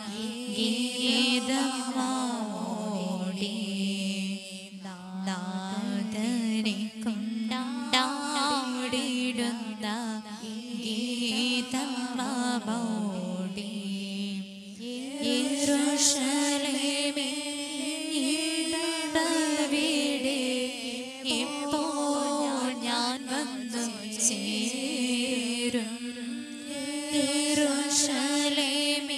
ഗീതം മോടി നാദനെ കൊണ്ടാടിടുന്ന ഗീതം മോടി യെരൂശലേമേ ഇവിടെ ഇപ്പോൾ ഞാൻ വന്നു ചേരും യെരൂശലേമേ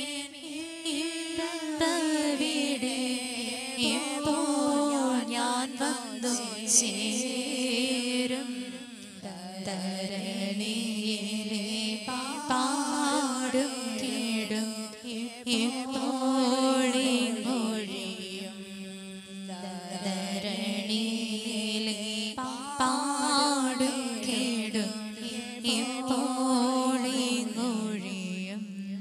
ഇവിടെ ഇപ്പോൾ ഞാൻ വന്നു ചേരും തരണിയിലെ പാടും കേടും എപ്പോഴേ മൊഴിയും തരണിയിലെ പാടും കേടും എപ്പോഴേ മൊഴിയും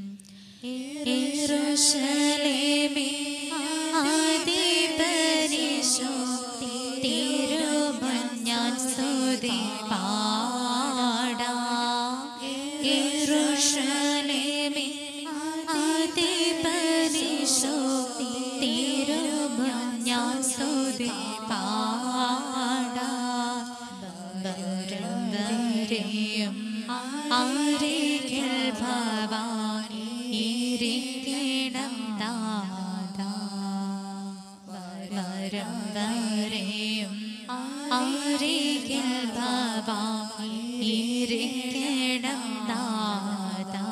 യെരൂശലേമേ ആദിപരിശോ തിരുമൻ ഞാൻ സ്തുതി പാടാം യെരൂശലേമേ ആദിപരിശോ തിരുമൻ ഞാൻ സ്തുതി പാടാം വരം വരെയും ആരികൾ ഭവാനി ഇരിക്കണം ദാദാ വരം വരെയും ആരികൾ ഭവാനി ഇരിക്കണം ദാദാ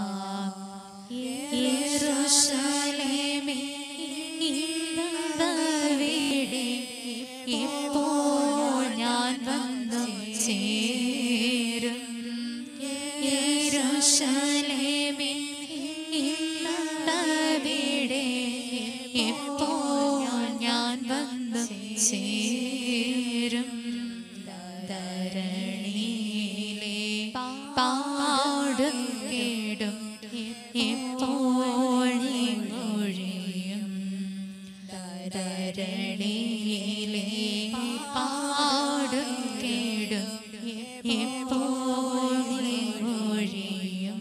യെരൂശലേമേ ഇവിടെ ഇപ്പോൾ ഞാൻ വന്നു ചേരും യെരൂശലേമേ ഇവിടെ ഇപ്പോൾ ഞാൻ വന്നു ചേരും ധരണിയിലെ പാടും കേടും എപ്പോഴൊഴിയും ധരണിയിലെ പാടും കേടും എപ്പോഴൊഴിയും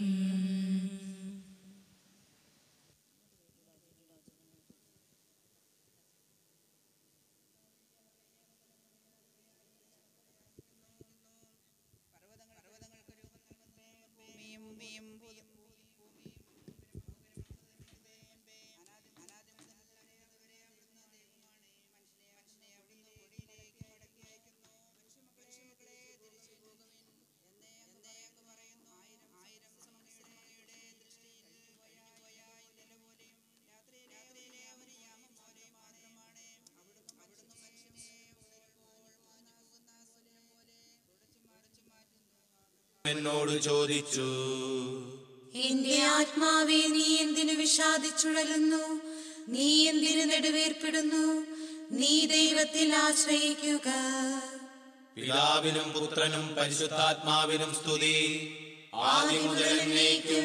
എന്നോട് ചോദിച്ചു എന്റെ ആത്മാവെ നീ എന്തിനു വിഷാദിച്ചുഴലുന്നു നീ എന്തിനു നെടുവേർപ്പെടുന്നു നീ ദൈവത്തിൽ ആശ്രയിക്കുക പിതാവിനും പുത്രനും പരിശുദ്ധാത്മാവിനും സ്തുതി ആദ്യം മുതൽ എന്നേക്കും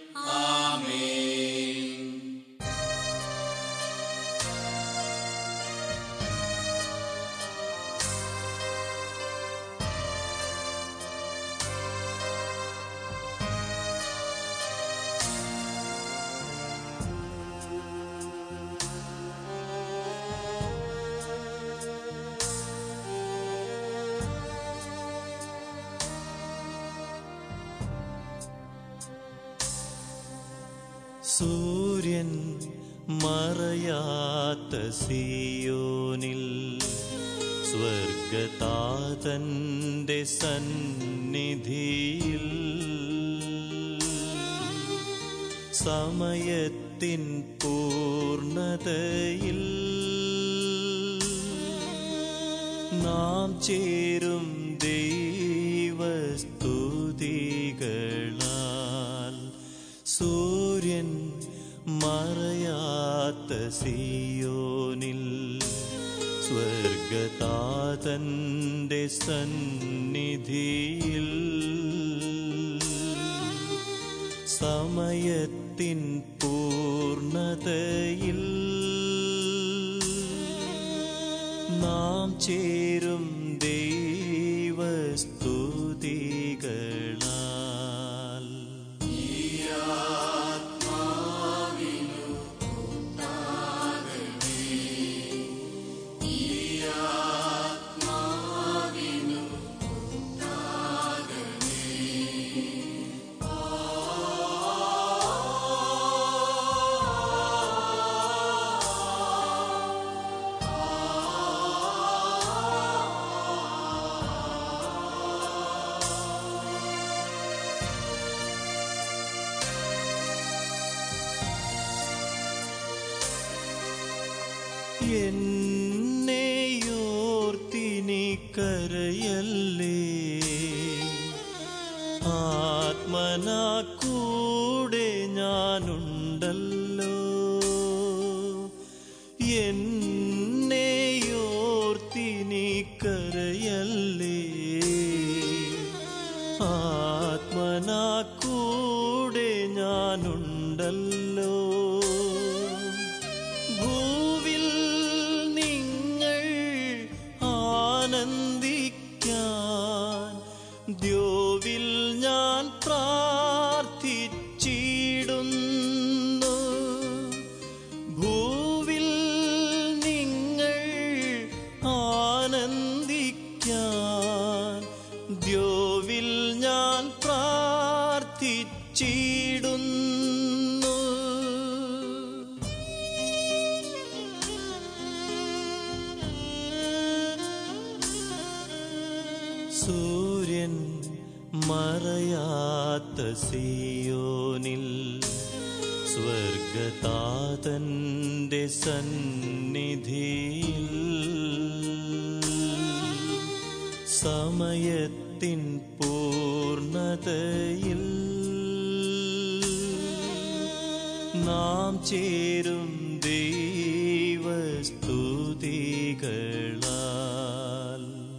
ആമേൻ സൂര്യൻ മറയാത്ത സിയോനിൽ സ്വർഗതാതന്റെ സന്നിധിയിൽ സമയത്തിൻ പൂർണതയിൽ നാം ചേരും ദൈവസ്തുതികളാൽ സൂര്യൻ മറയാത്ത സിയോനിൽ സ്വർഗതാതന്റെ സന്നിധിയിൽ സമയത്തിൻ പൂർണതയിൽ നാം ചേരും ദൈവസ്തുതികളാൽ എന്നെയോർത്തിനി കരയല്ലേ ആത്മനാ കൂടെ ഞാനുണ്ടല്ലോ എന്നെയോർത്തിനി കരയല്ലേ ആത്മനാ കൂടെ ഞാനുണ്ടല്ലോ ഭൂവിൽ നിങ്ങൾ ആനന്ദിക്കാൻ ദ്യോവിൽ ഞാൻ പ്രാർത്ഥിച്ചിടുന്നു ഭൂവിൽ നിങ്ങൾ ആനന്ദിക്കാൻ ദ്യോവിൽ ഞാൻ പ്രാർത്ഥിച്ചിടുന്നു സൂര്യൻ മറയാത്ത സിയോനിൽ സ്വർഗതാതന്റെ സന്നിധിയിൽ സമയത്തിൻ പൂർണതയിൽ നാം ചേരും ദൈവസ്തുതികളാൽ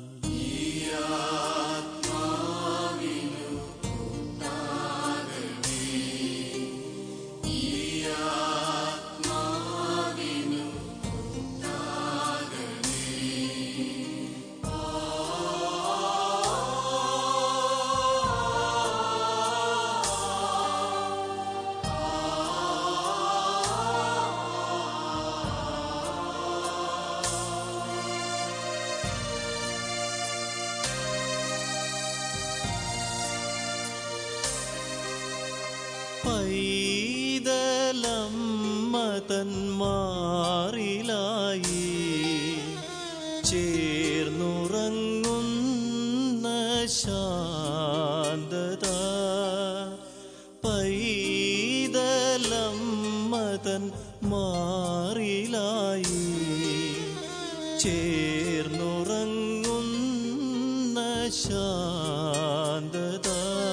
പൈതലമ്മ തന്മാറിലായി ചേർന്നുറങ്ങുന്ന ശാന്തത പൈതലമ്മ തൻ മാറിലായി ചേർന്നുറങ്ങുന്ന ശാന്തത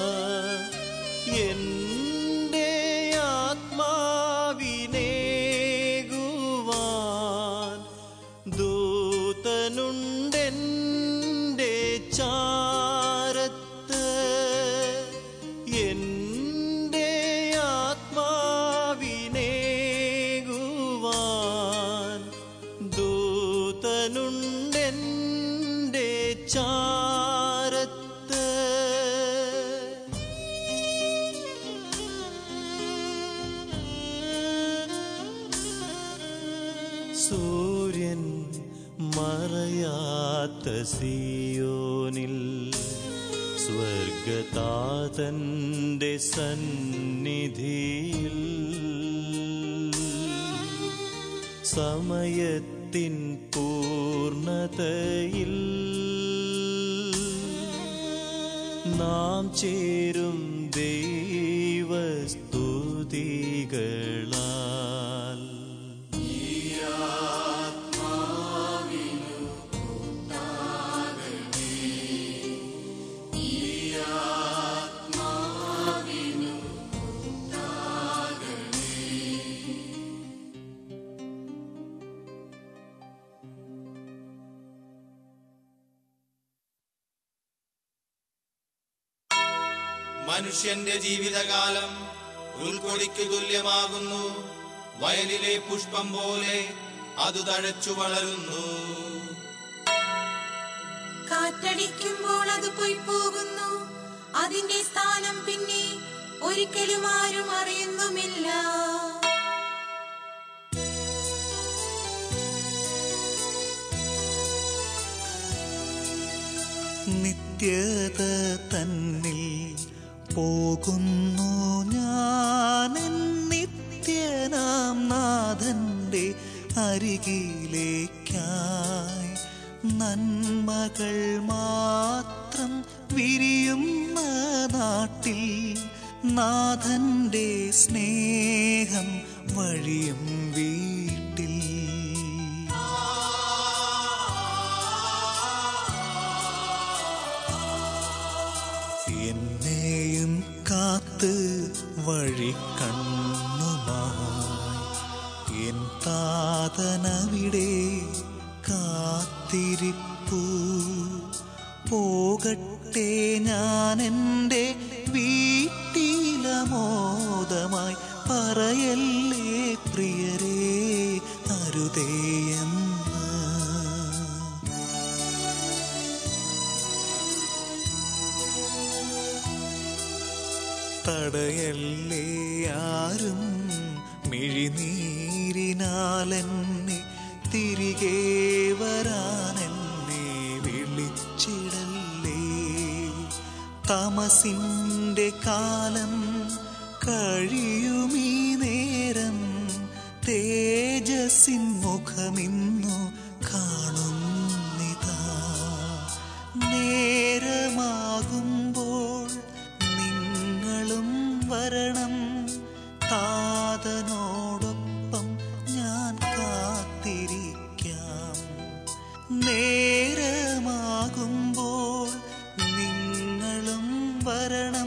എൻ്റെ ആത്മാവിനേകുവാൻ ദൂതനുണ്ടെൻ്റെ ചാരത്ത് എൻ്റെ ആത്മാവിനേകുവാൻ ദൂതനുണ്ടെൻ്റെ ചാരത്ത് സൂര്യൻ മറയാത്ത സിയോനിൽ സ്വർഗതാതന്റെ സന്നിധിയിൽ സമയത്തിൻ പൂർണതയിൽ നാം ചേരും ദൈവസ്തുതികളാൽ മനുഷ്യന്റെ ജീവിതകാലം ഉൾക്കൊടിക്ക് തുല്യമാകുന്നു വയലിലെ പുഷ്പം പോലെ അത് തഴച്ചു വളരുന്നു കാറ്റടിക്കുമ്പോൾ അത് പോയി പോകുന്നു അതിന്റെ സ്ഥാനം പിന്നെ ഒരിക്കലും ആരും അറിയുന്നുമില്ല നിത്യത തന്നിൽ പോകുന്നു ഞാൻ നിത്യനാം നാഥന്റെ അരികിലേക്കായി നന്മകൾ മാത്രം വിരിയുന്ന നാട്ടിൽ നാഥന്റെ സ്നേഹം വഴിയും വീട്ടിൽ എൻ താതനവിടെ കാത്തിരിപ്പു പോകട്ടെ ഞാൻ എൻ്റെ വീട്ടിലമോദമായി പറയല്ലേ പ്രിയരേ അരുതേയെന്ന് തടയല്ലേ ആരും മിഴിനീരിനാലെന്നെ തിരികെ വരാനെന്നെ വിളിച്ചിടല്ലേ തമസിൻ്റെ കാലം കഴിയുമീ നേരം തേജസ്സിൻ മുഖമിന്നു കാണുന്നിതാ നേരമാകുമ്പോൾ നിങ്ങളും വരണം താതനോടൊപ്പം ഞാൻ കാത്തിരിക്കാം നേരമാകുമ്പോൾ നിങ്ങളും വരണം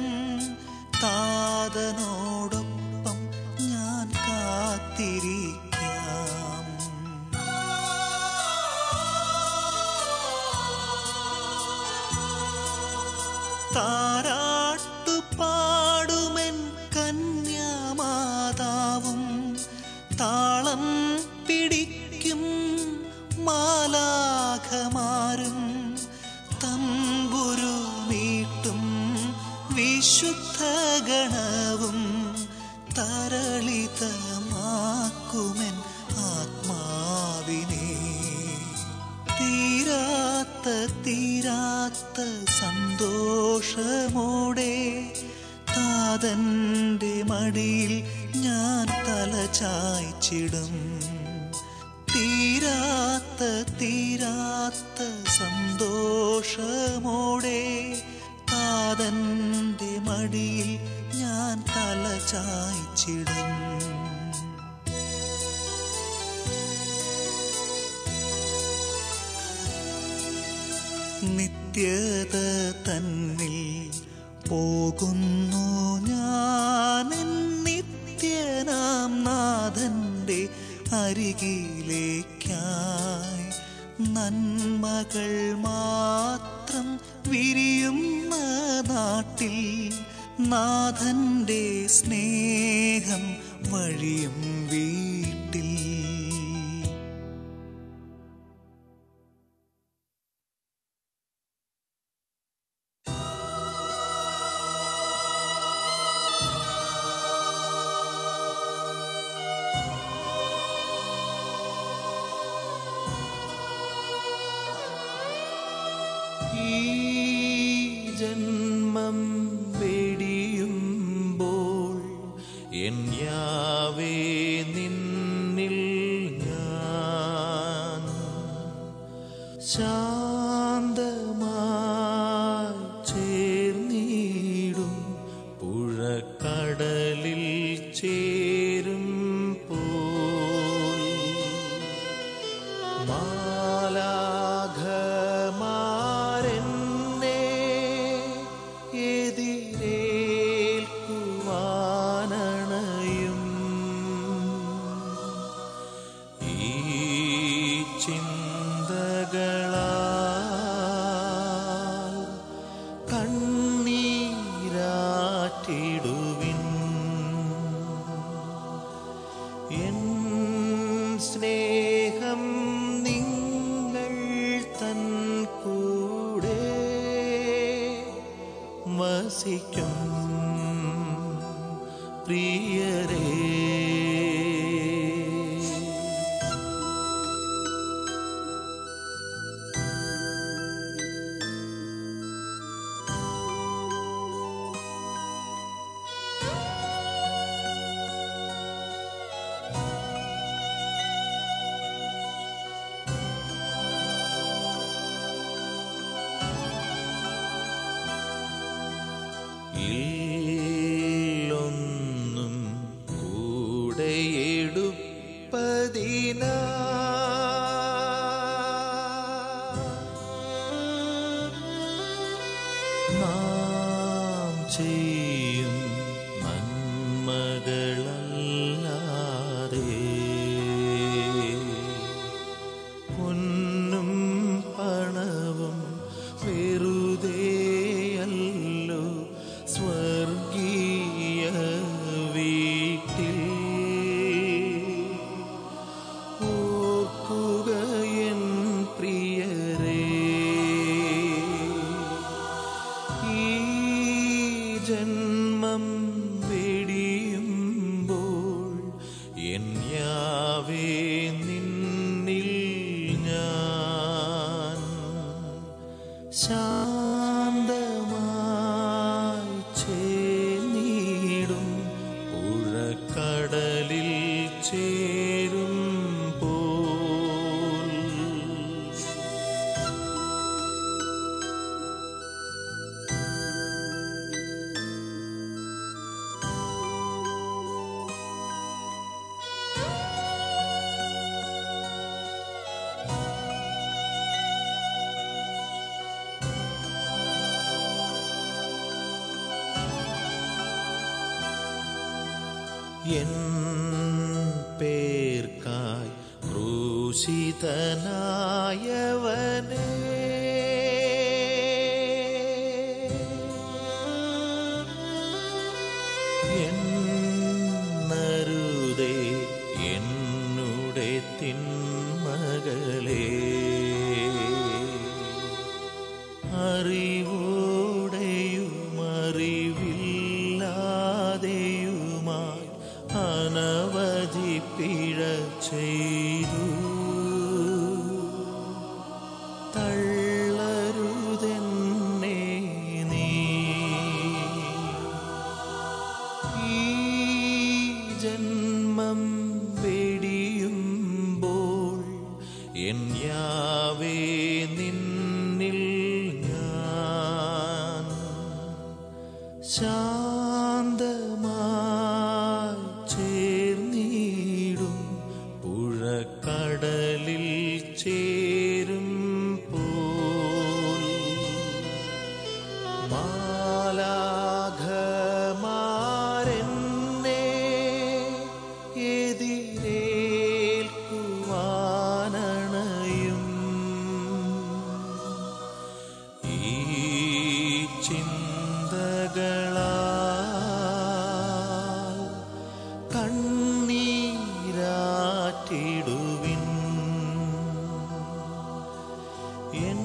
താതനോടൊപ്പം ഞാൻ കാത്തിരിക്കാം താരാട്ടു പാടുമെൻ കന്യാമാതാവും താളം പിടിക്കും മാലാഖമാരും തമ്പുരു നീട്ടും വിശുദ്ധ ഗണവും തരളിതമാക്കുമെൻ ആത്മാവിനെ തീരാത്ത തീരാത്ത സന്തോഷമോടെ താതൻ്റെ മടിയിൽ ഞാൻ തല ചായ്ച്ചിടും തീരാത്ത തീരാത്ത സന്തോഷമോടെ താതൻ്റെ മടിയിൽ ഞാൻ തല ചായ്ച്ചിടും നിത്യത തന്നിൽ പോകുന്നു ഞാൻ നിത്യനാം നാഥന്റെ അരികിലേക്കായി നന്മകൾ മാത്രം വിരിയുന്ന നാട്ടിൽ നാഥന്റെ സ്നേഹം വഴിയും വീട്ടിൽ ഈ ജന്മം വെടിയുമ്പോൾ എൻ യാവേ നിന്നിൽ ഞാൻ ശാന്തമായി ചേർന്നിടും പുഴക്കടലിൽ ചേരും പോൽ മാലാഘമാരെന്നെ എതിരേൽക്കുവാനണയും ഈ ചിന്തകളാൽ കണ്ണീരാറ്റിടുവിൻ എൻ സ്നേഹം നിങ്ങൾ തൻ കൂടെ വസിക്കും പ്രിയരേ ഇല്ലൊന്നും കൂടെയെടുപ്പതിന നാം ചെയ്യും നന്മകളല്ലാതെ യാവേ നിന്നിൽ ഞാൻ ശാന്തമായി ചേർന്നിടും പുഴക്കടലിൽ ചേരും പോൽ എൻ പേർക്കായി ക്രൂശിതനായവനേ എന്നരുതേ എന്നുടെ തിന്മകളേ അറിവോടെയും അറിവില്ലാതെയുമായി അനവധി പിഴ ചെയ്തു തള്ളരുതെന്നെ നീ ഈ ജന്മം വെടിയുമ്പോൾ എൻ യാവേ നിന്നിൽ ഞാൻ ശാന്തമായി ചേർന്നിടും പുഴക്കടലിൽ ചേരും പോൽ മാലാഘമാരെന്നെ എതിരേൽക്കുവാനണയും ഈ ചിന്തകളാൽ കണ്ണീരാറ്റിടുവിൻ എൻ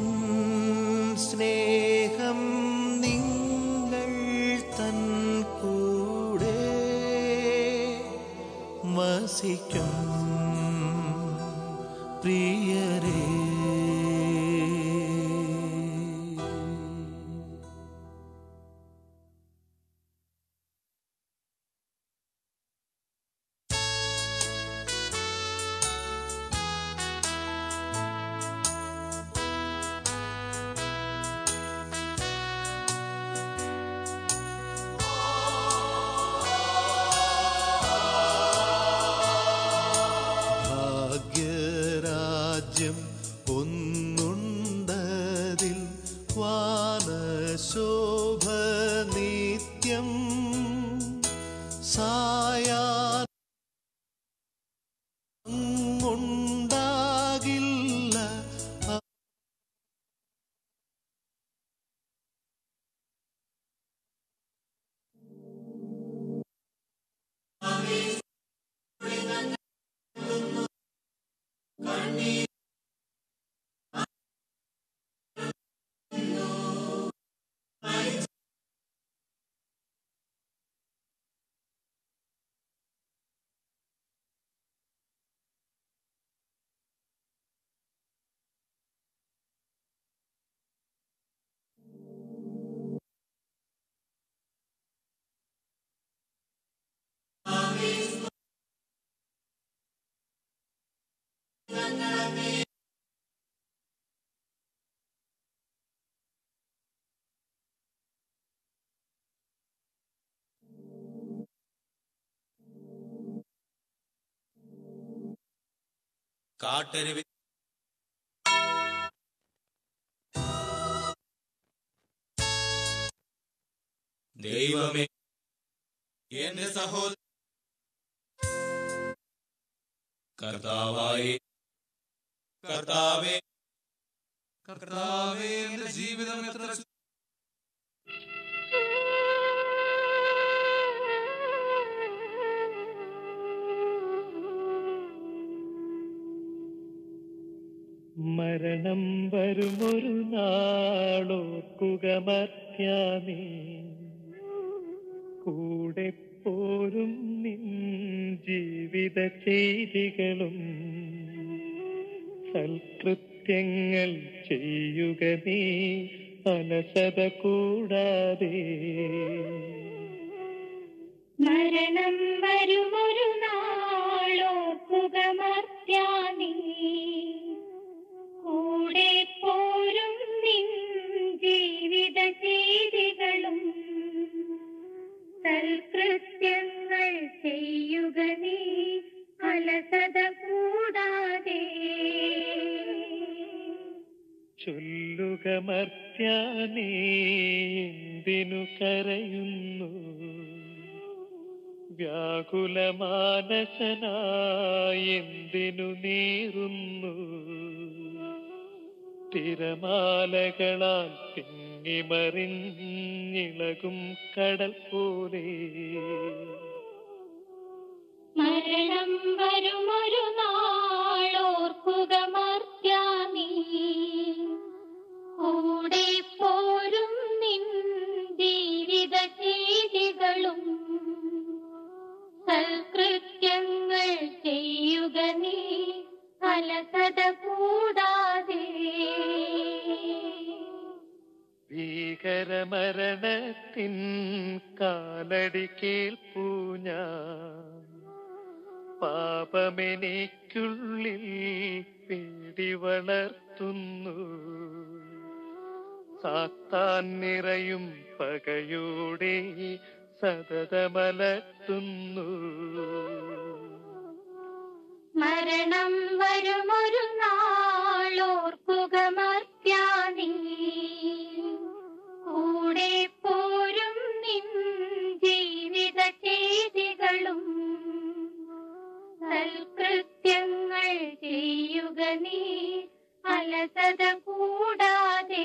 സ്നേഹം നിങ്ങൾ തൻ കൂടെ വസിക്കും പ്രിയരേ ഭാഗ്യരാജ്യം ഒന്നുണ്ടതിൽ വാനശോഭ നിത്യം സായാ ഉണ്ടാകില്ല കാട്ടരുവി ദൈവമേ എന്റെ സഹോദര കർത്താവായി കർത്താവേ കർത്താവേ എന്റെ ജീവിതം എത്ര ശു- മരണം വരുമൊരു നാളോർക്കുക മർത്യാനേ കൂടെ പോരും നിൻ ജീവിത ചെയ്തികളും സൽകൃത്യങ്ങൾ ചെയ്യുക നീ അലസത കൂടാതെ മരണം വരുമൊരു നാളോർക്കുക മർത്യാനീ കൂടെ പോരും നിൻ ജീവിത ചെയ്തികളും സൽകൃത്യങ്ങൾ ചെയ്യുക നീ അലസത കൂടാതെ ചൊല്ലുക മർത്യാനേ എന്തിനു കരയുന്നു വ്യാകുലമാനസനായി എന്തിനു നീറുന്നു തിരമാലകളാൽ തിങ്ങിമറിഞ്ഞിളകും കടൽ പോലെ മരണം വരുമൊരു നാളോർക്കുക മർത്യാനീ കൂടെ പോരും നിൻ ജീവിത ചെയ്തികളും സൽകൃത്യങ്ങൾ ചെയ്യുക നീ അലസത കൂടാതെ ഭീകരമരണത്തിൻ കാലടി കേൾപ്പൂ ഞാൻ പാപമെനിക്കുള്ളിൽ പേടി വളർത്തുന്നു സാത്താൻ നിറയും പകയോടെ സതതമലർത്തുന്നു മരണം വരുമൊരു നാളോർക്കുക മർത്യാനീ കൂടെ പോരും നിൻ ജീവിത ചെയ്തികളും സൽകൃത്യങ്ങൾ ചെയ്യുക നീ അലസത കൂടാതെ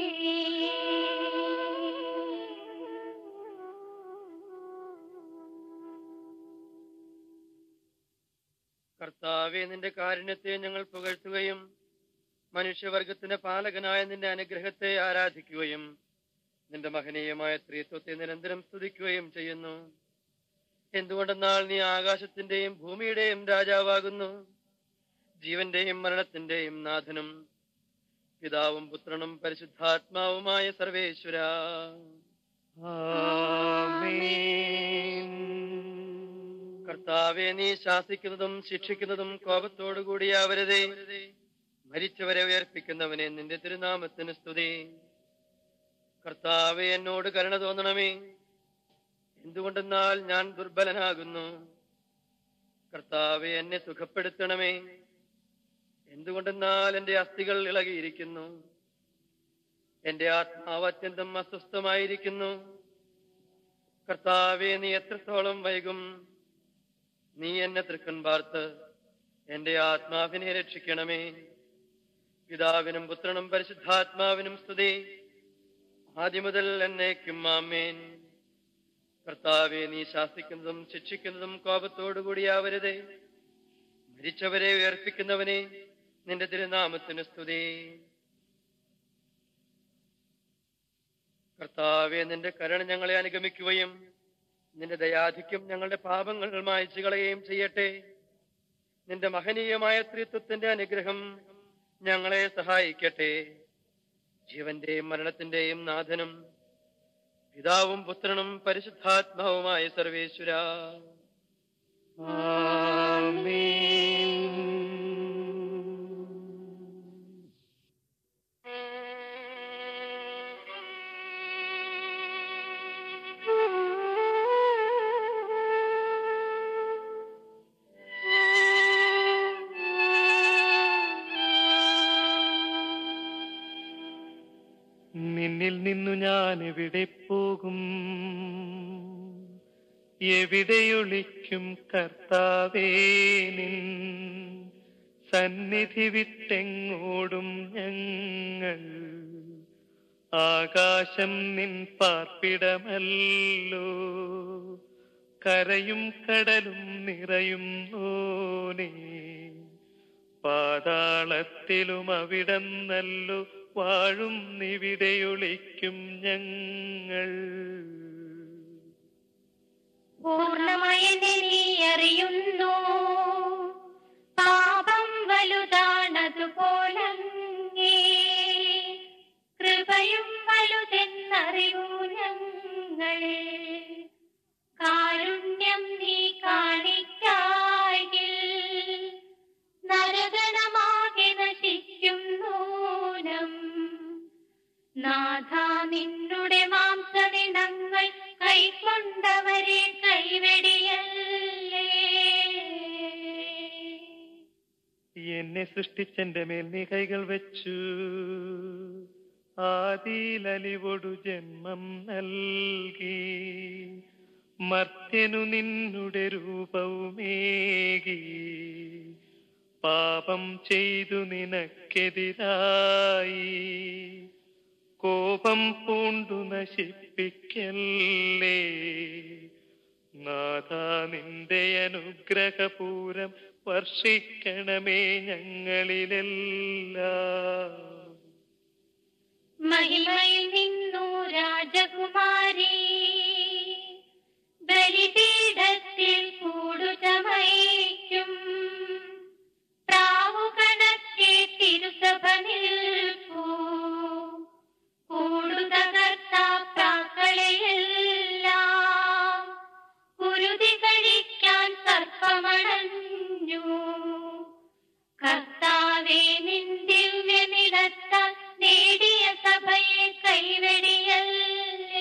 കർത്താവെ നിന്റെ കാരുണ്യത്തെ ഞങ്ങൾ പുകഴ്ത്തുകയും മനുഷ്യവർഗത്തിന്റെ പാലകനായ നിന്റെ അനുഗ്രഹത്തെ ആരാധിക്കുകയും നിന്റെ മഹനീയമായ സ്ത്രീത്വത്തെ നിരന്തരം സ്തുതിക്കുകയും ചെയ്യുന്നു എന്തുകൊണ്ടെന്നാൽ നീ ആകാശത്തിന്റെയും ഭൂമിയുടെയും രാജാവാകുന്നു ജീവന്റെയും മരണത്തിന്റെയും നാഥനും പിതാവും പുത്രനും പരിശുദ്ധാത്മാവുമായ സർവേശ്വര കർത്താവെ നീ ശാസിക്കുന്നതും ശിക്ഷിക്കുന്നതും കോപത്തോടുകൂടിയാവരുതേ മരിച്ചവരെ ഉയർപ്പിക്കുന്നവനെ നിന്റെ തിരുനാമത്തിന് സ്തുതി കർത്താവെ എന്നോട് കരുണ തോന്നണമേ എന്തുകൊണ്ടെന്നാൽ ഞാൻ ദുർബലനാകുന്നു കർത്താവെ എന്നെ സുഖപ്പെടുത്തണമേ എന്തുകൊണ്ടെന്നാൽ എന്റെ അസ്ഥികൾ ഇളകിയിരിക്കുന്നു എന്റെ ആത്മാവ് അത്യന്തം അസ്വസ്ഥമായിരിക്കുന്നു കർത്താവെ നീ എത്രത്തോളം വൈകും നീ എന്നെ തൃക്കൻ പാർത്ത് എന്റെ ആത്മാവിനെ രക്ഷിക്കണമേ പിതാവിനും പുത്രനും പരിശുദ്ധാത്മാവിനും സ്തുതി ആദ്യം മുതൽ എന്നേക്കും ആമേൻ കർത്താവെ നീ ശാസിക്കുന്നതും ശിക്ഷിക്കുന്നതും കോപത്തോടുകൂടിയാവരുതേ മരിച്ചവരെ ഉയർപ്പിക്കുന്നവനെ നിന്റെ തിരുനാമത്തിന് സ്തുതി കർത്താവെ നിന്റെ കരുണ ഞങ്ങളെ അനുഗമിക്കുകയും നിന്റെ ദയാധിക്യം ഞങ്ങളുടെ പാപങ്ങൾ മായച്ചു കളയുകയും ചെയ്യട്ടെ നിന്റെ മഹനീയമായ സ്ത്രീത്വത്തിന്റെ അനുഗ്രഹം ഞങ്ങളെ സഹായിക്കട്ടെ ജീവന്റെയും മരണത്തിന്റെയും നാഥനും പിതാവും പുത്രനും പരിശുദ്ധാത്മാവുമായ സർവേശ്വര നിന്നിൽ നിന്നു ഞാൻ എവിടെ പോകും എവിടെയൊളിക്കും കർത്താവേ നിൻ സന്നിധി വിട്ടെങ്ങോടും ഞങ്ങൾ ആകാശം നിൻ പാർപ്പിടമല്ലോ കരയും കടലും നിറയും നോനേ പാതാളത്തിലും അവിടന്നല്ലോ വാഴും നിവിടെയൊളിക്കും ഞങ്ങൾ പൂർണ്ണമായി എന്നെ നീ അറിയുന്നു പാപം വലുതാണതുപോലങ്ങേ കൃപയും വലുതെന്നറിയൂ ഞങ്ങൾ കാരുണ്യം നീ കാണിക്കായിൽ നരകണമാകെ നശിക്കും നൂനം നാഥ നിന്നുടെ മാംസദിനങ്ങൾ കൈക്കൊണ്ടവരെ കൈവെടിയല്ലേ എന്നെ സൃഷ്ടിച്ചെന്റെ മേൽ നീ കൈകൾ വെച്ചു ആദിയിലലിവൊടു ജന്മം നൽകി മർത്യനു നിന്നുടെ രൂപവുമേകി പാപം ചെയ്തു നിനക്കെതിരായി കോപം പൂണ്ടു നശിപ്പിക്കല്ലേ നാഥ നിന്റെ അനുഗ്രഹപൂരം വർഷിക്കണമേ ഞങ്ങളിലെല്ലാം മഹിമയിൽ നിന്നു രാജകുമാരി ബലിപീഠത്തിൽ കൂടുചമയ്ക്കും പ്രാവുകണക്കെ തിരുസഭ നിൽപ്പൂ കൂടുതകർത്താക്കളെയെല്ലാം കുരുതി കഴിക്കാൻ സർപ്പമണഞ്ഞു കർത്താവേ നിൻ ദിവ്യനിടത്താൽ നേടിയ സഭയെ കൈവെടിയല്ലേ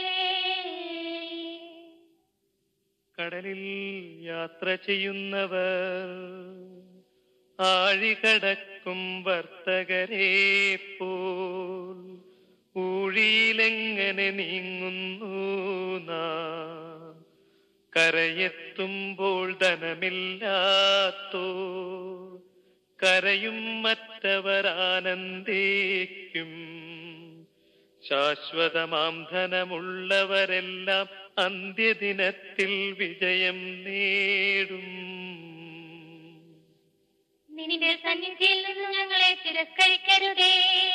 കടലിൽ യാത്ര ചെയ്യുന്നവർ ആഴികടക്കും വർത്തകരെ പോൽ ഊഴിയിലെങ്ങനെ നീങ്ങുന്നു നാം കരയെത്തുമ്പോൾ ധനമില്ലാത്തോ കരയും മറ്റവർ ആനന്ദിക്കും ശാശ്വതമാം ധനമുള്ളവരെല്ലാം അന്ത്യദിനത്തിൽ വിജയം നേടും നിന്റെ സന്നിധിയിൽ നിന്ന് ഞങ്ങളെ തിരസ്കരിക്കരുതേ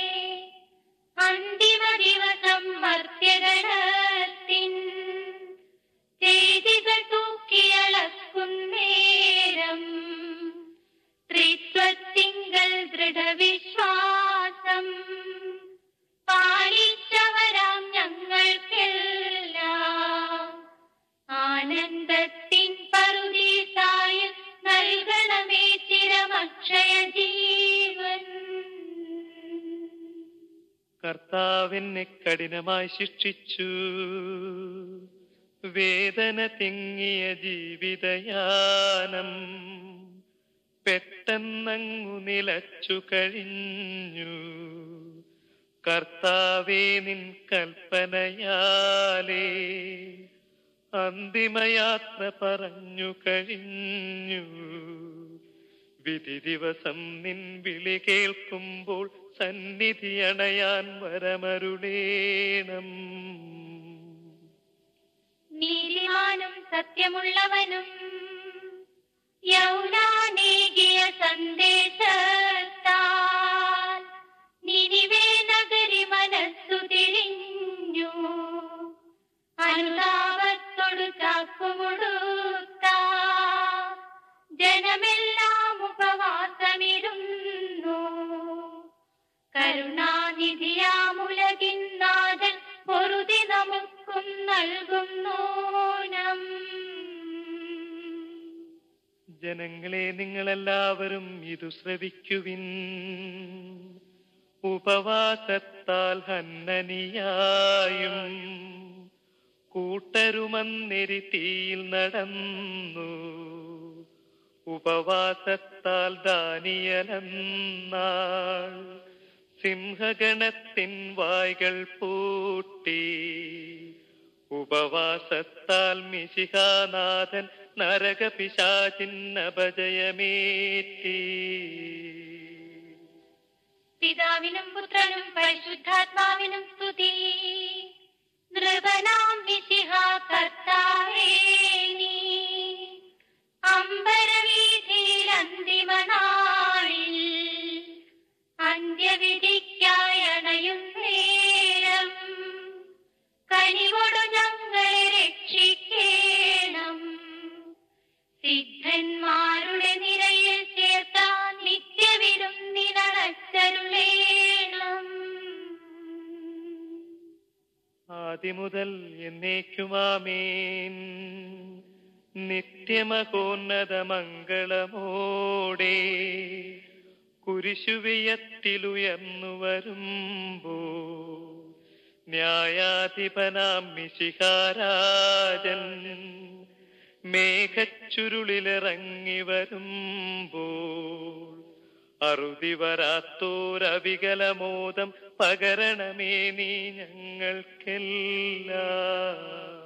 അന്തിമ ദിവസം മർത്യഗണത്തിൻ ചെയ്തികൾ തൂക്കിയളക്കുന്നേരം ത്രിത്വത്തിങ്കൽ ദൃഢവിശ്വാസം പാലിച്ചവരാം ഞങ്ങൾക്കെല്ലാം ആനന്ദത്തിൻ പറുദീസായ നൽകണമേ ചിരമക്ഷയ ജീവൻ കർത്താവിനെ കഠിനമായി ശിക്ഷിച്ചു വേദന തിങ്ങിയ ജീവിതയാനം പെട്ടെന്നങ്ങു നിലച്ചു കഴിഞ്ഞു കർത്താവേ നിൻ കൽപ്പനയാലേ അന്തിമയാത്ര പറഞ്ഞു കഴിഞ്ഞു വിധി ദിവസം നിൻ വിളി കേൾക്കുമ്പോൾ സന്നിധി അണയാൻ വരമരുളേണം നീതിമാനും സത്യമുള്ളവനും യൗനാനേകിയ സന്ദേശത്താൽ നിനിവേ നഗരി മനസ്സു തിരിഞ്ഞു അനുതാപത്തോടു ചാക്കുമുടുത്ത ജനമെല്ലാം ഉപവാസമിരുന്നു കരുണാനിധിയാമുലകിന്നാഥൻ പൊറുതി നമുക്കും നൽകുന്നോനം ജനങ്ങളെ നിങ്ങളെല്ലാവരും ഇതു ശ്രവിക്കുവിൻ ഉപവാസത്താൽ ഹന്നനിയായും കൂട്ടരുമന്നെരി തീയിൽ നടന്നു ഉപവാസത്താൽ ദാനിയലെന്നാൾ സിംഹഗണത്തിൻ വായ്കൾ പൂട്ടി ഉപവാസത്താൽ മിശിഹാനാഥൻ നരകപിശാചിന്നപജയമേറ്റി പിതാവിനും പുത്രനും പരിശുദ്ധാത്മാവിനും സ്തുതി നൃപനാം മിശിഹ കർത്താവേ നീ അമ്പരവീതിയിൽ അന്തിമനാളിൽ അന്ത്യവിധിക്കായി അണയുന്നേരം കനിവോടു ഞങ്ങളെ രക്ഷിക്കേണം ആദിമുതൽ എന്നേക്കുമാമേൻ നിത്യമകോന്നത മംഗളമോടെ കുരിശുവിയത്തിലുയർന്നു വരുമ്പോ ന്യായാധിപനാം മിശിഹാരാജൻ മേഘച്ചുരുളിലിറങ്ങി വരുമ്പോൾ അറുതി വരാത്തോരവികലമോദം പകരണമേ നീ ഞങ്ങൾക്കെല്ലാം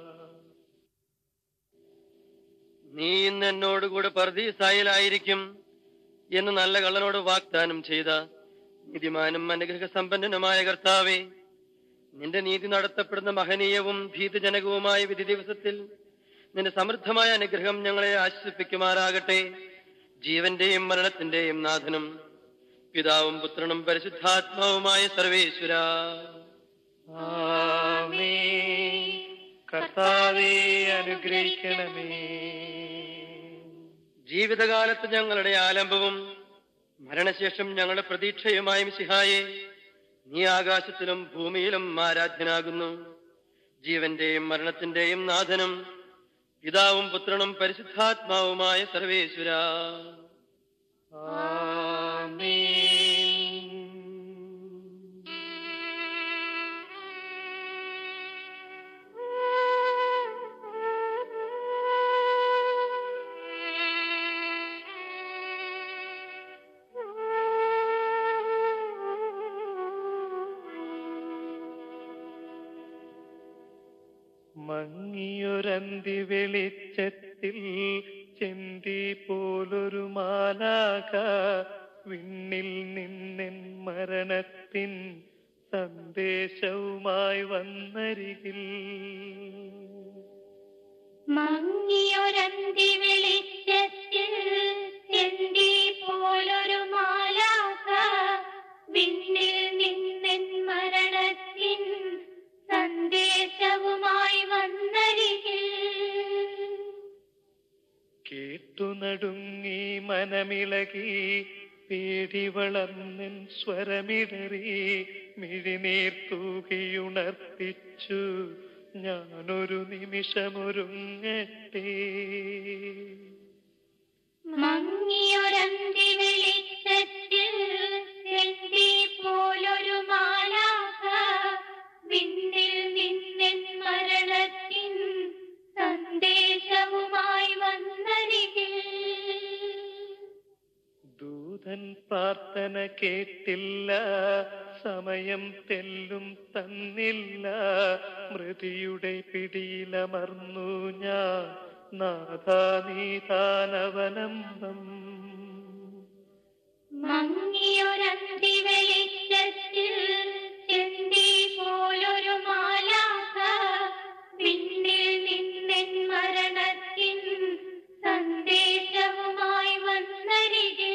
നീ ഇന്ന് എന്നോടുകൂടെ പർദീസായിലായിരിക്കും എന്ന് നല്ല കള്ളനോട് വാഗ്ദാനം ചെയ്ത നീതിമാനും അനുഗ്രഹ സമ്പന്നനുമായ കർത്താവേ നിന്റെ നീതി നടത്തപ്പെടുന്ന മഹനീയവും ഭീതജനകവുമായ വിധി ദിവസത്തിൽ നിന്റെ സമൃദ്ധമായ അനുഗ്രഹം ഞങ്ങളെ ആശ്വസിപ്പിക്കുമാറാകട്ടെ ജീവന്റെയും മരണത്തിന്റെയും നാഥനും പിതാവും പുത്രനും പരിശുദ്ധാത്മാവുമായ സർവേശ്വര ആമേൻ. കർത്താവേ അനുഗ്രഹിക്കണമേ ജീവിതകാലത്ത് ഞങ്ങളുടെ ആലംബവും മരണശേഷം ഞങ്ങളുടെ പ്രതീക്ഷയുമായ മിശിഹായെ നീ ആകാശത്തിലും ഭൂമിയിലും ആരാധ്യനാകുന്നു ജീവന്റെയും മരണത്തിന്റെയും നാഥനും പിതാവും പുത്രനും പരിശുദ്ധാത്മാവുമായ സർവേശ്വര മങ്ങിയൊരന്തി വെളിച്ചത്തിൽ ചെന്തി പോലൊരു മാലാക വിണ്ണിൽ നിന്നെൻ മരണത്തിൻ സന്ദേശവുമായി വന്നരികിൽ മങ്ങിയൊരന്തി വെളിച്ചത്തിൽ ചെന്തി പോലൊരു മാലാക വിണ്ണിൽ നിന്നെൻ മരണത്തിൻ സന്ദേശവുമായി വന്നരികിൽ കേട്ടു നടുങ്ങി മനമിളകി പേടി വളർന്നൻ സ്വരമിടറി മിഴിനീർ തൂകിയുണർത്തിച്ചു ഞാനൊരു നിമിഷമൊരുങ്ങട്ടെ മങ്ങിയൊരന്തി വെളിച്ചത്തിൽ ചെന്തി പോലൊരു മാലാക വിണ്ണിൽ നിന്നെൻ മരണത്തിൻ സന്ദേശവുമായി വന്നരികിൽ ദൂതൻ പ്രാർത്ഥന കേട്ടില്ല സമയം തെല്ലും തന്നില്ല മൃതിയുടെ പിടിയിലമർന്നു ഞാൻ നാഥാനീതാനവലംബം മങ്ങിയൊരന്തി വെളിച്ചത്തിൽ ചെന്തി പോലൊരു മാലാക വിണ്ണിൽ നിന്നെൻ മരണത്തിൻ സന്ദേശവുമായി വന്നരികിൽ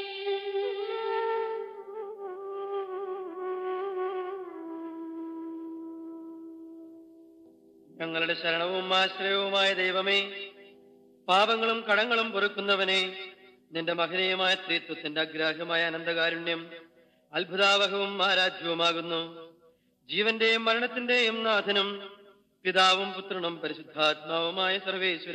ഞങ്ങളുടെ ശരണവും ആശ്രയവുമായ ദൈവമേ പാപങ്ങളും കടങ്ങളും പൊറുക്കുന്നവനെ നിന്റെ മഹനീയമായ സ്ത്രീത്വത്തിന്റെ അഗ്രാഹ്യമായ അനന്തകാരുണ്യം അത്ഭുതാവഹവും ആരാധ്യവുമാകുന്നു ജീവന്റെയും മരണത്തിന്റെയും നാഥനും പിതാവും പുത്രനും പരിശുദ്ധാത്മാവുമായ സർവേശ്വര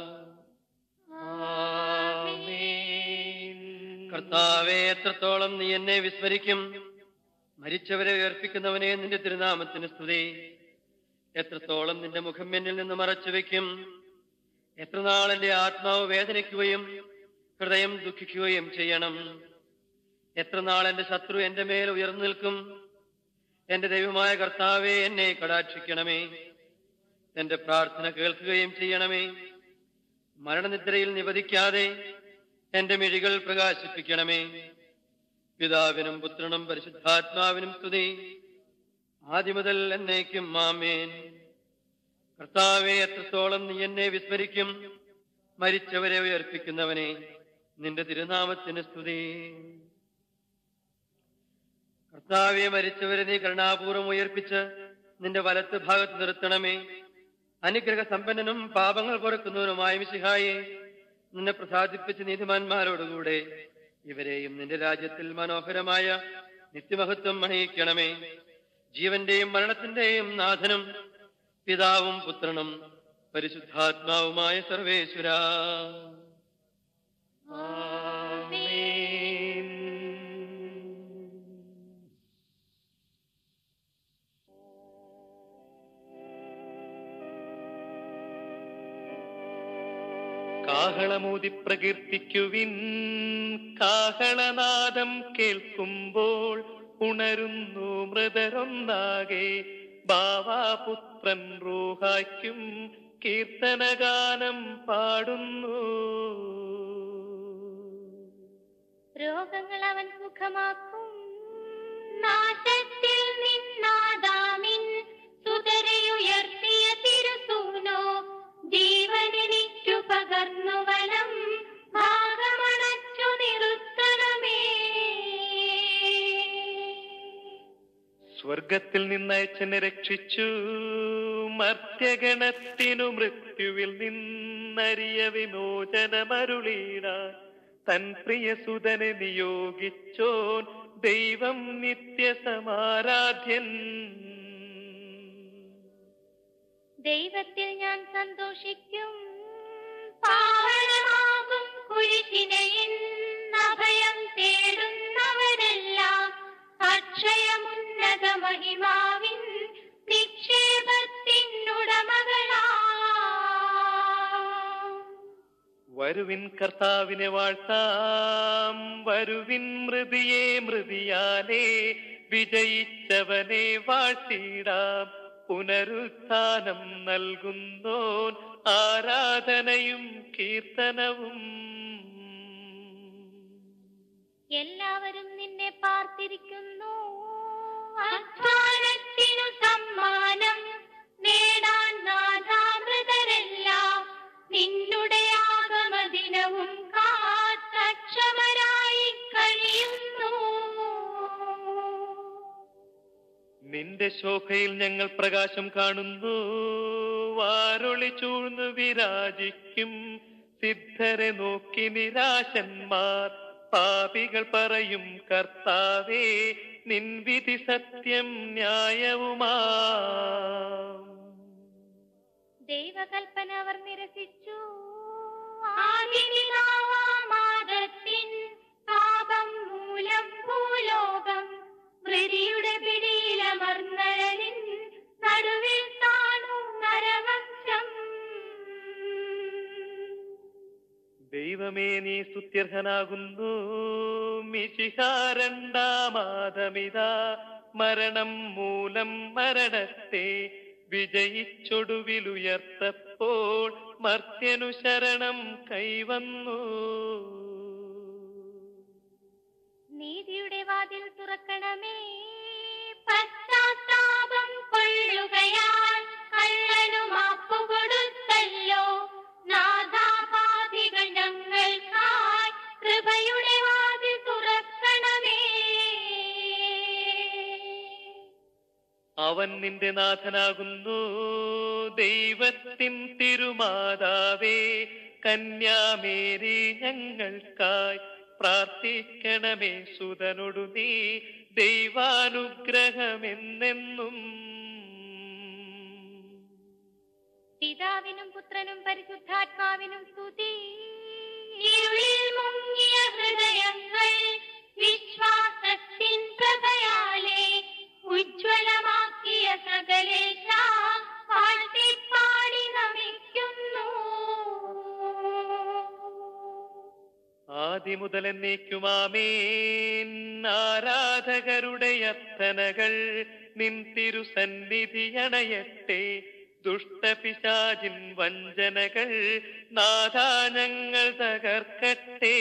കർത്താവെ എത്രത്തോളം നീ എന്നെ വിസ്മരിക്കും മരിച്ചവരെ ഉയർപ്പിക്കുന്നവനെ നിന്റെ തിരുനാമത്തിന് സ്തുതി എത്രത്തോളം നിന്റെ മുഖം എന്നിൽ നിന്ന് മറച്ചു വെക്കും എത്ര നാൾ എന്റെ ആത്മാവ് വേദനിക്കുകയും ഹൃദയം ദുഃഖിക്കുകയും ചെയ്യണം എത്ര നാൾ എന്റെ ശത്രു എന്റെ മേൽ ഉയർന്നു നിൽക്കും എന്റെ ദൈവമായ കർത്താവെ എന്നെ കടാക്ഷിക്കണമേ എന്റെ പ്രാർത്ഥന കേൾക്കുകയും ചെയ്യണമേ മരണനിദ്രയിൽ നിവധിക്കാതെ എന്റെ മിഴികൾ പ്രകാശിപ്പിക്കണമേ പിതാവിനും പുത്രനും പരിശുദ്ധാത്മാവിനും സ്തുതി ആദ്യം മുതൽ എന്നേക്കും മാമേൻ കർത്താവെ എത്രത്തോളം നീ എന്നെ വിസ്മരിക്കും മരിച്ചവരെ ഉയർപ്പിക്കുന്നവനെ നിന്റെ തിരുനാമത്തിന് സ്തുതി കർത്താവെ മരിച്ചവരെ നീ കരുണാപൂർവം ഉയർപ്പിച്ച് നിന്റെ വലത്ത് ഭാഗത്ത് നിർത്തണമേ അനുഗ്രഹ സമ്പന്നനും പാപങ്ങൾ പൊറുക്കുന്നവനുമായ മിശിഹായെ നിന്നെ പ്രസാദിപ്പിച്ച നീതിമാന്മാരോടുകൂടെ ഇവരെയും നിന്റെ രാജ്യത്തിൽ മനോഹരമായ നിത്യമഹത്വം അണിയിക്കണമേ ജീവന്റെയും മരണത്തിന്റെയും നാഥനും പിതാവും പുത്രനും പരിശുദ്ധാത്മാവുമായ സർവേശ്വര കാഹളമൂതി പ്രകീർത്തിക്കുവിൻ കാഹളനാദം കേൾക്കുമ്പോൾ ഉണരുന്നു മൃതരൊന്നാകെ ബാവാപുത്രൻ റൂഹായ്ക്കും കീർത്തനഗാനം പാടുന്നു രോഗങ്ങൾ അവൻ സുഖമാക്കും നാശത്തിൽ നിന്നാദാമിൻ സുതരയുയർത്തിയ തിരുസൂനോ ജീവനെനിക്കു പകർന്നു വനം ഭാഗമണച്ചു നിർത്തണമേ സ്വർഗത്തിൽ നിന്നയച്ചനെ രക്ഷിച്ചു മർത്യഗണത്തിനു മൃത്യുവിൽ നിന്നറിയ വിമോചനമരുളീട തൻ പ്രിയ സുതനെ നിയോഗിച്ചോൻ ദൈവം നിത്യസമാരാധ്യൻ ദൈവത്തിൽ ഞാൻ സന്തോഷിക്കും പാവനമാകും കുരിശിനയിൽ അഭയം തേടുന്നവരെല്ലാം അക്ഷയമുന്നത മഹിമാവിൻ നിക്ഷേപത്തിനുടമകളാ വരുവിൻ കർത്താവിനെ വാഴ്ത്താം വരുവിൻ മൃതിയെ മൃതിയാലേ വിജയിച്ചവനെ വാഴ്ത്തിടാം പുനരുത്ഥാനം നൽകുന്നോൻ ആരാധനയും കീർത്തനവും എല്ലാവരും നിന്നെ പാർത്തിരിക്കുന്നു അധ്വാനത്തിനു സമ്മാനം നേടാൻ നാഥാമൃതരെല്ലാം നിന്നുടെ ആഗമദിനവും കാത്തക്ഷമരായി കഴിയുന്നു നിന്റെ ശോഭയിൽ ഞങ്ങൾ പ്രകാശം കാണുന്നു വാരൊളി ചൂഴ്ന്നു വിരാജിക്കും സിദ്ധരെ നോക്കി നിരാശന്മാർ പാപികൾ പറയും കർത്താവേ നിൻവിധി സത്യം ന്യായവുമാ ദൈവകൽപ്പന അവർ നിരസിച്ചു ആദിപിതാവാമാദത്തിൻ പാപം മൂലം ഭൂലോകം മൃതിയുടെ പിടിയിലമർന്നഴലിൻ നടുവിൽ താണു നരവംശം ദൈവമേ നീ സ്തുത്യർഹനാകുന്നു മിശിഹാരണ്ടാമാതമിതാ മരണം മൂലം മരണത്തെ വിജയിച്ചൊടുവിലുയർത്തപ്പോൾ മർത്യനു ശരണം കൈവന്നു നീതിയുടെ വാതിൽ തുറക്കണമേ പശ്ചാത്താപം കൊള്ളുകയാൽ കള്ളനു മാപ്പു കൊടുത്തല്ലോ നാഥാപാതികൾ ഞങ്ങൾക്കായി കൃപയുടെ വാതിൽ തുറക്കണമേ അവൻ നിന്റെ നാഥനാകുന്നു ദൈവത്തിൻ തിരുമാതാവേ കന്യാമേരി ഞങ്ങൾക്കായി പ്രാർത്ഥിക്കണമേ സുതനൊടു നീ ദൈവാനുഗ്രഹമെന്നെന്നും പിതാവിനും പുത്രനും പരിശുദ്ധാത്മാവിനും സ്തുതി ഇരുളിൽ മുങ്ങിയ ഹൃദയങ്ങൾ വിശ്വാസത്തിൻ പ്രഭയാലെ ഉജ്ജ്വലമാക്കിയ സകലേശ പാടി നമിക്കുന്നു ആദിമുതൽ എന്നേക്കുമാമേൻ ആരാധകരുടെ അർത്ഥനകൾ നിൻ തിരുസന്നിധിയണയട്ടെ ദുഷ്ടപിശാചിൻ വഞ്ചനകൾ നാഥാ ഞങ്ങൾ തകർക്കട്ടെ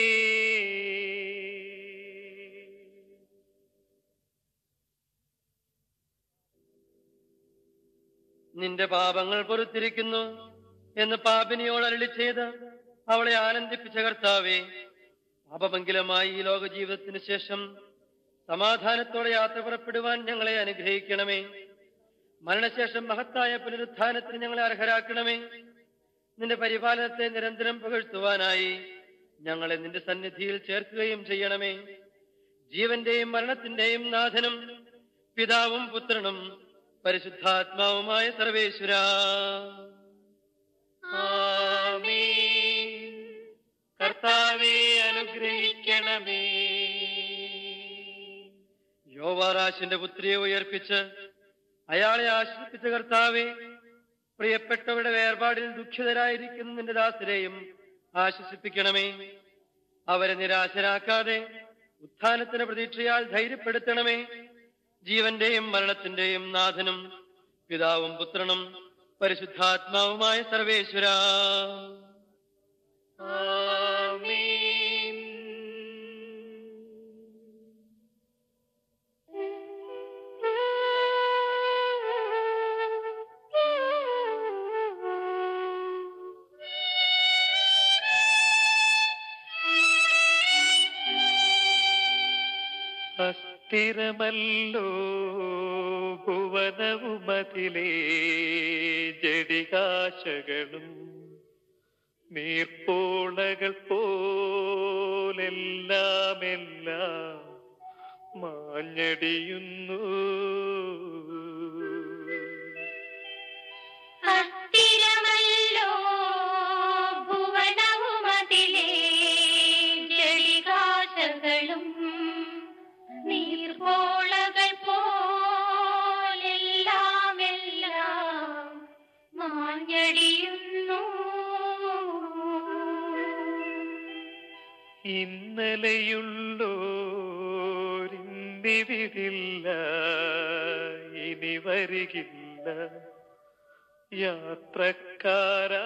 നിന്റെ പാപങ്ങൾ പൊറുത്തിരിക്കുന്നു എന്ന് പാപിനിയോട് അരളി ചെയ്ത് അവളെ ആനന്ദിപ്പിച്ച കർത്താവേ പാപമംഗലമായി ഈ ലോക ജീവിതത്തിന് ശേഷം സമാധാനത്തോടെ യാത്ര പുറപ്പെടുവാൻ ഞങ്ങളെ അനുഗ്രഹിക്കണമേ മരണശേഷം മഹത്തായ പുനരുത്ഥാനത്തിന് ഞങ്ങളെ അർഹരാക്കണമേ നിന്റെ പരിപാലനത്തെ നിരന്തരം പുകഴ്ത്തുവാനായി ഞങ്ങളെ നിന്റെ സന്നിധിയിൽ ചേർക്കുകയും ചെയ്യണമേ ജീവന്റെയും മരണത്തിന്റെയും നാഥനും പിതാവും പുത്രനും പരിശുദ്ധാത്മാവുമായ സർവേശ്വര കർത്താവെ അനുഗ്രഹിക്കണമേ യോവാറാശിന്റെ പുത്രിയെ ഉയർപ്പിച്ച് അയാളെ ആശ്രയിപ്പിച്ച കർത്താവെ പ്രിയപ്പെട്ടവരുടെ വേർപാടിൽ ദുഃഖിതരായിരിക്കുന്ന നിന്റെ ദാസരെയും ആശ്വസിപ്പിക്കണമേ അവരെ നിരാശരാക്കാതെ ഉത്ഥാനത്തിന് പ്രതീക്ഷയാൽ ധൈര്യപ്പെടുത്തണമേ ജീവന്റെയും മരണത്തിന്റെയും നാഥനും പിതാവും പുത്രനും പരിശുദ്ധാത്മാവുമായ സർവേശ്വര അസ്ഥിരമല്ലോ ഭുവനവുമതിലേ ജടികാശകളും നീർപ്പോളകൾ പോലെല്ലാം എല്ലാം മാഞ്ഞടിയുന്നു അസ്ഥിരമല്ലോ ഭുവനവുമതിലേ ജളികാശകളും നീർപോളകൾ പോലെല്ലാം എല്ലാം മാഞ്ഞടിയുന്നു ഇന്നലെയുള്ളോരിന്നിവിടില്ല ഇനി വരികില്ല യാത്രക്കാരാ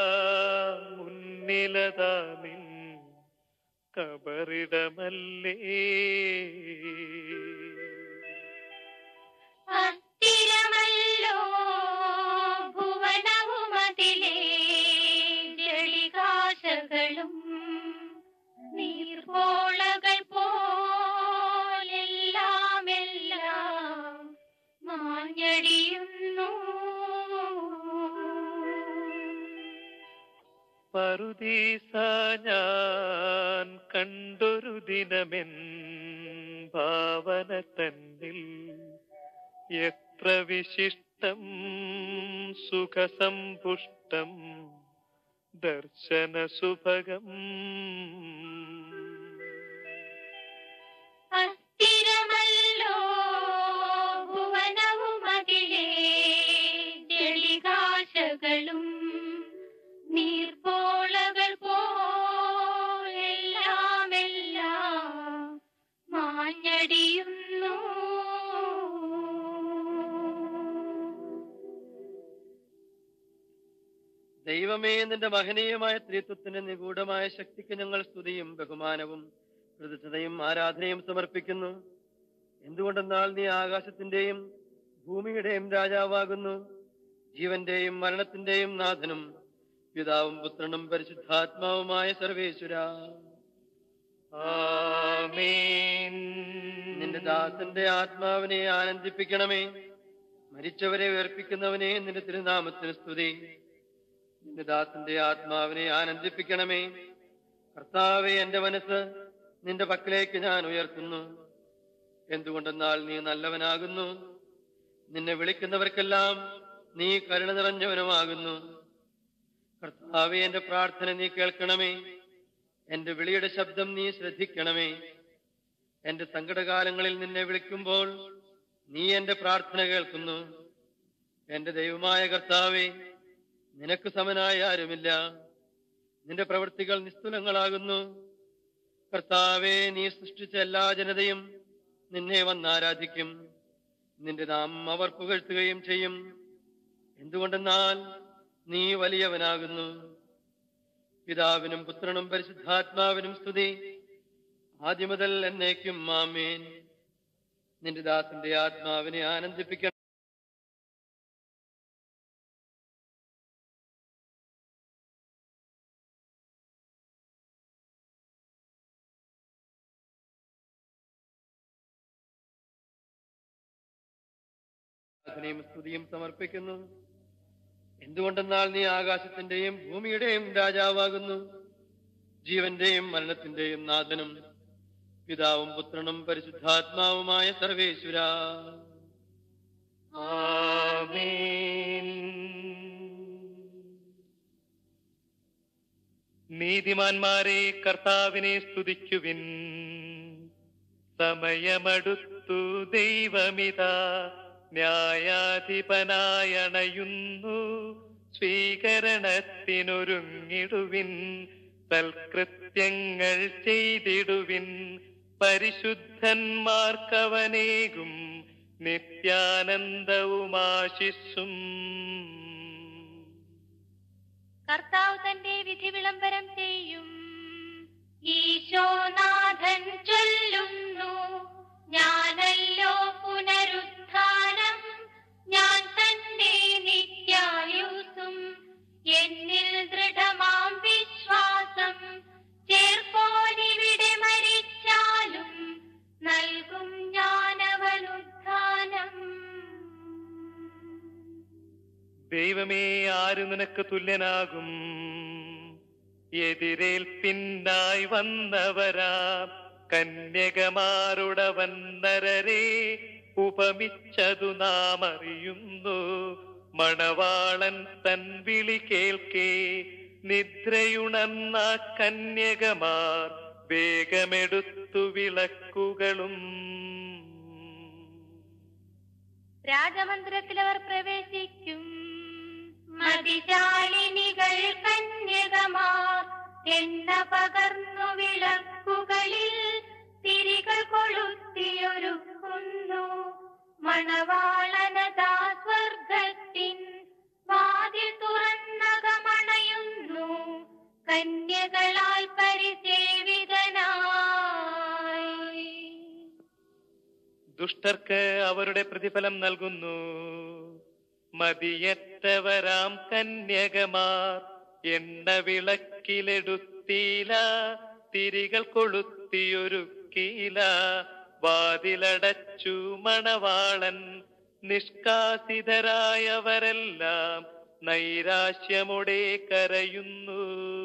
മുന്നിലതാ നിൻ കബറിടമല്ലേ അസ്ഥിരമല്ലോ ഭുവനവുമതിലേ ജളികാശകളും നീർപോളകൾ പോലെല്ലാം എല്ലാം മാഞ്ഞടിയുന്നു പറുദീസ ഞാൻ കണ്ടൊരു ദിനമെൻ ഭാവന തന്നിൽ എത്ര വിശിഷ്ടം സുഖസമ്പുഷ്ടം ദർശന സുഭഗം അസ്ഥിരമല്ലോ ഭുവനവുമതിലേ ജളികാശകളും നീർപോളകൾ പോലെല്ലാം എല്ലാം മാഞ്ഞടിയുന്നു ദൈവമേ നിന്റെ മഹനീയമായ ത്രിത്വത്തിന്റെ നിഗൂഢമായ ശക്തിക്ക് ഞങ്ങൾ സ്തുതിയും ബഹുമാനവും കൃതജ്ഞതയും ആരാധനയും സമർപ്പിക്കുന്നു എന്തുകൊണ്ടെന്നാൽ നീ ആകാശത്തിന്റെയും ഭൂമിയുടെയും രാജാവാകുന്നു ജീവന്റെയും മരണത്തിന്റെയും നാഥനും പിതാവും പുത്രനും പരിശുദ്ധാത്മാവുമായ സർവേശ്വര ആമേൻ നിന്റെ ദാസന്റെ ആത്മാവിനെ ആനന്ദിപ്പിക്കണമേ മരിച്ചവരെ ഉയർപ്പിക്കുന്നവനെ നിന്റെ തിരുനാമത്തിന് സ്തുതി നിന്റെ ദാസന്റെ ആത്മാവിനെ ആനന്ദിപ്പിക്കണമേ കർത്താവെ എന്റെ മനസ്സ് നിന്റെ പക്കലേക്ക് ഞാൻ ഉയർത്തുന്നു എന്തുകൊണ്ടെന്നാൽ നീ നല്ലവനാകുന്നു നിന്നെ വിളിക്കുന്നവർക്കെല്ലാം നീ കരുണ നിറഞ്ഞവനുമാകുന്നു കർത്താവെ എന്റെ പ്രാർത്ഥന നീ കേൾക്കണമേ എന്റെ വിളിയുടെ ശബ്ദം നീ ശ്രദ്ധിക്കണമേ എന്റെ സങ്കടകാലങ്ങളിൽ നിന്നെ വിളിക്കുമ്പോൾ നീ എന്റെ പ്രാർത്ഥന കേൾക്കുന്നു എന്റെ ദൈവമായ കർത്താവേ നിനക്ക് സമനായ ആരുമില്ല നിന്റെ പ്രവൃത്തികൾ നിസ്തുലങ്ങളാകുന്നു കർത്താവേ നീ സൃഷ്ടിച്ച എല്ലാ ജനതയും നിന്നെ വന്നാരാധിക്കും നിന്റെ നാമം അവർ പുകഴ്ത്തുകയും ചെയ്യും എന്തുകൊണ്ടെന്നാൽ നീ വലിയവനാകുന്നു പിതാവിനും പുത്രനും പരിശുദ്ധാത്മാവിനും സ്തുതി ആദ്യം മുതൽ എന്നേക്കും മാമേൻ നിന്റെ ദാസന്റെ ആത്മാവിനെ ആനന്ദിപ്പിക്കണം ആരാധനയും സ്തുതിയും സമർപ്പിക്കുന്നു എന്തുകൊണ്ടെന്നാൽ നീ ആകാശത്തിന്റെയും ഭൂമിയുടെയും രാജാവാകുന്നു ജീവന്റെയും മരണത്തിന്റെയും നാഥനും പിതാവും പുത്രനും പരിശുദ്ധാത്മാവുമായ സർവേശ്വര ആമേൻ നീതിമാന്മാരെ കർത്താവിനെ സ്തുതിക്കുവിൻ സമയമടുത്തു ദൈവമിതാ ന്യായാധിപനായണയുന്നു സ്വീകരണത്തിനൊരുങ്ങിടുവിൻ സൽകൃത്യങ്ങൾ ചെയ്തിടുവിൻ പരിശുദ്ധന്മാർക്കവനേകും നിത്യാനന്ദവുമാശിസ്സും കർത്താവ് തന്റെ വിധി വിളംബരം ചെയ്യും ഈശോനാഥൻ ചൊല്ലുന്നു ഞാനല്ലോ പുനരുത്ഥാനം ഞാൻ തന്നെ നിത്യായുസും എന്നിൽ ദൃഢമാം വിശ്വാസം ചേർപ്പോനിവിടെ മരിച്ചാലും നൽകും ഞാനവനുത്ഥാനം ദൈവമേ ആര് നിനക്ക് തുല്യനാകും എതിരേൽപ്പിന്നായി വന്നവരാ കന്യകമാരുടവൻ നരരെ ഉപമിച്ചതു നാം അറിയുന്നു മണവാളൻ തൻ വിളി കേൾക്കേ നിദ്രയുണർന്ന കന്യകമാർ വേഗമെടുത്തു വിളക്കുകളും രാജമന്ദിരത്തിൽ അവർ പ്രവേശിക്കും മതിശാലിനികൾ കന്യകമാർ എണ്ണ പകർന്നു വിളക്കുകളിൽ തിരികൾ കൊളുത്തിയൊരുക്കുന്നു മണവാളനതാ സ്വർഗത്തിൻ വാതിൽ തുറന്നകമണയുന്നു കന്യകളാൽ പരിസേവിതനായി ദുഷ്ടർക്ക് അവരുടെ പ്രതിഫലം നൽകുന്നു മതിയറ്റവരാം കന്യകമാർ എണ്ണ വിളക്കിലെടുത്തീല തിരികൾ കൊളുത്തിയൊരുക്കീല വാതിലടച്ചു മണവാളൻ നിഷ്കാസിതരായവരെല്ലാം നൈരാശ്യമുടെ കരയുന്നു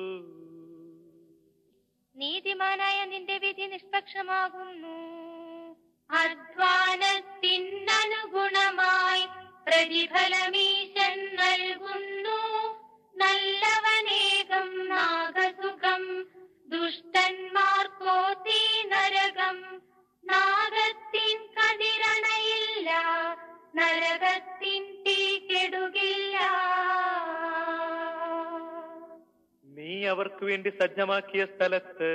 നീതിമാനായ നിന്റെ വിധി നിഷ്പക്ഷമാകുന്നു അധ്വാനത്തിനനുഗുണമായി പ്രതിഫലമീശൻ നൽകുന്നു നല്ലവനേകം നാഗസുഖം ദുഷ്ടന്മാർക്കോ തീ നരകം നാഗത്തിൻ കതിരണയില്ല നരകത്തിൻ തീ കെടുകില്ല നീ അവർക്ക് വേണ്ടി സജ്ജമാക്കിയ സ്ഥലത്ത്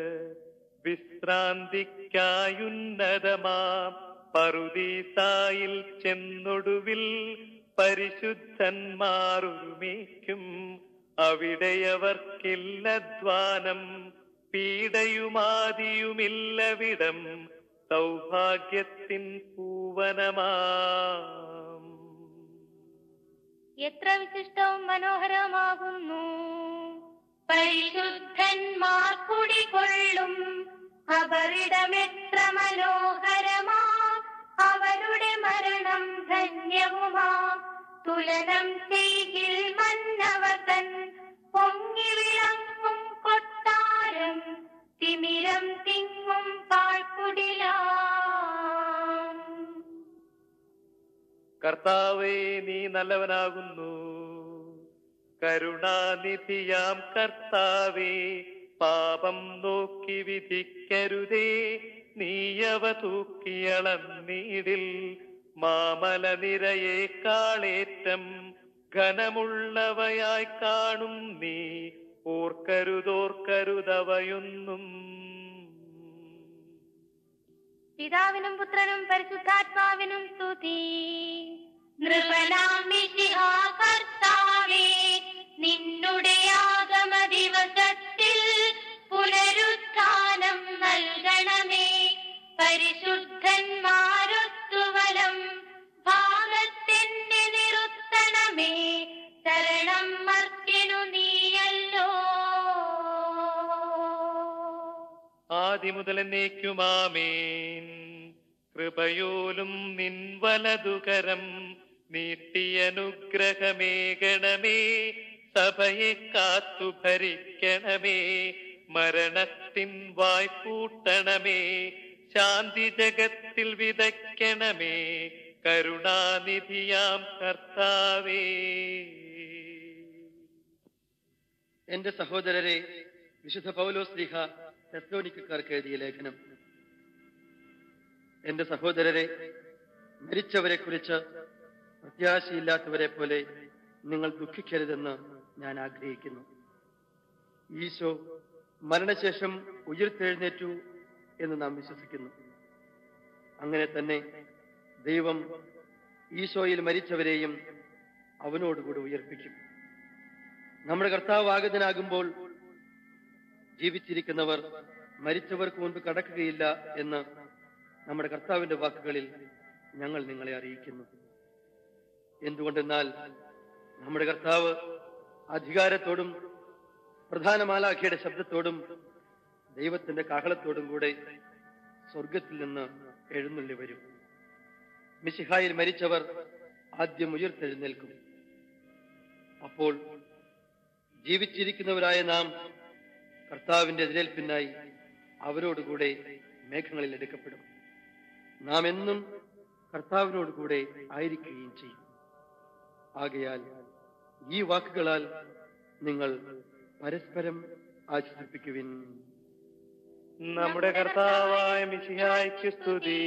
വിശ്രാന്തിക്കായുന്നതമാം പറുദീസായിൽ ചെന്നൊടുവിൽ പരിശുദ്ധന്മാർ ഒരുമിക്കും അവിടെയവർക്കില്ലധ്വാനം പീഡയുമാതിയുമില്ലവിടം സൗഭാഗ്യത്തിൻ പൂവനമാം എത്ര വിശിഷ്ടവും മനോഹരമാകുന്നു പരിശുദ്ധന്മാർ കുടികൊള്ളും അവരിടമെത്ര മനോഹരമാ അവരുടെ മരണം ധന്യവുമാ തുലനം ചെയ്യിൽ മന്നവതൻ പൊങ്ങി വിളങ്ങും കൊട്ടാരം തിമിരം തിങ്ങും പാഴ്ക്കുടിലാം കർത്താവേ നീ നല്ലവനാകുന്നു കരുണാനിധിയാം കർത്താവേ പാപം നോക്കി വിധിക്കരുതേ നീയവ തൂക്കിയളന്നീടിൽ മാമല നിരയെ കാളേറ്റം ഘനമുള്ളവയായി കാണും നീ ഓർക്കരുതോർക്കരുതവയൊന്നും പിതാവിനും പുത്രനും പരിശുദ്ധാത്മാവിനും സ്തുതി നൃപനാമിശിഹാ കർത്താവേ നിന്നുടെ ആഗമ ദിവസത്തിൽ പുനരുത്ഥാനം നൽകണമേ പരിശുദ്ധന്മാരൊത്തുവലം ഭാഗത്തിന്റെ നിറുത്തണമേ ശരണം മർത്തിനു നീയല്ലോ ആദിമുതൽ എന്നേക്കുമാമേൻ കൃപയോലും നിൻ വലതുകരം നീട്ടിയനുഗ്രഹമേകണമേ സഭയെ കാത്തു ഭരിക്കണമേ മരണത്തിൻ വായ്പൂട്ടണമേ ശാന്തി ജഗത്തിൽ വിതയ്ക്കണമേ കരുണാനിധിയാം കർത്താവേ എന്റെ സഹോദരരെ വിശുദ്ധ പൗലോസ് ലീഹ തെസ്ലോനിക്കാർക്ക് എഴുതിയ ലേഖനം എന്റെ സഹോദരരെ മരിച്ചവരെ കുറിച്ച് പ്രത്യാശയില്ലാത്തവരെ പോലെ നിങ്ങൾ ദുഃഖിക്കരുതെന്ന് ഞാൻ ആഗ്രഹിക്കുന്നു ഈശോ മരണശേഷം ഉയർത്തെഴുന്നേറ്റു എന്ന് നാം വിശ്വസിക്കുന്നു അങ്ങനെ തന്നെ ദൈവം ഈശോയിൽ മരിച്ചവരെയും അവനോടുകൂടി ഉയർപ്പിക്കും നമ്മുടെ കർത്താവ് ആഗതനാകുമ്പോൾ ജീവിച്ചിരിക്കുന്നവർ മരിച്ചവർക്ക് മുൻപ് കടക്കുകയില്ല എന്ന് നമ്മുടെ കർത്താവിന്റെ വാക്കുകളിൽ ഞങ്ങൾ നിങ്ങളെ അറിയിക്കുന്നു എന്തുകൊണ്ടെന്നാൽ നമ്മുടെ കർത്താവ് അധികാരത്തോടും പ്രധാന മാലാഖയുടെ ശബ്ദത്തോടും ദൈവത്തിന്റെ കാഹളത്തോടും കൂടെ സ്വർഗത്തിൽ നിന്ന് എഴുന്നള്ളി വരും മിശിഹായിൽ മരിച്ചവർ ആദ്യം ഉയർത്തെഴുന്നേൽക്കും അപ്പോൾ ജീവിച്ചിരിക്കുന്നവരായ നാം കർത്താവിന്റെ എതിരേൽപ്പിനായി അവരോടുകൂടെ മേഘങ്ങളിൽ എടുക്കപ്പെടും നാം എന്നും കർത്താവിനോട് കൂടെ ആയിരിക്കുകയും ചെയ്യും ആകയാൽ ഈ വാക്കുകളാൽ നിങ്ങൾ പരസ്പരം ആശ്വസിപ്പിക്കുവിൻ നമ്മുടെ കർത്താവായ മിശിഹായ്ക്ക് സ്തുതി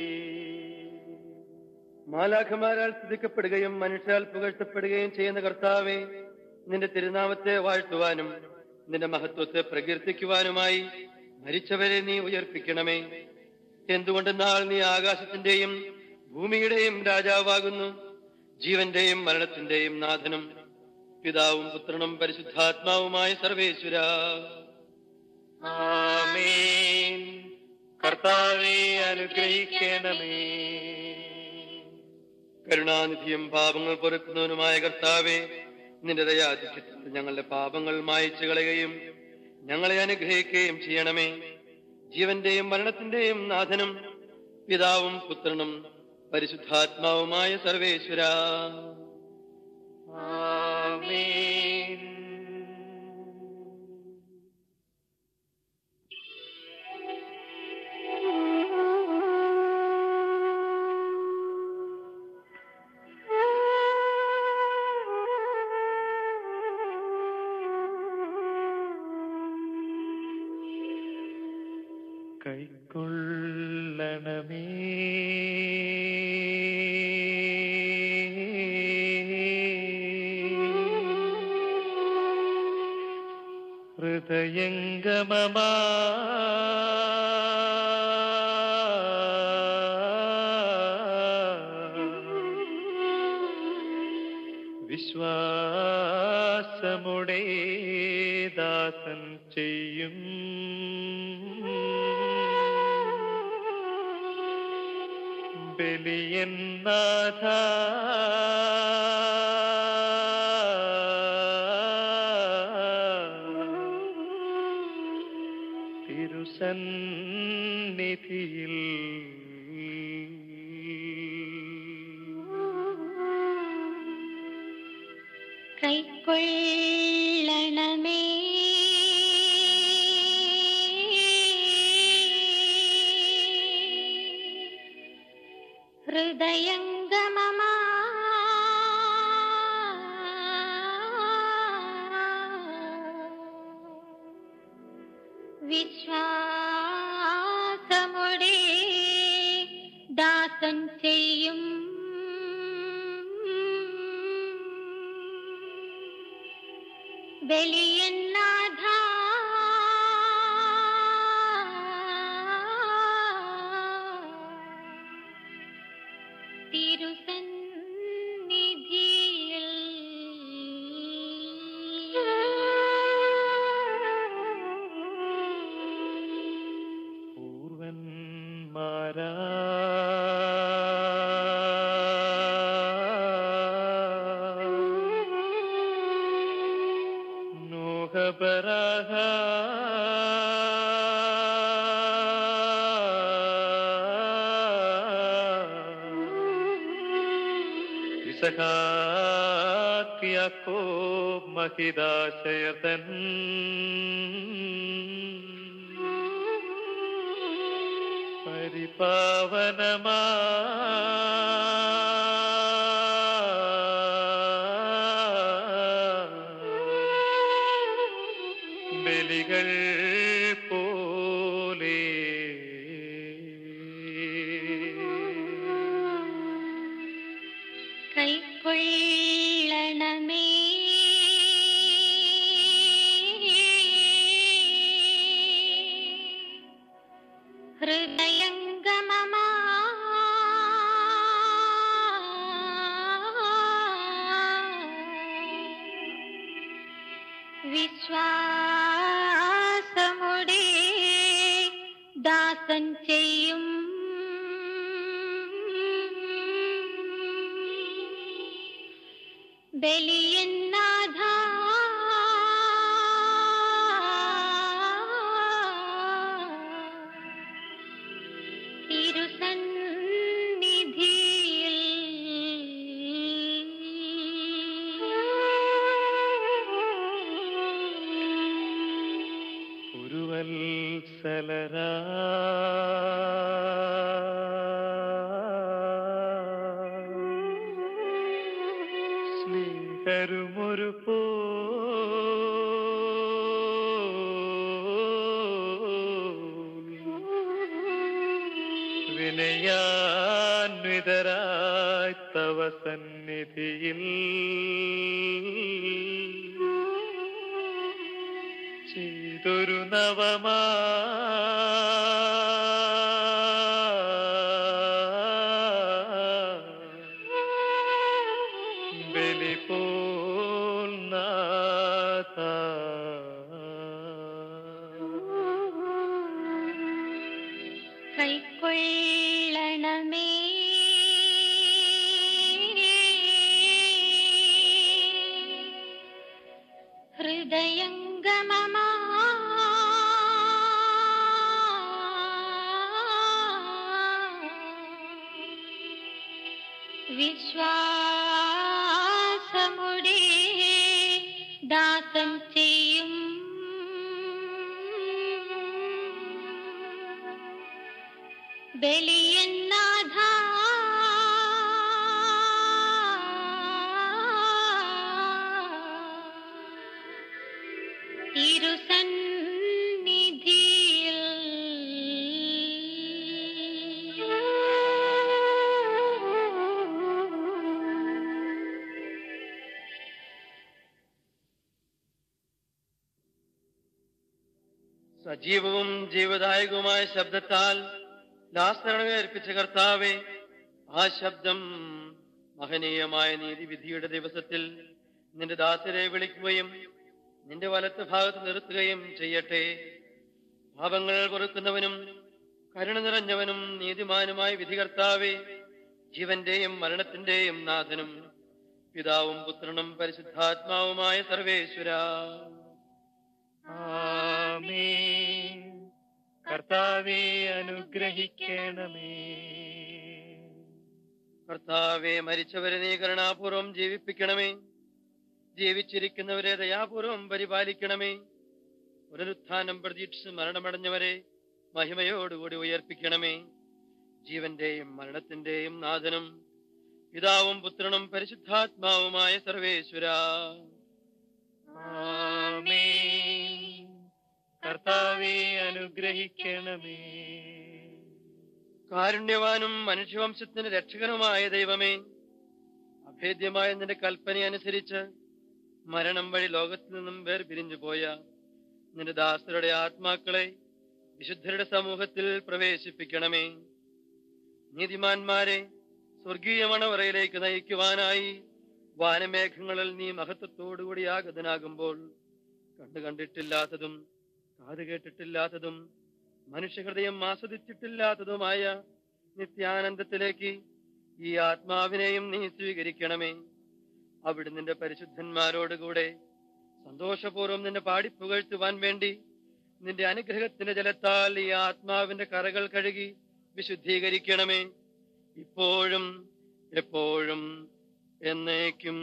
മാലാഖമാരാൽ സ്തുതിക്കപ്പെടുകയും മനുഷ്യാൽ പുകഴ്ത്തപ്പെടുകയും ചെയ്യുന്ന കർത്താവെ നിന്റെ തിരുനാമത്തെ വാഴ്ത്തുവാനും നിന്റെ മഹത്വത്തെ പ്രകീർത്തിക്കുവാനുമായി മരിച്ചവരെ നീ ഉയർപ്പിക്കണമേ എന്തുകൊണ്ടെന്നാൽ നീ ആകാശത്തിന്റെയും ഭൂമിയുടെയും രാജാവാകുന്നു ജീവന്റെയും മരണത്തിന്റെയും നാഥനും പിതാവും പുത്രനും പരിശുദ്ധാത്മാവുമായ സർവേശ്വര ആമേൻ കർത്താവെ അനുഗ്രഹിക്കണമേ കരുണാനിധിയും പാപങ്ങൾ പൊറുക്കുന്നവനുമായ കർത്താവെ നിന്റെ ദയാധിക്യത്തിൽ ഞങ്ങളുടെ പാപങ്ങൾ മായച്ചു കളയുകയും ഞങ്ങളെ അനുഗ്രഹിക്കുകയും ചെയ്യണമേ ജീവന്റെയും മരണത്തിന്റെയും നാഥനും പിതാവും പുത്രനും പരിശുദ്ധാത്മാവുമായ സർവേശ്വര ആമേൻ കൈക്കൊള്ളണമേ ഹൃദയംഗമമാ വിശ്വാസമുടേ ദാസൻ ചെയ്യും ബലിയൻ നാഥ തിരുസന്നിധിയിൽ കൈക്കൊള്ളണമേ ഹൃദയംഗമമാ വിശ്വാസമുടെ ദാസൻ ചെയ്യും ബലിയന്നാഥ തിരുസന്നിധിയിൽ പൂർവന്മാരാ നോഹബരാഹ ഇസഹാക്കിയാക്കോ മഹിതാശയതൻ പരിപാവനമാ ബലിയന്നാഥ തിരുസന്നിധിയിൽ ഉരുവത്സലരാ സ്നേഹരുമൊരു പോ വിനയാന്വിതരായി തവ സന്നിധിയിൽ ചെയ്തൊരു നവമാ ബലി പോൽ നാഥ. കൈക്കൊള്ളണമേ ഹൃദയംഗമമാ വിശ്വാസമുടെ ദാസം ചെയ്യും ബലിയന്നാഥ തിരുസന്നിധിയിൽ സജീവവും ജീവദായകവുമായ ശബ്ദത്താൽ ലാസരണമേ അർപ്പിച്ച കർത്താവെ ആ ശബ്ദം മഹനീയമായ നീതിവിധിയുടെ ദിവസത്തിൽ നിന്റെ ദാസരെ വിളിക്കുകയും നിന്റെ വലത്ത് ഭാഗത്ത് നിർത്തുകയും ചെയ്യട്ടെ പാപങ്ങൾ പൊറുക്കുന്നവനും കരുണ നിറഞ്ഞവനും നീതിമാനുമായ വിധികർത്താവെ ജീവന്റെയും മരണത്തിന്റെയും നാഥനും പിതാവും പുത്രനും പരിശുദ്ധാത്മാവുമായ സർവേശ്വര ആമേൻ കർത്താവെ അനുഗ്രഹിക്കണമേ കർത്താവെ മരിച്ചവരെ നീ കരുണാപൂർവം ജീവിപ്പിക്കണമേ ജീവിച്ചിരിക്കുന്നവരെ ദയാപൂർവം പരിപാലിക്കണമേ പുനരുത്ഥാനം പ്രതീക്ഷിച്ച് മരണമടഞ്ഞവരെ മഹിമയോടുകൂടി ഉയർപ്പിക്കണമേ ജീവന്റെയും മരണത്തിന്റെയും നാഥനും പിതാവും പുത്രനും പരിശുദ്ധാത്മാവുമായ സർവേശ്വര ആമേൻ കർത്താവെ അനുഗ്രഹിക്കണമേ കാരുണ്യവാനും മനുഷ്യവംശത്തിന് രക്ഷകനുമായ ദൈവമേ അഭേദ്യമായ നിന്റെ കൽപ്പന അനുസരിച്ച് മരണം വഴി ലോകത്തിൽ നിന്നും വേർപിരിഞ്ഞു പോയ നിന്റെ ദാസരുടെ ആത്മാക്കളെ വിശുദ്ധരുടെ സമൂഹത്തിൽ പ്രവേശിപ്പിക്കണമേ നീതിമാന്മാരെ സ്വർഗീയ മണവറയിലേക്ക് നയിക്കുവാനായി വാനമേഘങ്ങളിൽ നീ മഹത്വത്തോടുകൂടി ആഗതനാകുമ്പോൾ കണ്ടു കണ്ടിട്ടില്ലാത്തതും കാത് കേട്ടിട്ടില്ലാത്തതും മനുഷ്യഹൃദയം ആസ്വദിച്ചിട്ടില്ലാത്തതുമായ നിത്യാനന്ദത്തിലേക്ക് ഈ ആത്മാവിനെയും നീ സ്വീകരിക്കണമേ അവിടെ നിന്റെ പരിശുദ്ധന്മാരോടുകൂടെ സന്തോഷപൂർവ്വം നിന്നെ പാടിപ്പുകഴ്ത്തുവാൻ വേണ്ടി നിന്റെ അനുഗ്രഹത്തിന്റെ ജലത്താൽ ഈ ആത്മാവിന്റെ കറകൾ കഴുകി വിശുദ്ധീകരിക്കണമേ ഇപ്പോഴും എപ്പോഴും എന്നേക്കും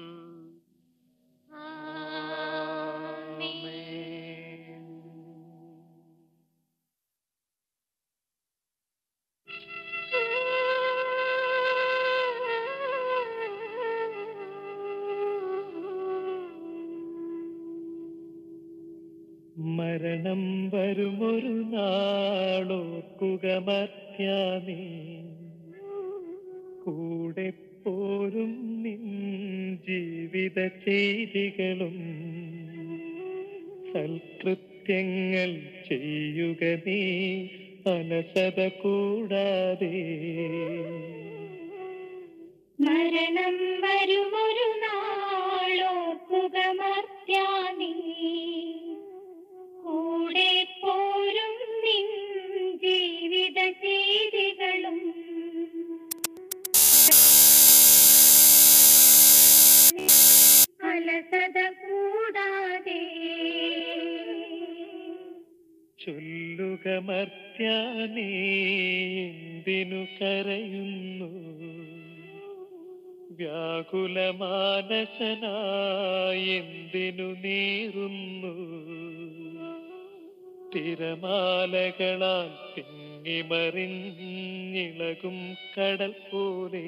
മരണം വരുമൊരു നാളോർക്കുക മർത്യാനേ കൂടെ പോരും നിൻ ജീവിത ചെയ്തികളും സൽകൃത്യങ്ങൾ ചെയ്യുക നീ അനസത കൂടാതെ മരണം വരുമൊരു നാളോർക്കുക മർത്യാനീ കൂടെ പോരും നിൻ ജീവിത ചെയ്തികളും ചൊല്ലുക മർത്യാനേ എന്തിനു കരയുന്നു വ്യാകുലമാനസനായി എന്തിനു നീറുന്നു തിരമാലകളാൽ തിങ്ങിമറിഞ്ഞിളകും കടൽ പോലെ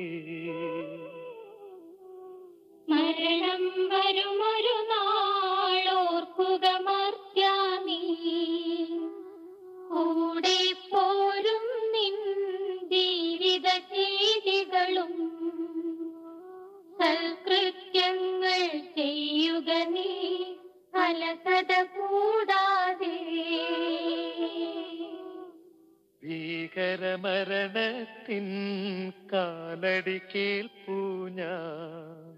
മരണം വരുമൊരു നാളോർക്കുക മർത്യാനീ കൂടെ പോരും നിൻ ജീവിത ചെയ്തികളും സൽകൃത്യങ്ങൾ ചെയ്യുക നീ അലസത കൂടാതെ ഭീകരമരണത്തിൻ കാലടി കേൾപ്പൂ ഞാൻ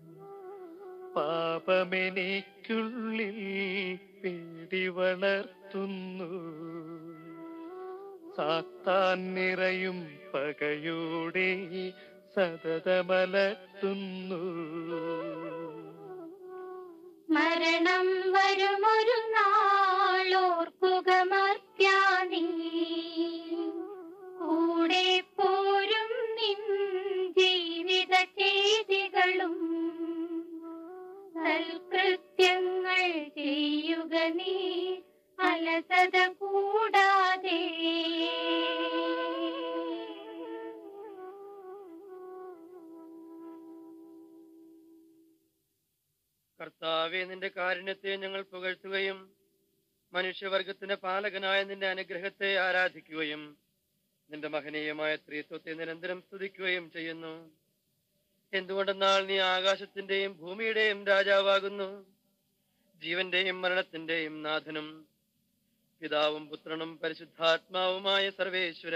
പാപമെനിക്കുള്ളിൽ പേടി വളർത്തുന്നു സാത്താൻ നിറയും പകയോടെ സതതമലർത്തുന്നു മരണം വരുമൊരു നാളോർക്കുക മർത്യാനീ കൂടെ പോരും നിൻ ജീവിത ചെയ്തികളും സൽകൃത്യങ്ങൾ ചെയ്യുക നീ അലസത കൂടാതെ കർത്താവെ നിന്റെ കാരുണ്യത്തെ ഞങ്ങൾ പുകഴ്ത്തുകയും മനുഷ്യവർഗത്തിന്റെ പാലകനായ നിന്റെ അനുഗ്രഹത്തെ ആരാധിക്കുകയും നിന്റെ മഹനീയമായ സ്ത്രീത്വത്തെ നിരന്തരം സ്തുതിക്കുകയും ചെയ്യുന്നു എന്തുകൊണ്ടെന്നാൽ നീ ആകാശത്തിന്റെയും ഭൂമിയുടെയും രാജാവാകുന്നു ജീവന്റെയും മരണത്തിന്റെയും നാഥനും പിതാവും പുത്രനും പരിശുദ്ധാത്മാവുമായ സർവേശ്വര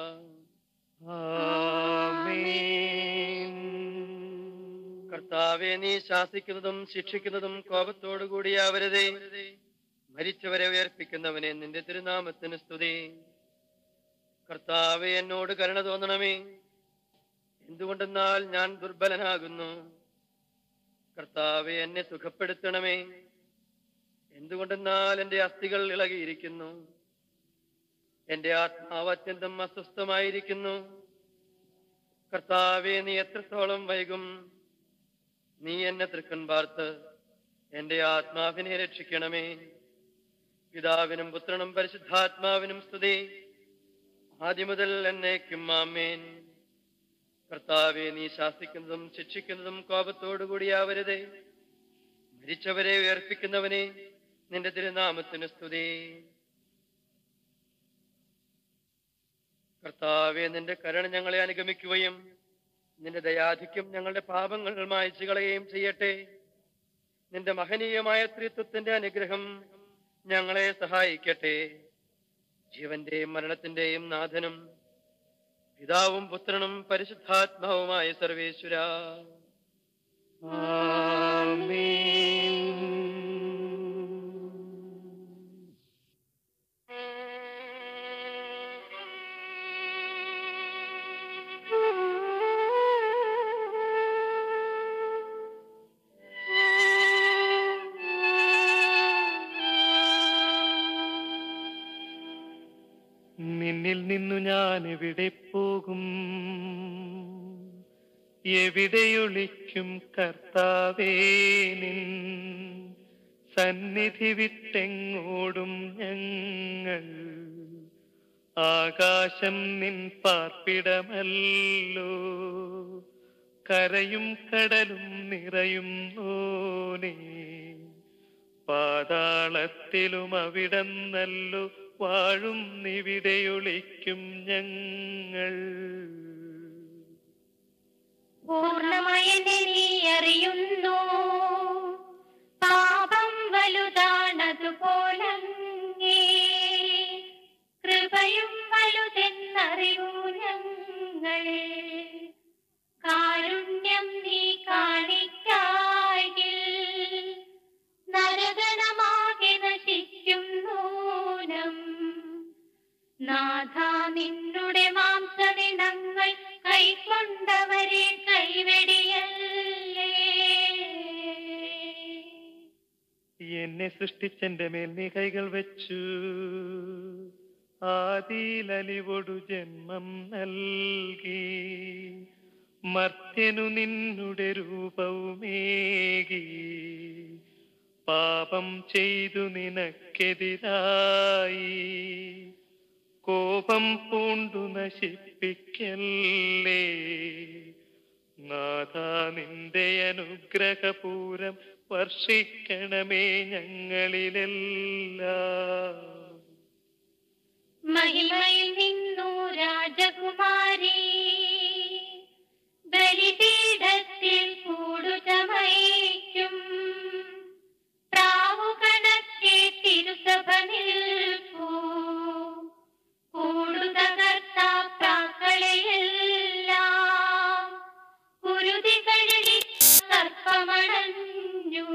കർത്താവെ നീ ശാസിക്കുന്നതും ശിക്ഷിക്കുന്നതും കോപത്തോടുകൂടിയാവരുതേ മരിച്ചവരെ ഉയർപ്പിക്കുന്നവനെ നിന്റെ തിരുനാമത്തിന് സ്തുതി കർത്താവെ എന്നോട് കരുണ തോന്നണമേ എന്തുകൊണ്ടെന്നാൽ ഞാൻ ദുർബലനാകുന്നു കർത്താവെ എന്നെ സുഖപ്പെടുത്തണമേ എന്തുകൊണ്ടെന്നാൽ എന്റെ അസ്ഥികൾ ഇളകിയിരിക്കുന്നു എന്റെ ആത്മാവ് അത്യന്തം അസ്വസ്ഥമായിരിക്കുന്നു കർത്താവെ നീ എത്രത്തോളം വൈകും നീ എന്നെ തൃക്കൺ പാർത്ത് എന്റെ ആത്മാവിനെ രക്ഷിക്കണമേ പിതാവിനും പുത്രനും പരിശുദ്ധാത്മാവിനും സ്തുതി ആദ്യം മുതൽ എന്നേക്കും ആമേൻ കർത്താവെ നീ ശാസിക്കുന്നതും ശിക്ഷിക്കുന്നതും കോപത്തോടുകൂടിയാവരുതേ മരിച്ചവരെ ഉയർപ്പിക്കുന്നവനെ നിന്റെ തിരുനാമത്തിന് സ്തുതി കർത്താവെ നിന്റെ കരുണ ഞങ്ങളെ അനുഗമിക്കുകയും നിന്റെ ദയാധിക്യം ഞങ്ങളുടെ പാപങ്ങൾ മായച്ചു കളയുകയും ചെയ്യട്ടെ നിന്റെ മഹനീയമായ സ്ത്രീത്വത്തിന്റെ അനുഗ്രഹം ഞങ്ങളെ സഹായിക്കട്ടെ ജീവന്റെയും മരണത്തിന്റെയും നാഥനും പിതാവും പുത്രനും പരിശുദ്ധാത്മാവുമായ സർവേശ്വര നിന്നിൽ നിന്നു ഞാൻ എവിടെ പോകും എവിടെയൊളിക്കും കർത്താവേ നിൻ സന്നിധി വിട്ടെങ്ങോടും ഞങ്ങൾ ആകാശം നിൻ പാർപ്പിടമല്ലോ കരയും കടലും നിറയും നോനേ പാതാളത്തിലും അവിടന്നല്ലോ വാഴും നിവിടെയൊളിക്കും ഞങ്ങൾ പൂർണ്ണമയനെ നീ അറിയുന്നു പാപം വലുതാണതുപോലങ്ങേ കൃപയും വലുതെന്നറിയൂ ഞങ്ങൾ കാരുണ്യം നീ കാണിക്കായിൽ നരകണമാകെ നശിക്കും നൂനം നാഥ നിന്നുടെ മാംസദിനങ്ങൾ എന്നെ സൃഷ്ടിച്ചെന്റെ മേൽ നീ കൈകൾ വെച്ചു ആദിയിലലിവൊടു ജന്മം നൽകി മർത്യനു നിന്നുടെ രൂപവുമേകി പാപം ചെയ്തു നിനക്കെതിരായി കോപം പൂണ്ടു നശിപ്പിക്കല്ലേ നാഥ നിന്റെ അനുഗ്രഹപൂരം വർഷിക്കണമേ ഞങ്ങളിലെല്ലാം മഹിമയിൽ നിന്നു രാജകുമാരി ബലിപീഠത്തിൽ കൂടുചമയ്ക്കും പ്രാവുകണക്കെ തിരുസഭ നിൽപ്പൂ കൂടുതകർത്താക്കളെയെല്ലാം കുരുതികളിൽ സർപ്പമണഞ്ഞു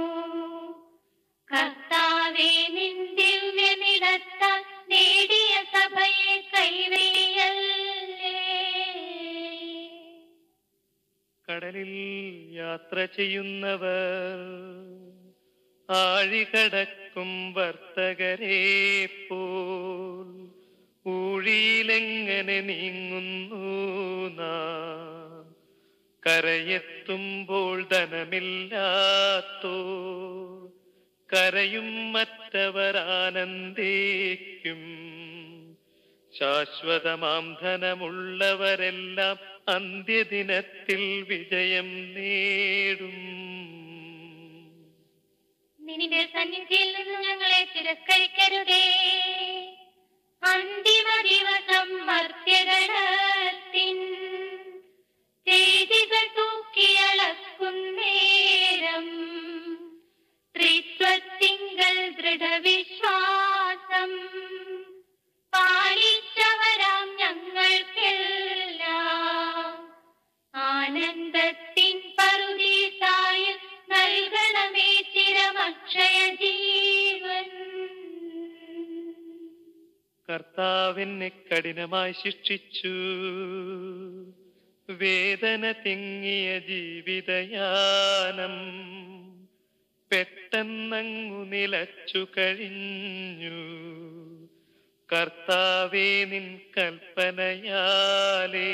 കർത്താവേ നിൻ ദിവ്യനിടത്താൽ നേടിയ സഭയെ കൈവേയല്ലേ കടലിൽ യാത്ര ചെയ്യുന്നവർ ആഴികടക്കും വർത്തകരെ പോൽ ഊഴിയിലെങ്ങനെ നീങ്ങുന്നു നാം കരയെത്തുമ്പോൾ ധനമില്ലാത്തോ കരയും മറ്റവർ ആനന്ദിക്കും ശാശ്വതമാം ധനമുള്ളവരെല്ലാം അന്ത്യദിനത്തിൽ വിജയം നേടും നിന്റെ സന്നിധിയിൽ നിന്ന് ഞങ്ങളെ തിരസ്കരിക്കരുതേ അന്തിമ ദിവസം മർത്യഗണത്തിൻ ചെയ്തികൾ തൂക്കിയളക്കുന്നേരം ത്രിത്വത്തിങ്കൽ ദൃഢവിശ്വാസം പാലിച്ചവരാം ഞങ്ങൾക്കെല്ലാം ആനന്ദത്തിൻ പറുദീസായ നൽകണമേ ചിരമക്ഷയ ജീവൻ കർത്താവിനെ കഠിനമായി ശിക്ഷിച്ചു വേദന തിങ്ങിയ ജീവിതയാനം പെട്ടെന്നങ്ങു നിലച്ചു കഴിഞ്ഞു കർത്താവേ നിൻ കൽപ്പനയാലേ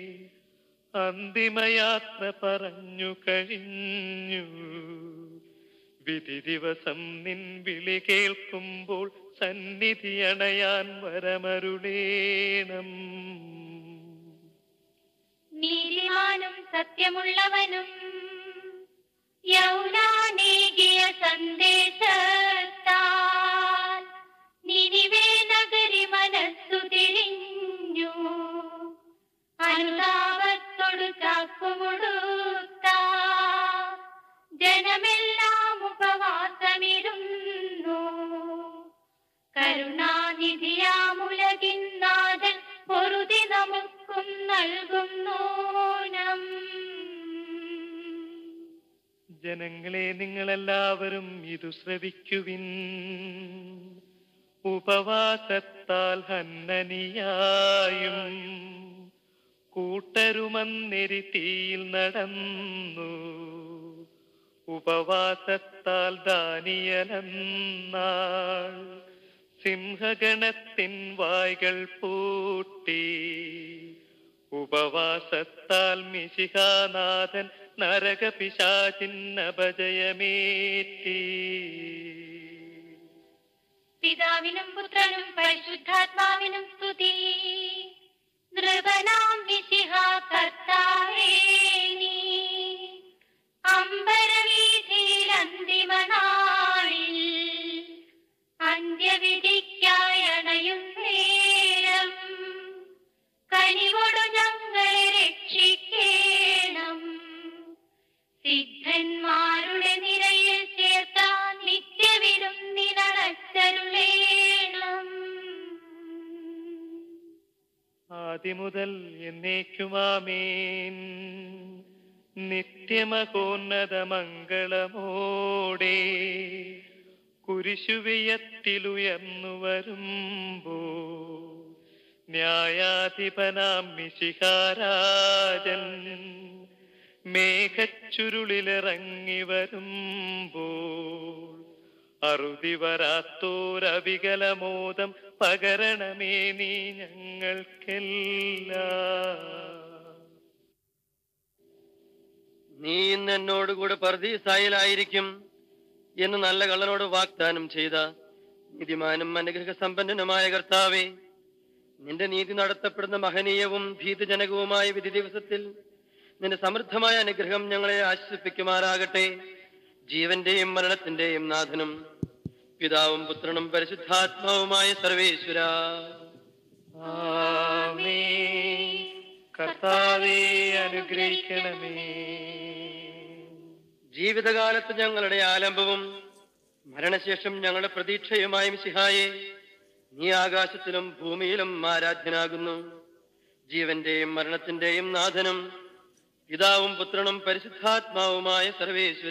അന്തിമയാത്ര പറഞ്ഞു കഴിഞ്ഞു വിധി ദിവസം നിൻ വിളി കേൾക്കുമ്പോൾ സന്നിധി അണയാൻ വരമരുളേണം നീതിമാനും സത്യമുള്ളവനും യൗനാനേകിയ സന്ദേശത്താൽ നിനിവേ നഗരി മനസ്സു തിരിഞ്ഞു അനുതാപത്തോടു ചാക്കുമുടുത്ത ജനമെല്ലാം ഉപവാസമിരുന്നു കരുണാനിധിയാമുലകിന്നാഥൻ പൊറുതി നമുക്കും നൽകുന്നോനം ജനങ്ങളെ നിങ്ങളെല്ലാവരും ഇതു ശ്രവിക്കുവിൻ ഉപവാസത്താൽ ഹന്നനിയായും കൂട്ടരുമന്നെരി തീയിൽ നടന്നു ഉപവാസത്താൽ ദാനിയലെന്നാൾ സിംഹഗണത്തിൻ വായ്കൾ പൂട്ടി ഉപവാസത്താൽ മിശിഹാനാഥൻ നരകപിശാചിൻ അപജയമേറ്റി പിതാവിനും പുത്രനും പരിശുദ്ധാത്മാവിനും സ്തുതി നൃപനാം വിശിഹ കർത്താവേ നീ അമ്പരവീതിയിൽ അന്തിമ നാളിൽ അന്ത്യവിധിക്കായി അണയും നേരം കനിവോടു ഞങ്ങളെ രക്ഷിക്കേണം സിദ്ധന്മാരുടെ നിരയിൽ ചേർത്ത നിത്യവിരുന്നിനടച്ചരുളേണം ആദിമുതൽ എന്നേക്കുമാമേൻ നിത്യമകോന്നത മംഗളമോടെ കുരിശുവിയത്തിലുയർന്നു വരുമ്പോ ന്യായാധിപനാം മിശിഹാരാജൻ മേഘച്ചുരുളിലിറങ്ങി വരുമ്പോൾ അറുതി വരാത്തോരവികലമോദം പകരണമേ നീ ഞങ്ങൾക്കെല്ലാം നീ ഇന്ന് എന്നോടുകൂടെ പർദീസായിലായിരിക്കും എന്ന് നല്ല കള്ളനോട് വാഗ്ദാനം ചെയ്ത നീതിമാനും അനുഗ്രഹ സമ്പന്നനുമായ കർത്താവേ നിന്റെ നീതി നടത്തപ്പെടുന്ന മഹനീയവും ഭീതജനകവുമായ വിധി ദിവസത്തിൽ നിന്റെ സമൃദ്ധമായ അനുഗ്രഹം ഞങ്ങളെ ആശ്വസിപ്പിക്കുമാറാകട്ടെ ജീവന്റെയും മരണത്തിന്റെയും നാഥനും പിതാവും പുത്രനും പരിശുദ്ധാത്മാവുമായ സർവേശ്വര ആമേൻ. കർത്താവേ അനുഗ്രഹിക്കണമേ ജീവിതകാലത്ത് ഞങ്ങളുടെ ആലംബവും മരണശേഷം ഞങ്ങളുടെ പ്രതീക്ഷയുമായ മിശിഹായെ നീ ആകാശത്തിലും ഭൂമിയിലും ആരാധ്യനാകുന്നു ജീവന്റെയും മരണത്തിന്റെയും നാഥനും പിതാവും പുത്രനും പരിശുദ്ധാത്മാവുമായ സർവേശ്വര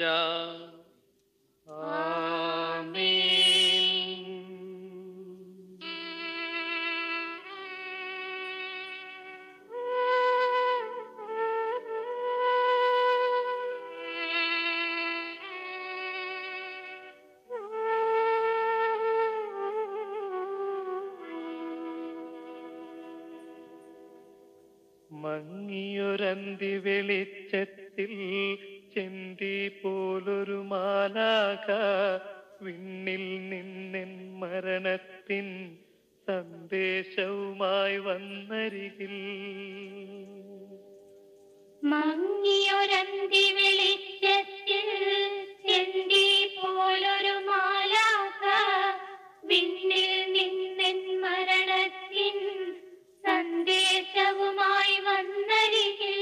മങ്ങിയൊരന്തി വെളിച്ചത്തിൽ ചെന്തി പോലൊരു മാലാക വിണ്ണിൽ നിന്നെൻ മരണത്തിൻ സന്ദേശവുമായി വന്നരികിൽ മങ്ങിയൊരന്തി വെളിച്ചത്തിൽ ചെന്തി പോലൊരു മാലാക വിണ്ണിൽ നിന്നെൻ മരണത്തിൻ സന്ദേശവുമായി വന്നരികിൽ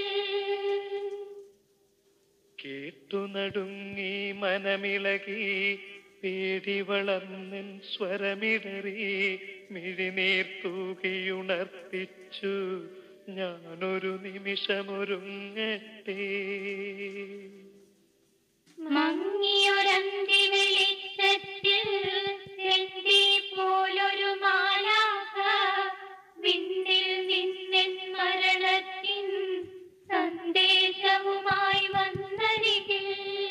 കേട്ടു നടുങ്ങി മനമിളകി പേടി വളർന്നൻ സ്വരമിടറി മിഴിനീർ തൂകിയുണർത്തിച്ചു ഞാനൊരു നിമിഷമൊരുങ്ങട്ടെ മങ്ങിയൊരന്തി വെളിച്ചത്തിൽ ചെന്തി പോലൊരു മാലാക വിണ്ണിൽ നിന്നെൻ മരണത്തിൻ സന്ദേശവുമായി വന്നരികിൽ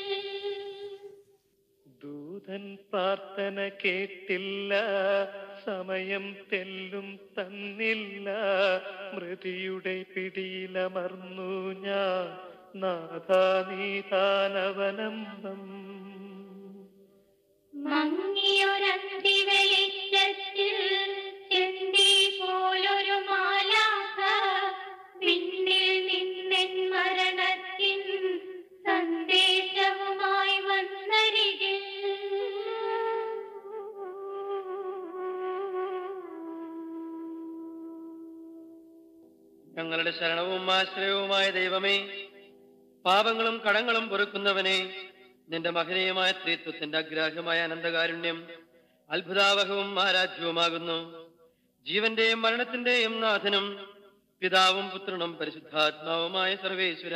ദൂതൻ പ്രാർത്ഥന കേട്ടില്ല സമയം തെല്ലും തന്നില്ല മൃതിയുടെ പിടിയിലമർന്നു ഞാൻ നാഥാ നീതാനവലംബം മങ്ങിയൊരന്തി വെളിച്ചത്തിൽ ചെന്തി പോലൊരു മാലാക വിണ്ണിൽ നിന്നെൻ മരണത്തിൻ സന്ദേശവുമായി വന്നരികിൽ ഞങ്ങളുടെ ശരണവും ആശ്രയവുമായ ദൈവമേ പാപങ്ങളും കടങ്ങളും പൊറുക്കുന്നവനെ നിന്റെ മഹനീയമായ സ്ത്രീത്വത്തിന്റെ അഗ്രാഹ്യമായ അനന്തകാരുണ്യം അത്ഭുതാവഹവും ആരാധ്യവുമാകുന്നു ജീവന്റെയും മരണത്തിന്റെയും നാഥനും പിതാവും പുത്രനും പരിശുദ്ധാത്മാവുമായ സർവേശ്വര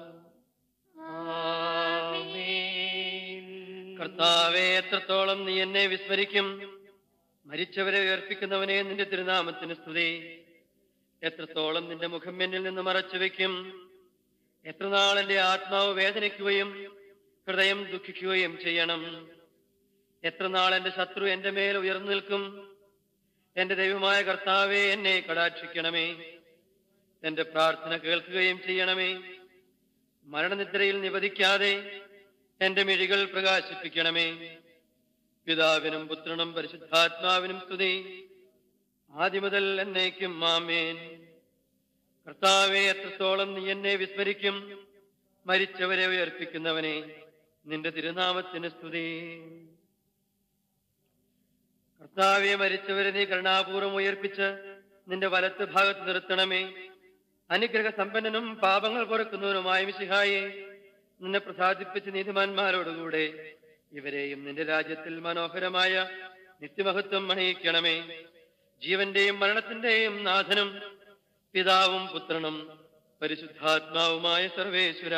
കർത്താവെ എത്രത്തോളം നീ എന്നെ വിസ്മരിക്കും മരിച്ചവരെ ഉയർപ്പിക്കുന്നവനെ നിന്റെ തിരുനാമത്തിന് സ്തുതി എത്രത്തോളം നിന്റെ മുഖം എന്നിൽ നിന്ന് മറച്ചു വെക്കും എത്ര നാൾ എന്റെ ആത്മാവ് വേദനിക്കുകയും ഹൃദയം ദുഃഖിക്കുകയും ചെയ്യണം എത്ര നാൾ എന്റെ ശത്രു എന്റെ മേൽ ഉയർന്നു നിൽക്കും എന്റെ ദൈവമായ കർത്താവെ എന്നെ കടാക്ഷിക്കണമേ എന്റെ പ്രാർത്ഥന കേൾക്കുകയും ചെയ്യണമേ മരണനിദ്രയിൽ നിവധിക്കാതെ എന്റെ മിഴികൾ പ്രകാശിപ്പിക്കണമേ പിതാവിനും പുത്രനും പരിശുദ്ധാത്മാവിനും സ്തുതി ആദ്യം മുതൽ എന്നേക്കും മാമേൻ കർത്താവെ എത്രത്തോളം നീ എന്നെ വിസ്മരിക്കും മരിച്ചവരെ ഉയർപ്പിക്കുന്നവനെ നിന്റെ തിരുനാമത്തിന് സ്തുതി കർത്താവെ മരിച്ചവരെ നീ കരുണാപൂർവം ഉയർപ്പിച്ച് നിന്റെ വലത്ത് ഭാഗത്ത് നിർത്തണമേ അനുഗ്രഹ സമ്പന്നനും പാപങ്ങൾ പൊറുക്കുന്നവനുമായ മിശിഹായെ നിന്നെ പ്രസാദിപ്പിച്ച നീതിമാന്മാരോടുകൂടെ ഇവരെയും നിന്റെ രാജ്യത്തിൽ മനോഹരമായ നിത്യമഹത്വം അണിയിക്കണമേ ജീവന്റെയും മരണത്തിന്റെയും നാഥനും പിതാവും പുത്രനും പരിശുദ്ധാത്മാവുമായ സർവേശ്വര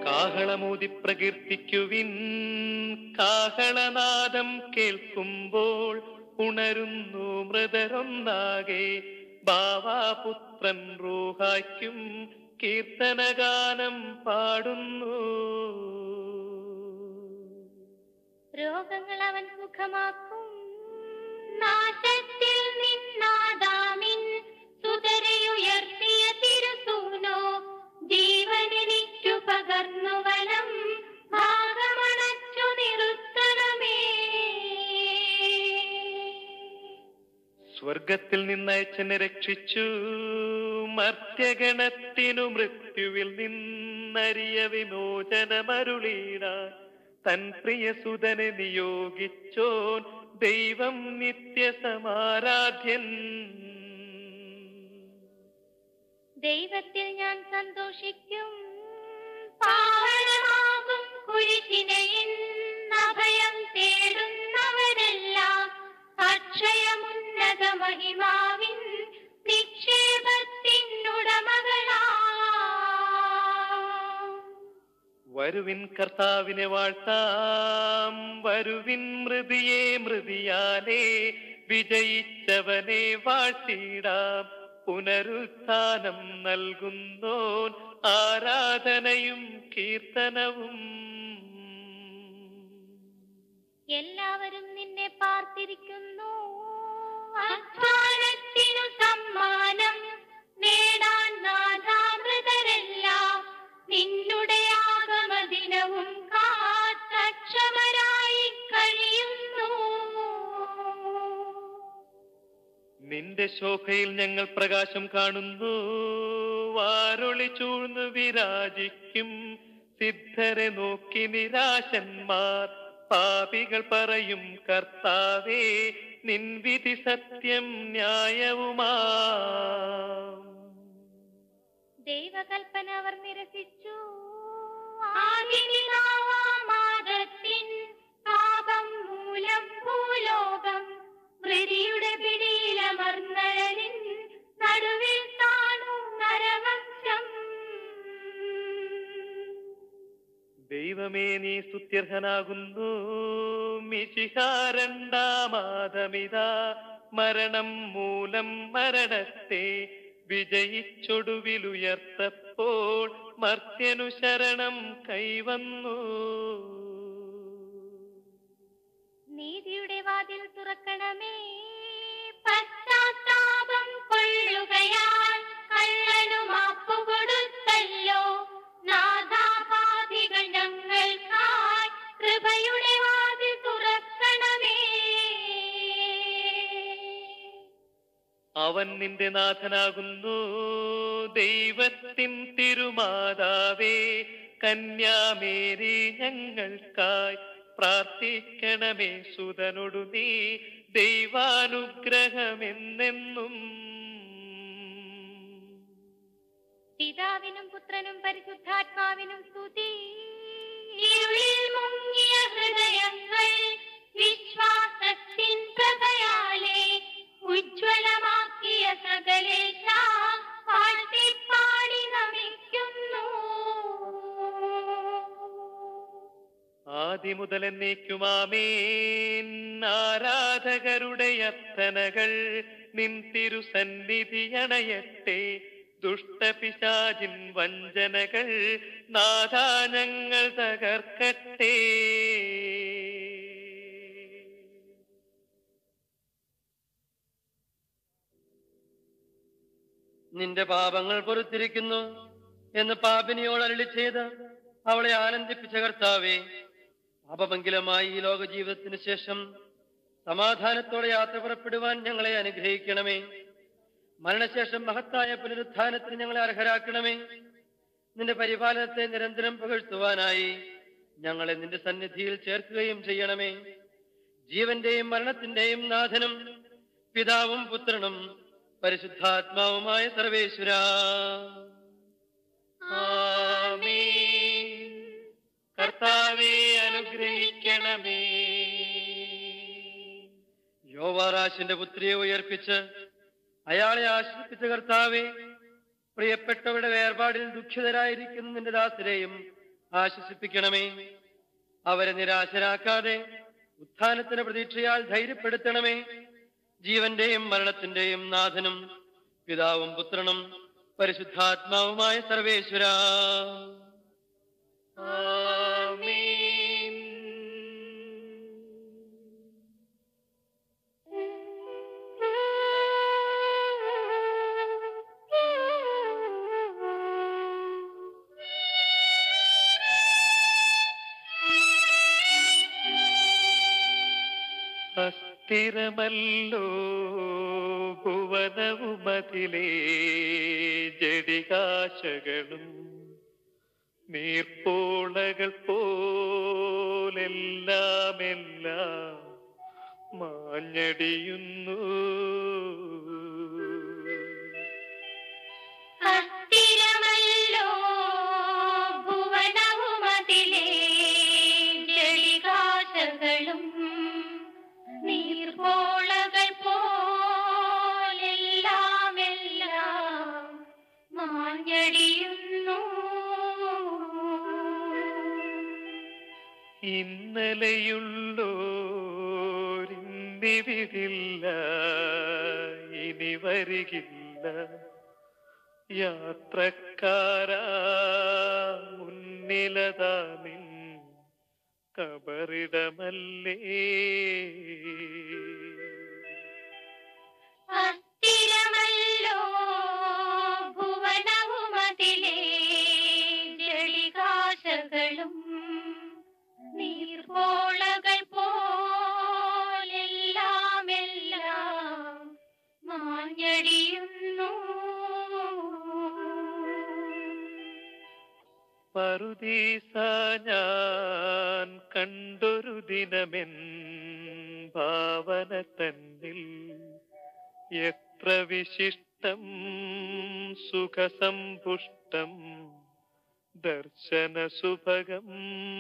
കാഹളമോതി പ്രകീർത്തിക്കുവിൻ കാഹളനാദം കേൾക്കുമ്പോൾ ഉണരുന്നു മൃതരൊന്നാകെ ബാവാപുത്രൻ റൂഹായ്ക്കും കീർത്തനഗാനം പാടുന്നു രോഗങ്ങൾ അവൻ സുഖമാക്കും നാശത്തിൽ നിന്നാദാമിൻ സുതരയുയർത്തിയ തിരുസൂനോ ജീവനെനിക്കു പകർന്നു വലം ഭാഗമണച്ചു നിർത്തണമേ സ്വർഗത്തിൽ നിന്നയച്ചനെ രക്ഷിച്ചു മർത്യഗണത്തിനു മൃത്യുവിൽ നിന്നറിയ വിമോചനമരുളീടാൻ തൻ പ്രിയസുതനെ നിയോഗിച്ചോൻ ദൈവം നിത്യസമാരാധ്യൻ ദൈവത്തിൽ ഞാൻ സന്തോഷിക്കും പാവനമാകും കുരിശിനയിൽ അഭയം തേടുന്നവരെല്ലാം അക്ഷയമുന്നത മഹിമാവിൻ നിക്ഷേപത്തിനുടമകളാ വരുവിൻ കർത്താവിനെ വാഴ്ത്താം വരുവിൻ മൃതിയെ മൃതിയാലേ വിജയിച്ചവനെ വാഴ്ത്തിടാം പുനരുത്ഥാനം നൽകുന്നോൻ ആരാധനയും കീർത്തനവും എല്ലാവരും നിന്നെ പാർത്തിരിക്കുന്നു അധ്വാനത്തിനു സമ്മാനം നേടാൻ നാഥാമൃതരെല്ലാം നിന്നുടെ ആഗമദിനവും കാത്തക്ഷമരായി കഴിയുന്നു നിന്റെ ശോഭയിൽ ഞങ്ങൾ പ്രകാശം കാണുന്നു വാരൊളി ചൂഴ്ന്നു വിരാജിക്കും സിദ്ധരെ നോക്കി നിരാശന്മാർ പാപികൾ പറയും കർത്താവേ നിൻ വിധി സത്യം ന്യായവുമാ ദൈവകൽപ്പന അവർ നിരസിച്ചു ആദിപിതാവാമാദത്തിൻ പാപം മൂലം ഭൂലോകം മൃതിയുടെ പിടിയിലമർന്നഴലിൻ നടുവിൽ താണു നരവംശം ദൈവമേ നീ സ്തുത്യർഹനാകുന്നു മിശിഹാരണ്ടാമാതമിതാ മരണം മൂലം മരണത്തെ വിജയിച്ചൊടുവിലുയർത്തപ്പോൾ മർത്യനു ശരണം കൈവന്നു നീതിയുടെ വാതിൽ തുറക്കണമേ പശ്ചാത്താപം കൊള്ളുകയാൽ കള്ളനു മാപ്പു കൊടുത്തല്ലോ നാഥാപാതികൾ ഞങ്ങൾക്കായി കൃപയുടെ വാതിൽ തുറക്കണമേ അവൻ നിന്റെ നാഥനാകുന്നു ദൈവത്തിൻ തിരുമാതാവേ കന്യാമേരി ഞങ്ങൾക്കായി പ്രാർത്ഥിക്കണമേ സുതനൊടു നീ ദൈവാനുഗ്രഹമെന്നെന്നും പിതാവിനും പുത്രനും പരിശുദ്ധാത്മാവിനും സ്തുതി ഇരുളിൽ മുങ്ങിയ ഹൃദയങ്ങൾ വിശ്വാസത്തിൻ പ്രഭയാലെ ഉജ്ജ്വലമാക്കിയ സകലേശ പാടി നമിക്കുന്നു ആദിമുതൽ എന്നേക്കുമാമേൻ ആരാധകരുടെ അർത്ഥനകൾ നിൻ തിരുസന്നിധി അണയട്ടെ ദുഷ്ടപിശാചിൻ വഞ്ചനകൾ നാദാനങ്ങൾ തകർക്കട്ടെ നിന്റെ പാപങ്ങൾ പൊറുത്തിരിക്കുന്നു എന്ന് പാപിനിയോട് അരളി ചെയ്ത് അവളെ ആനന്ദിപ്പിച്ച കർത്താവേ പാപമംഗലമായി ഈ ലോക ജീവിതത്തിന് ശേഷം സമാധാനത്തോടെ യാത്ര പുറപ്പെടുവാൻ ഞങ്ങളെ അനുഗ്രഹിക്കണമേ മരണശേഷം മഹത്തായ പുനരുത്ഥാനത്തിന് ഞങ്ങളെ അർഹരാക്കണമേ നിന്റെ പരിപാലനത്തെ നിരന്തരം പുകഴ്ത്തുവാനായി ഞങ്ങളെ നിന്റെ സന്നിധിയിൽ ചേർക്കുകയും ചെയ്യണമേ ജീവന്റെയും മരണത്തിന്റെയും നാഥനും പിതാവും പുത്രനും പരിശുദ്ധാത്മാവുമായ സർവേശ്വര ആമേൻ. കർത്താവെ അനുഗ്രഹിക്കണമേ യോവാറാശിന്റെ പുത്രിയെ ഉയർപ്പിച്ച് അയാളെ ആശ്രയിപ്പിച്ച കർത്താവെ പ്രിയപ്പെട്ടവരുടെ വേർപാടിൽ ദുഃഖിതരായിരിക്കുന്ന നിന്റെ ദാസരെയും ആശ്വസിപ്പിക്കണമേ അവരെ നിരാശരാക്കാതെ ഉത്ഥാനത്തിന് പ്രതീക്ഷയാൽ ധൈര്യപ്പെടുത്തണമേ ജീവന്റെയും മരണത്തിന്റെയും നാഥനും പിതാവും പുത്രനും പരിശുദ്ധാത്മാവുമായ സർവേശ്വര അസ്ഥിരമല്ലോ ഭുവനവുമതിലേ ജടികാശകളും നീർപ്പോളകൾ പോലെല്ലാമെല്ലാം മാഞ്ഞടിയുന്നു അസ്ഥിരമല്ലോ ഭുവനവുമതിലേ ജളികാശകളും നീർപോളകൾ പോലെല്ലാമെല്ലാം മാഞ്ഞടിയുന്നു ഇന്നലെയുള്ളോരിന്നിവിടില്ല ഇനി വരികില്ല യാത്രക്കാരാ മുന്നിലതാ നിൻ കബറിടമല്ലേ അസ്ഥിരമല്ലോ ഭുവനവുമതിലേ ജളികാശകളും നീർപോളകൾ പോലെല്ലാമെല്ലാം മാഞ്ഞടിയുന്നു പറുദീസ ഞാൻ കണ്ടൊരു ദിനമെൻ ഭാവന തന്നിൽ എത്ര വിശിഷ്ടം സുഖസമ്പുഷ്ടം ദർശന സുഭഗം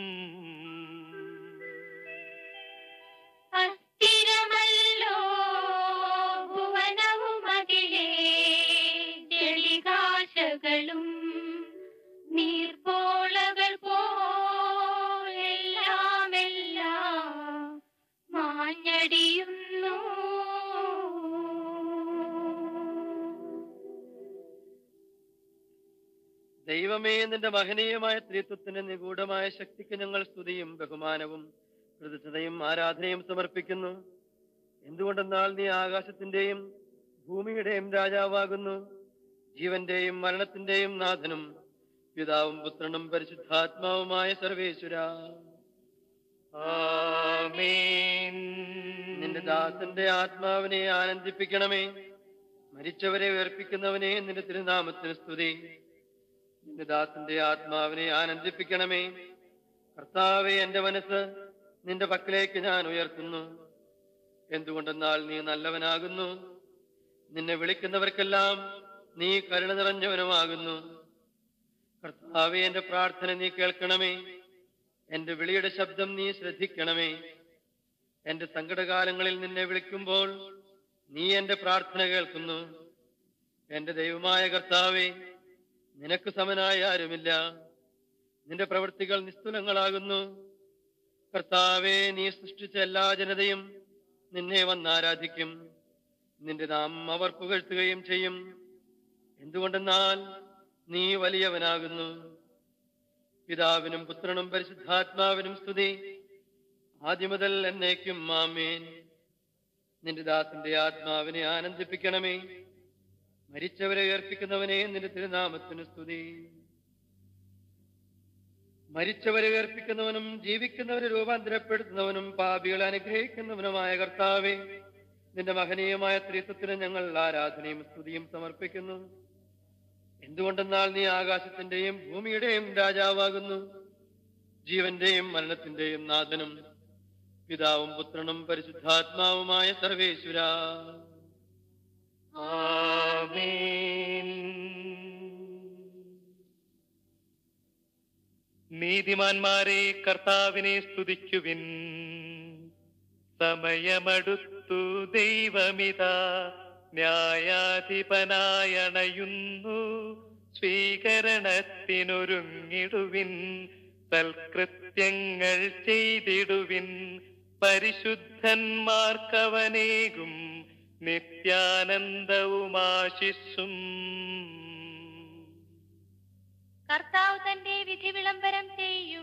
അസ്ഥിരമല്ലോ ഭുവനവുമതിലേ ജളികാശകളും നീർപ്പോളകൾ പോലെല്ലാമെല്ലാം മാഞ്ഞടിയുന്നു ദൈവമേ നിന്റെ മഹനീയമായ ത്രിത്വത്തിന്റെ നിഗൂഢമായ ശക്തിക്ക് ഞങ്ങൾ സ്തുതിയും ബഹുമാനവും കൃതജ്ഞതയും ആരാധനയും സമർപ്പിക്കുന്നു എന്തുകൊണ്ടെന്നാൽ നീ ആകാശത്തിന്റെയും ഭൂമിയുടെയും രാജാവാകുന്നു ജീവന്റെയും മരണത്തിന്റെയും നാഥനും പിതാവും പുത്രനും പരിശുദ്ധാത്മാവുമായ സർവേശ്വര ആമേൻ നിന്റെ ദാസന്റെ ആത്മാവിനെ ആനന്ദിപ്പിക്കണമേ മരിച്ചവരെ ഉയർപ്പിക്കുന്നവനെ നിന്റെ തിരുനാമത്തിന് സ്തുതി നിന്റെ ദാസന്റെ ആത്മാവിനെ ആനന്ദിപ്പിക്കണമേ കർത്താവെ എന്റെ മനസ്സ് നിന്റെ പക്കലേക്ക് ഞാൻ ഉയർത്തുന്നു എന്തുകൊണ്ടെന്നാൽ നീ നല്ലവനാകുന്നു നിന്നെ വിളിക്കുന്നവർക്കെല്ലാം നീ കരുണ നിറഞ്ഞവനുമാകുന്നു കർത്താവെ എന്റെ പ്രാർത്ഥന നീ കേൾക്കണമേ എന്റെ വിളിയുടെ ശബ്ദം നീ ശ്രദ്ധിക്കണമേ എന്റെ സങ്കടകാലങ്ങളിൽ നിന്നെ വിളിക്കുമ്പോൾ നീ എന്റെ പ്രാർത്ഥന കേൾക്കുന്നു എന്റെ ദൈവമായ കർത്താവെ നിനക്ക് സമനായ ആരുമില്ല നിന്റെ പ്രവൃത്തികൾ നിസ്തുലങ്ങളാകുന്നു കർത്താവെ നീ സൃഷ്ടിച്ച എല്ലാ ജനതയും നിന്നെ വന്നാരാധിക്കും നിന്റെ നാം അവർ പുകഴ്ത്തുകയും ചെയ്യും എന്തുകൊണ്ടെന്നാൽ നീ വലിയവനാകുന്നു പിതാവിനും പുത്രനും പരിശുദ്ധാത്മാവിനും സ്തുതി ആദ്യം മുതൽ എന്നേക്കും മാമേൻ നിന്റെ ദാസന്റെ ആത്മാവിനെ ആനന്ദിപ്പിക്കണമേ മരിച്ചവരെ ഉയർപ്പിക്കുന്നവനെ നിന്റെ തിരുനാമത്തിന് സ്തുതി മരിച്ചവരെ ഉയർപ്പിക്കുന്നവനും ജീവിക്കുന്നവരെ രൂപാന്തരപ്പെടുത്തുന്നവനും പാപികളെ അനുഗ്രഹിക്കുന്നവനുമായ കർത്താവെ നിന്റെ മഹനീയമായ ത്രിത്വത്തിന് ഞങ്ങൾ ആരാധനയും സ്തുതിയും സമർപ്പിക്കുന്നു എന്തുകൊണ്ടെന്നാൽ നീ ആകാശത്തിന്റെയും ഭൂമിയുടെയും രാജാവാകുന്നു ജീവന്റെയും മരണത്തിന്റെയും നാഥനും പിതാവും പുത്രനും പരിശുദ്ധാത്മാവുമായ സർവേശ്വര ആമേൻ നീതിമാന്മാരെ കർത്താവിനെ സ്തുതിക്കുവിൻ സമയമടുത്തു ദൈവമിതാ ന്യായാധിപനായണയുന്നു സ്വീകരണത്തിനൊരുങ്ങിടുവിൻ സൽകൃത്യങ്ങൾ ചെയ്തിടുവിൻ പരിശുദ്ധന്മാർക്കവനേകും നിത്യാനന്ദവുമാശിസ്സും കർത്താവ് തന്റെ വിധി വിളംബരം ചെയ്യും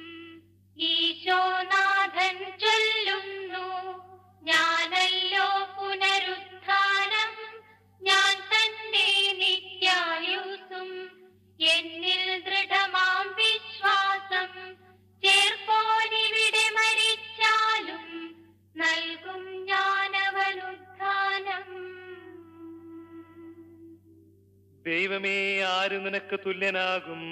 ഈശോനാഥൻ ചൊല്ലുന്നു ഞാനല്ലോ പുനരുത്ഥാനം ഞാൻ തന്നെ നിത്യായുസും എന്നിൽ ദൃഢമാം വിശ്വാസം ചേർപ്പോനിവിടെ മരിച്ചാലും നൽകും ഞാനവനുത്ഥാനം ദൈവമേ ആര് നിനക്ക് തുല്യനാകും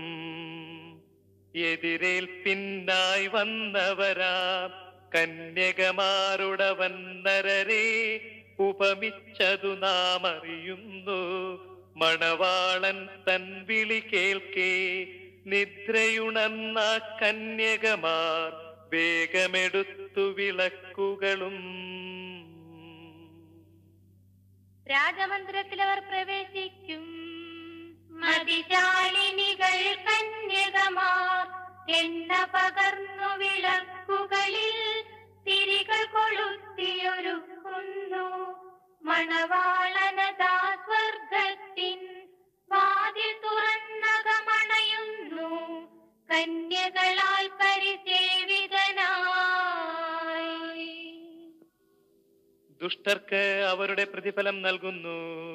എതിരേൽപ്പിന്നായി വന്നവരാ കന്യകമാരുടവൻ നരരെ ഉപമിച്ചതു നാം അറിയുന്നു മണവാളൻ തൻ വിളി കേൾക്കേ നിദ്രയുണർന്ന കന്യകമാർ വേഗമെടുത്തു വിളക്കുകളും രാജമന്ദിരത്തിൽ അവർ പ്രവേശിക്കും മതിശാലിനികൾ കന്യകമാർ എണ്ണ പകർന്നു വിളക്കുകളിൽ തിരികൾ കൊളുത്തിയൊരുക്കുന്നു മണവാളനതാ സ്വർഗത്തിൻ വാതിൽ തുറന്നകമണയുന്നു കന്യകളാൽ പരിസേവിതനായി ദുഷ്ടർക്ക് അവരുടെ പ്രതിഫലം നൽകുന്നു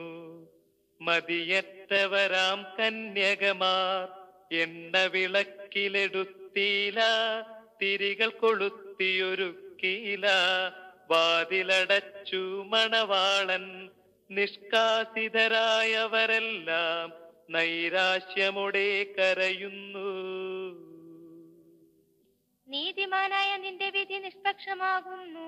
മതിയറ്റവരാം കന്യകമാർ എണ്ണ വിളക്കിലെടുത്തീല തിരികൾ കൊളുത്തിയൊരുക്കീല വാതിലടച്ചു മണവാളൻ നിഷ്കാസിതരായവരെല്ലാം നൈരാശ്യമോടെ കരയുന്നു നീതിമാനായ നിന്റെ വിധി നിഷ്പക്ഷമാകുന്നു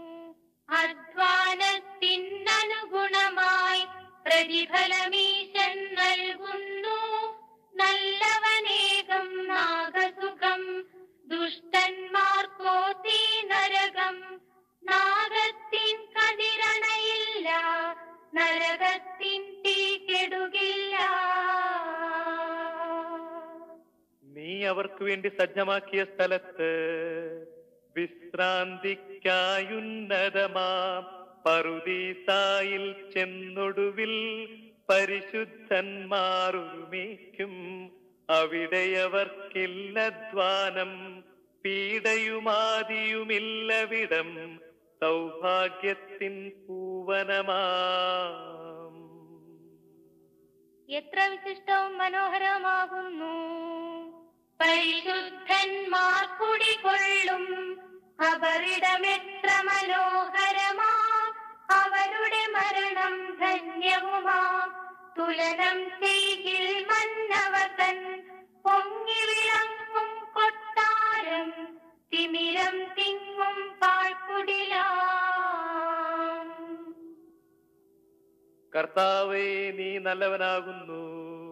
അധ്വാനത്തിനനുഗുണമായി പ്രതിഫലമീശൻ നൽകുന്നു നല്ലവനേകം നാഗസുഖം ദുഷ്ടന്മാർക്കോ തീ നരകം നാഗത്തിൻ കതിരണയില്ല നരകത്തിൻ തീ കെടുകില്ല നീ അവർക്ക് വേണ്ടി സജ്ജമാക്കിയ സ്ഥലത്ത് വിശ്രാന്തിക്കായുന്നതമാം പറുദീസായിൽ ചെന്നൊടുവിൽ പരിശുദ്ധന്മാരുമേക്കും അവിടെയവർക്കില്ലധ്വാനം പീഡയുമാതിയുമില്ലവിടം സൗഭാഗ്യത്തിൻ പൂവനമാം എത്ര വിശിഷ്ടവും മനോഹരമാകുന്നു പരിശുദ്ധന്മാർ കുടികൊള്ളും അവരിടമെത്ര മനോഹരമാ അവരുടെ മരണം ധന്യവുമാ തുലനം ചെയ്യിൽ മന്നവതൻ പൊങ്ങി വിളങ്ങും കൊട്ടാരം തിമിരം തിങ്ങും പാഴ്ക്കുടിലാം കർത്താവേ നീ നല്ലവനാകുന്നു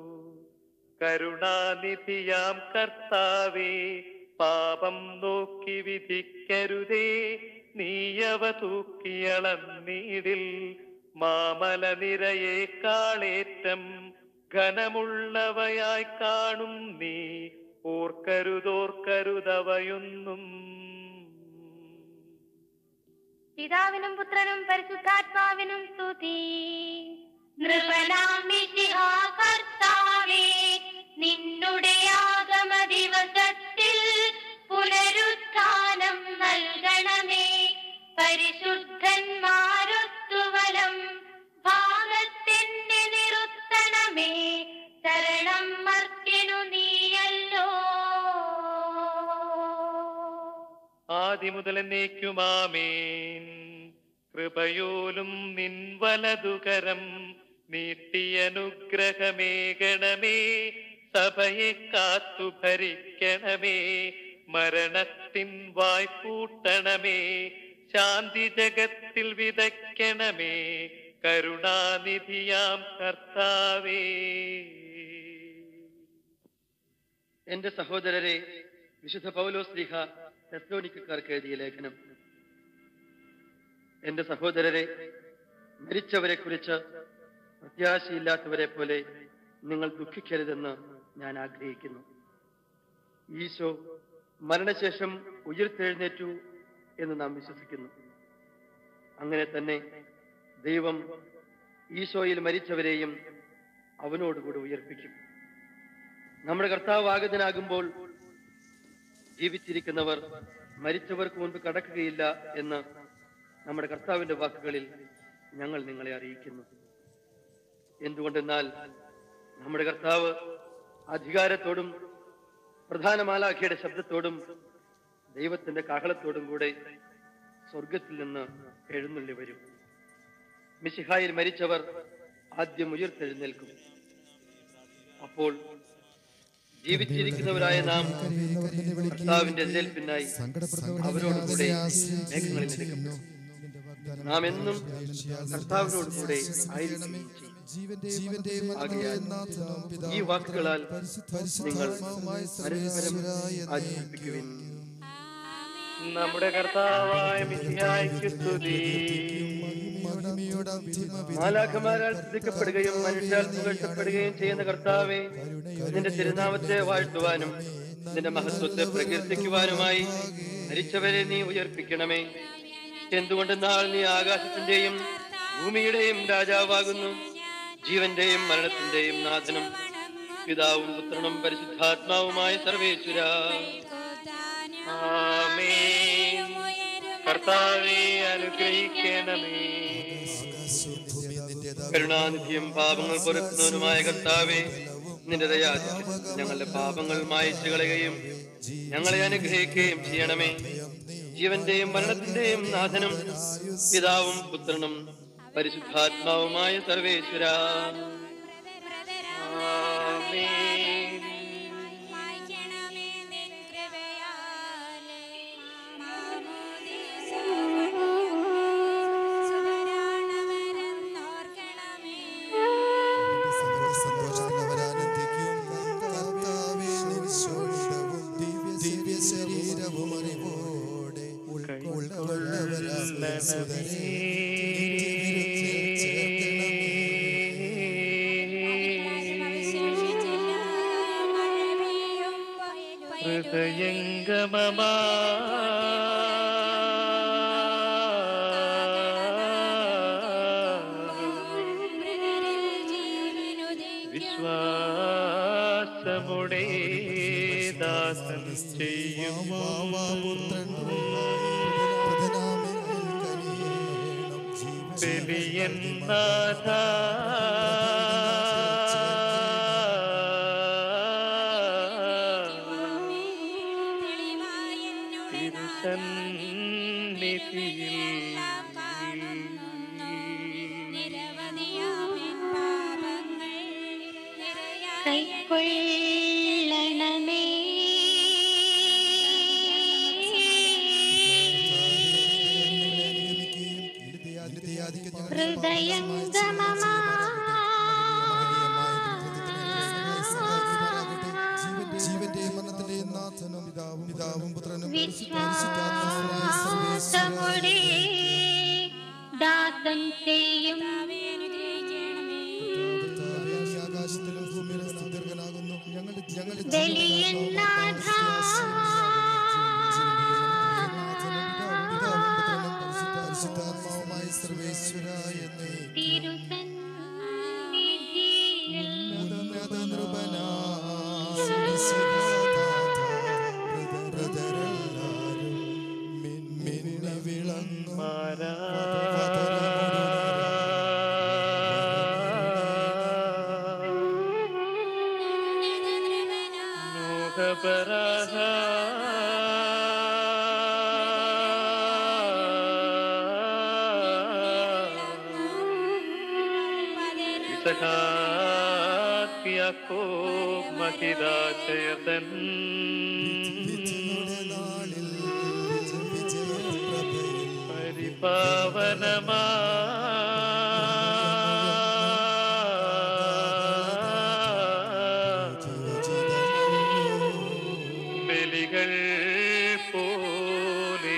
കരുണാനിധിയാം കർത്താവേ പാപം നോക്കി വിധിക്കരുതേ നീയവ തൂക്കിയളന്നീടിൽ മാമല നിരയെ കാളേറ്റം ഘനമുള്ളവയായി കാണും നീ ഓർക്കരുതോർക്കരുതവയൊന്നും പിതാവിനും പുത്രനും പരിശുദ്ധാത്മാവിനും സ്തുതി നൃപനാം മിശിഹാ കർത്താവേ നിന്നുടെ ആഗമ ദിവസത്തിൽ പുനരുത്ഥാനം നൽകണമേ പരിശുദ്ധന്മാരൊത്തുവലം ഭാഗത്തിന്റെ നിറുത്തണമേ ശരണം മർത്തിനു നീയല്ലോ ആദ്യ മുതൽ എന്നേക്കുമാമേൻ കൃപയോലും നിൻ വലതുകരം നീട്ടിയനുഗ്രഹമേകണമേ സഭയെ കാത്തു ഭരിക്കണമേ മരണത്തിൻ വായ്പൂട്ടണമേ ശാന്തി ജഗത്തിൽ വിതയ്ക്കണമേ കരുണാനിധിയാം കർത്താവേ എന്റെ സഹോദരരെ വിശുദ്ധ പൗലോസ് ലിഹ തെസ്ലോനിക്കാർക്ക് എഴുതിയ ലേഖനം എന്റെ സഹോദരരെ മരിച്ചവരെ കുറിച്ച് പ്രത്യാശയില്ലാത്തവരെ പോലെ നിങ്ങൾ ദുഃഖിക്കരുതെന്ന് ഞാൻ ആഗ്രഹിക്കുന്നു ഈശോ മരണശേഷം ഉയർത്തെഴുന്നേറ്റു എന്ന് നാം വിശ്വസിക്കുന്നു അങ്ങനെ തന്നെ ദൈവം ഈശോയിൽ മരിച്ചവരെയും അവനോടുകൂടി ഉയർപ്പിക്കും നമ്മുടെ കർത്താവ് ആഗതനാകുമ്പോൾ ജീവിച്ചിരിക്കുന്നവർ മരിച്ചവർക്ക് മുൻപ് കടക്കുകയില്ല എന്ന് നമ്മുടെ കർത്താവിന്റെ വാക്കുകളിൽ ഞങ്ങൾ നിങ്ങളെ അറിയിക്കുന്നു എന്തുകൊണ്ടെന്നാൽ നമ്മുടെ കർത്താവ് അധികാരത്തോടും പ്രധാന മാലാഖയുടെ ശബ്ദത്തോടും ദൈവത്തിന്റെ കാഹളത്തോടും കൂടെ സ്വർഗത്തിൽ നിന്ന് എഴുന്നള്ളി വരും മിശിഹായിൽ മരിച്ചവർ ആദ്യം ഉയർത്തെഴുന്നേൽക്കും അപ്പോൾ ജീവിച്ചിരിക്കുന്നവരായ നാം കർത്താവിന്റെ എതിരേൽപ്പിനായി അവരോടുകൂടെ മേഘങ്ങളിൽ എടുക്കും നാം എന്നും കർത്താവിനോട് കൂടെ ആയിരിക്കുകയും ചെയ്യും ആകയാൽ ഈ വാക്കുകളാൽ നിങ്ങൾ പരസ്പരം ആചരിപ്പിക്കുവിൻ നമ്മുടെ കർത്താവായ മിശിഹായ്ക്ക് സ്തുതി മാലാഖമാരാൽ സ്തുതിക്കപ്പെടുകയും മനുഷ്യാൽ പുകഴ്ത്തപ്പെടുകയും ചെയ്യുന്ന കർത്താവെ നിന്റെ തിരുനാമത്തെ വാഴ്ത്തുവാനും നിന്റെ മഹത്വത്തെ പ്രകീർത്തിക്കുവാനുമായി മരിച്ചവരെ നീ ഉയർപ്പിക്കണമേ എന്തുകൊണ്ടെന്നാൽ നീ ആകാശത്തിന്റെയും ഭൂമിയുടെയും രാജാവാകുന്നു ജീവന്റെയും മരണത്തിന്റെയും നാഥനും പിതാവും പുത്രനും പരിശുദ്ധാത്മാവുമായ സർവേശ്വര ആമേൻ കർത്താവെ അനുഗ്രഹിക്കണമേ കരുണാനിധിയും പാപങ്ങൾ പൊറുക്കുന്നവനുമായ കർത്താവെ നിന്റെ ദയാധിക്യം ഞങ്ങളുടെ പാപങ്ങൾ മായച്ചു കളയുകയും ഞങ്ങളെ അനുഗ്രഹിക്കുകയും ചെയ്യണമേ ജീവന്റെയും മരണത്തിന്റെയും നാഥനും പിതാവും പുത്രനും പരിശുദ്ധാത്മാവുമായ സർവേശ്വര ആമേൻ ശരീരവും അറിവോടെ ഹൃദയംഗമമാ വിശ്വാസമുടെ ദാസൻ ചെയ്യും ബലിയൻ നാഥ തിരുസന്നിധിയിൽ കൈക്കൊള്ളണമേ ഹൃദയംഗമമാ ജീവന്റെയും മരണത്തിന്റെയും നാഥനും പിതാവും പിതാവും പുത്രനും വിശ്വാസമുടെ ദാസൻ ചെയ്യും ആകാശത്തിലും ഭൂമിയിലും സ്തുത്യർഹനാകുന്നു ഞങ്ങളുടെ ഞങ്ങളുടെ ബലിയൻ നാഥ പരിശുദ്ധാത്മാവുമായ സർവേശ്വര എന്നേ തിരുസന്നിധിയിൽ ഉന്നത നൃപനാ ബ്രദരെല്ലാരും മിന്നി വിളങ്ങും യാക്കോബ് മഹിദാശയതൻ നാളിൽ വിജയപ്രഭയിൽ പരിപാവനമാ ബലികൾ പോലെ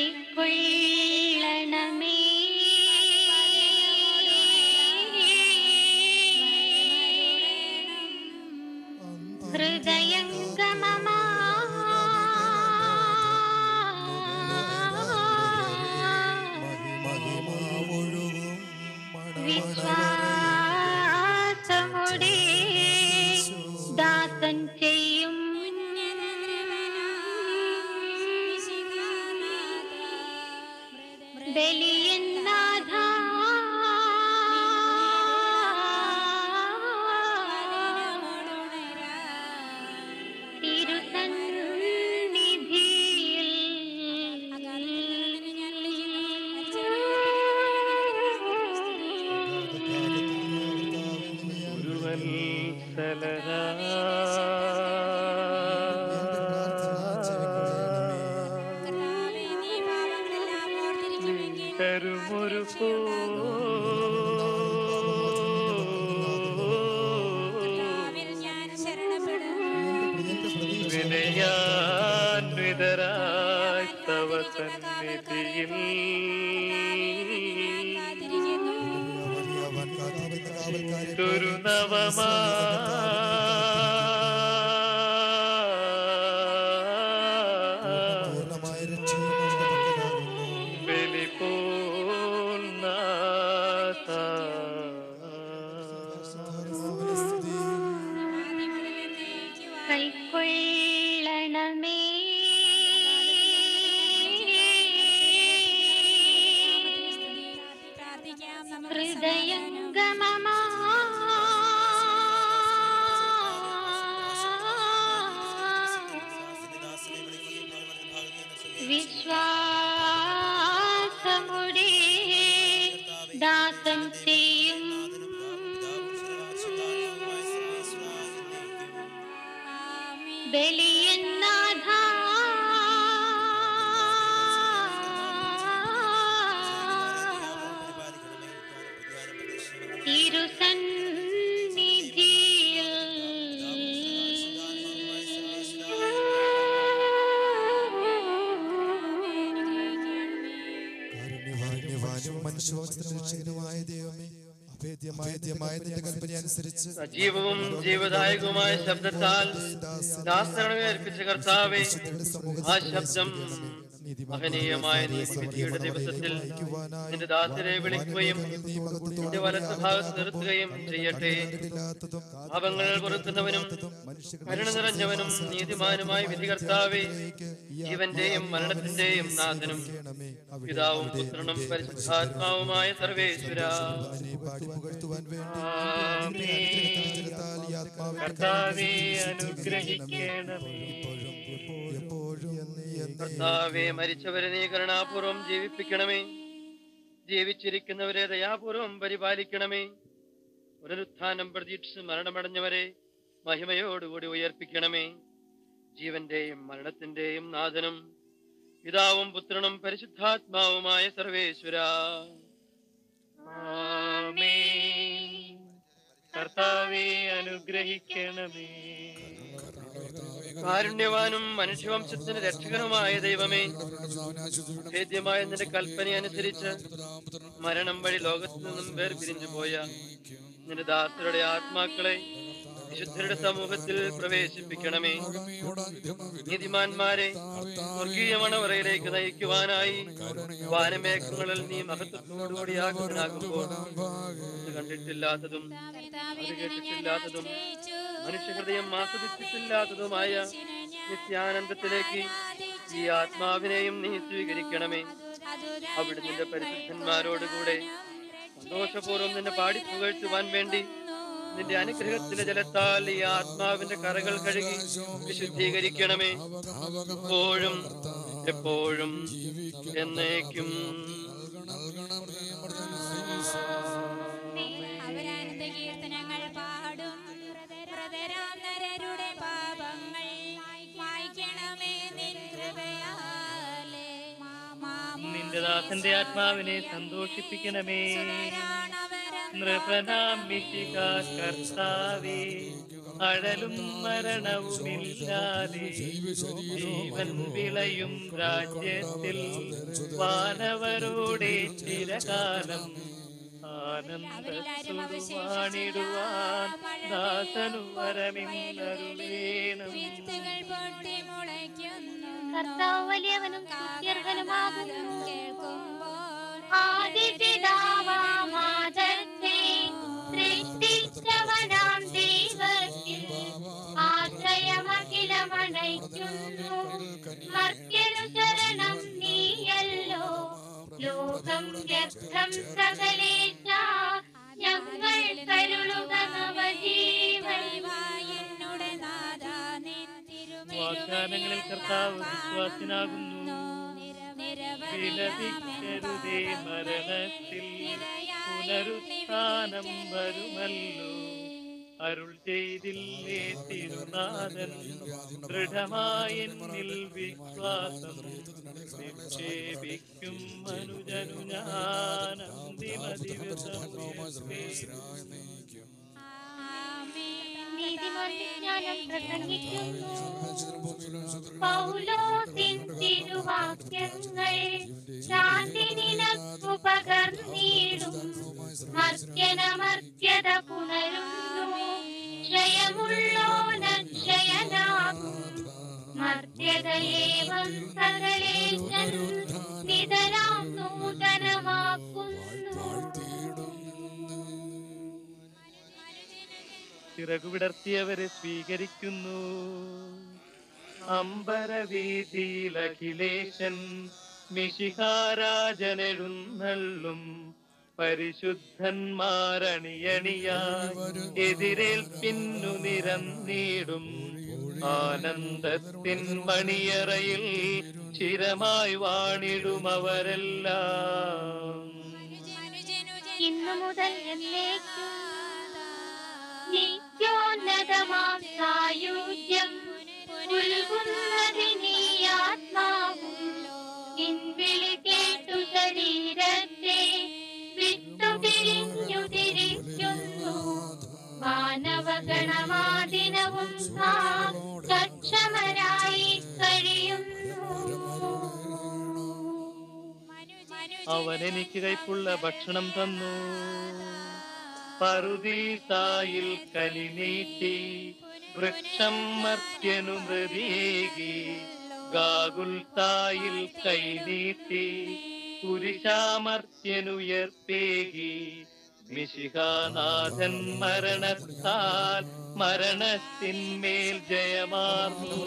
കൈക്കൊള്ളണമേ ഹൃദയംഗമമാ മഹിമാവൊഴുകും വിശ്വാസമുടെ ദാസൻ ചെയ്യും ബലിയന്നാഥ തിരുസന്നിധിയിൽ കരുമൊരു പോ വിനയാന്വിതരായി തവ സന്നിധിയിൽ ഒരു നവമാ പൂർണ്ണമായ രക്ഷയും പക്കലാകുന്നു ബലി പോൽ നാഥ. കൈക്കൊള്ളണമേ ഹൃദയംഗമമാ വിശ്വാസമുടെ ദാസൻ ചെയ്യും ബലിയന്നാഥ തിരുസന്നിധിയിൽ കാരുണ്യവാനും മനുഷ്യവംശരക്ഷകനുമായ ദൈവമേ അഭേദ്യമായ ദ്യമായ നിന്റെ കൽപ്പന അനുസരിച്ച് സജീവവും ജീവദായകവുമായ ശബ്ദത്താൽ ദാസരണമേ അർപ്പിച്ച കർത്താവേ ആ ശബ്ദം മഹനീയമായ നീതിവിധിയുടെ ദിവസത്തിൽ നിന്റെ ദാസരെ വിളിക്കുകയും നിന്റെ വലത്ത് ഭാഗത്ത് നിർത്തുകയും ചെയ്യട്ടെ പാപങ്ങൾ പൊറുക്കുന്നവനും കരുണ നിറഞ്ഞവനും നീതിമാനുമായ വിധികർത്താവേ ജീവന്റെയും മരണത്തിന്റെയും നാഥനും പിതാവും പുത്രനും പരിശുദ്ധാത്മാവുമായ സർവേശ്വര പുകഴ്ത്തുവാൻ വേണ്ടി ജലത്താൽ ഈ ആത്മാവിനെ കർത്താവേ അനുഗ്രഹിക്കണമേ എപ്പോഴും എന്നേ എന്നേ കർത്താവെ മരിച്ചവരെ നീ കരുണാപൂർവം ജീവിപ്പിക്കണമേ ജീവിച്ചിരിക്കുന്നവരെ ദയാപൂർവം പരിപാലിക്കണമേ പുനരുത്ഥാനം പ്രതീക്ഷിച്ച് മരണമടഞ്ഞവരെ മഹിമയോടുകൂടി ഉയർപ്പിക്കണമേ ജീവന്റെയും മരണത്തിന്റെയും നാഥനും പിതാവും പുത്രനും പരിശുദ്ധാത്മാവുമായ സർവേശ്വര ആമേൻ. കർത്താവേ അനുഗ്രഹിക്കണമേ കാരുണ്യവാനും മനുഷ്യവംശത്തിന് രക്ഷകനുമായ ദൈവമേ ഭേദ്യമായ നിന്റെ കൽപ്പന അനുസരിച്ച് മരണം വഴി ലോകത്തു നിന്നും വേർപിരിഞ്ഞു പോയ നിന്റെ ദാസരുടെ ആത്മാക്കളെ വിശുദ്ധരുടെ സമൂഹത്തിൽ പ്രവേശിപ്പിക്കണമേ നീതിമാന്മാരെ സ്വർഗീയ മണവറയിലേക്ക് നയിക്കുവാനായി വാനമേഘങ്ങളിൽ നീ മഹത്വത്തോടുകൂടി ആകുമ്പോൾ ഇത് കണ്ടിട്ടില്ലാത്തതും അത് കേട്ടിട്ടില്ലാത്തതും മനുഷ്യഹൃദയം ആസ്വദിച്ചിട്ടില്ലാത്തതുമായ നിത്യാനന്ദത്തിലേക്ക് ഈ ആത്മാവിനെയും നീ സ്വീകരിക്കണമേ അവിടെ നിന്റെ പരിശുദ്ധന്മാരോടുകൂടെ സന്തോഷപൂർവ്വം നിന്നെ പാടിപ്പുകഴ്ത്തുവാൻ വേണ്ടി നിന്റെ അനുഗ്രഹത്തിലെ ജലത്താൽ ഈ ആത്മാവിന്റെ കറകൾ കഴുകി വിശുദ്ധീകരിക്കണമേ എപ്പോഴും എപ്പോഴും എന്നേക്കും അവരാനന്ദ കീർത്തനങ്ങൾ പാടും ഹൃദയരാം നരരുടെ പാപങ്ങൾ മായ്ക്കണമേ നിൻ കൃപയാലേ നിന്റെ ദാസന്റെ ആത്മാവിനെ സന്തോഷിപ്പിക്കണമേ നൃപനാം മിശിക കർത്താവേ അഴലും മരണവുമില്ലാതെ ജീവൻ വിളയും രാജ്യത്തിൽ വാനവരോടെ ചിരകാലം അവരിലാരും ആനന്ദവാണിടുവാൻ ദാസനു വരമിന്നരുളേണം വിത്തുകൾ പൊട്ടി മുളയ്ക്കുന്നു കർത്താവ് വലിയവനും സ്തുത്യർഹനുമാകുന്നു കേൾക്കുമ്പോൾ ആദിപിതാവാമാതത്തെ സൃഷ്ടിച്ചവനാം ദൈവത്തിൽ ആശ്രയമഖിലമണയ്ക്കുന്നു മർത്യനു ശരണം നീയല്ലോ ലോകം വ്യക്തം സകലേശ ഞങ്ങൾ കരുളുക നവജീവൻ എന്നോട് നാദാ നിൻ വാഗ്ദാനങ്ങളിൽ കർത്താവ് വിശ്വാസനാകുന്നു വിലപിക്കരുതേ മരണത്തിൽ പുനരുത്ഥാനം വരുമല്ലോ അരുൾ ചെയ്തില്ലേ തിരുനാഥൻ ദൃഢമായ എന്നിൽ വിശ്വാസം നിക്ഷേപിക്കും മനുജനു ഞാൻ അന്തിമ ദിവസം നീതിമാൻ വിജ്ഞാനം പ്രസംഗിക്കുന്നു പൗലോസിൻ തിരുവാക്യങ്ങൾ ശാന്തി നിനക്കു പകർന്നിടും മർത്യനമർത്യത പുണരുന്നു ക്ഷയമുള്ളോനക്ഷയനാകും മർത്യതയേവം സകലേശൻ നിതരാം നൂതനമാക്കുന്നു ചിറകുവിടർത്തിയവരെ സ്വീകരിക്കുന്നു അമ്പരവീതിയിൽ അഖിലേശൻ മിശിഹാരാജനെഴുന്നള്ളും പരിശുദ്ധന്മാരണിയണിയായി എതിരേൽപ്പിന്നു നിരന്നീടും ആനന്ദത്തിൻ മണിയറയിൽ ചിരമായി വാണിടും അവരെല്ലാം ഇന്നു മുതൽ എന്നേക്കും നിത്യോന്നതമാം സായുജ്യം പുൽകുന്നതിനീ ആത്മാവും പിൻവിളി കേട്ടു ശരീരത്തെ വിട്ടുപിരിഞ്ഞു തിരിക്കുന്നു മാനവഗണമാദിനവും നാം സക്ഷമരായി കഴിയുന്നു അവൻ എനിക്ക് കൈപ്പുള്ള ഭക്ഷണം തന്നു പറുദീസായിൽ കനി നീട്ടി വൃക്ഷം മർത്യനു മൃതിയേകി ഗാകുൽത്തായിൽ കൈ നീട്ടി കുരിശാമർത്യനുയർപ്പേകി മിശിഹാനാഥൻ മരണത്താൽ മരണത്തിന്മേൽ ജയമാർന്നു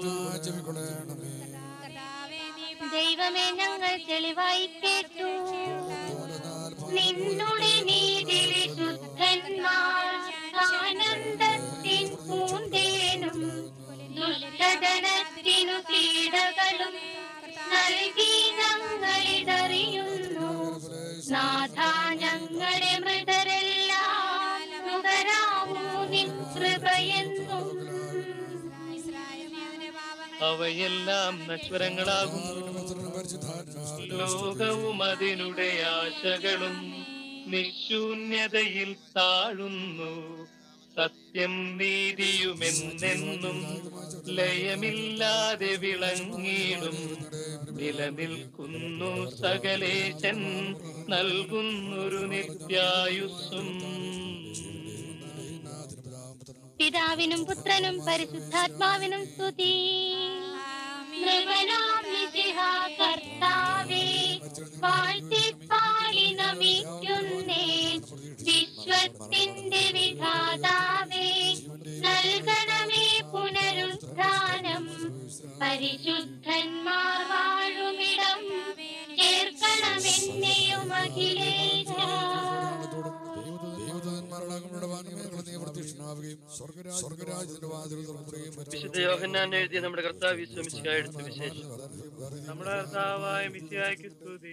ദൈവമേ ഞങ്ങൾ തെളിവായി കേട്ടു നിന്നുടെ നീതി വിശുദ്ധന്മാർ ആനന്ദത്തിൻ പൂന്തേനും ദുഷ്ടജനത്തിനു പീഡകളും നൽകി ഞങ്ങളിതറിയുന്നു നാഥ ഞങ്ങളെ മൃതരെല്ലാം നുകരാമോ നിൻ കൃപയെന്നും അവയെല്ലാം നശ്വരങ്ങളാകുന്നു ലോകവും അതിനുടെ ആശകളും നിശൂന്യതയിൽ താഴുന്നു സത്യം നീതിയുമെന്നെന്നും ലയമില്ലാതെ വിളങ്ങിടും നിലനിൽക്കുന്നു സകലേശൻ നൽകുന്നൊരു നിത്യായുസ്സും പിതാവിനും പുത്രനും പരിശുദ്ധാത്മാവിനും സ്തുതി നൃപനാം മിശിഹാ കർത്താവേ വാഴ്ത്തിപ്പാടി നമിക്കുന്നേ വിശ്വത്തിന്റെ വിധാതാവേ നൽകണമേ പുനരുത്ഥാനം പരിശുദ്ധന്മാർ വാഴുമിടം ചേർക്കണമെന്നെയും അഖിലേശ വിശുദ്ധ യോഹന്നാൻ എഴുതിയ നമ്മുടെ കർത്താവ് വിശ്വമിശിഹായ എടുത്ത വിശേഷം നമ്മുടെ കർത്താവായ മിശിഹായ്ക്ക് സ്തുതി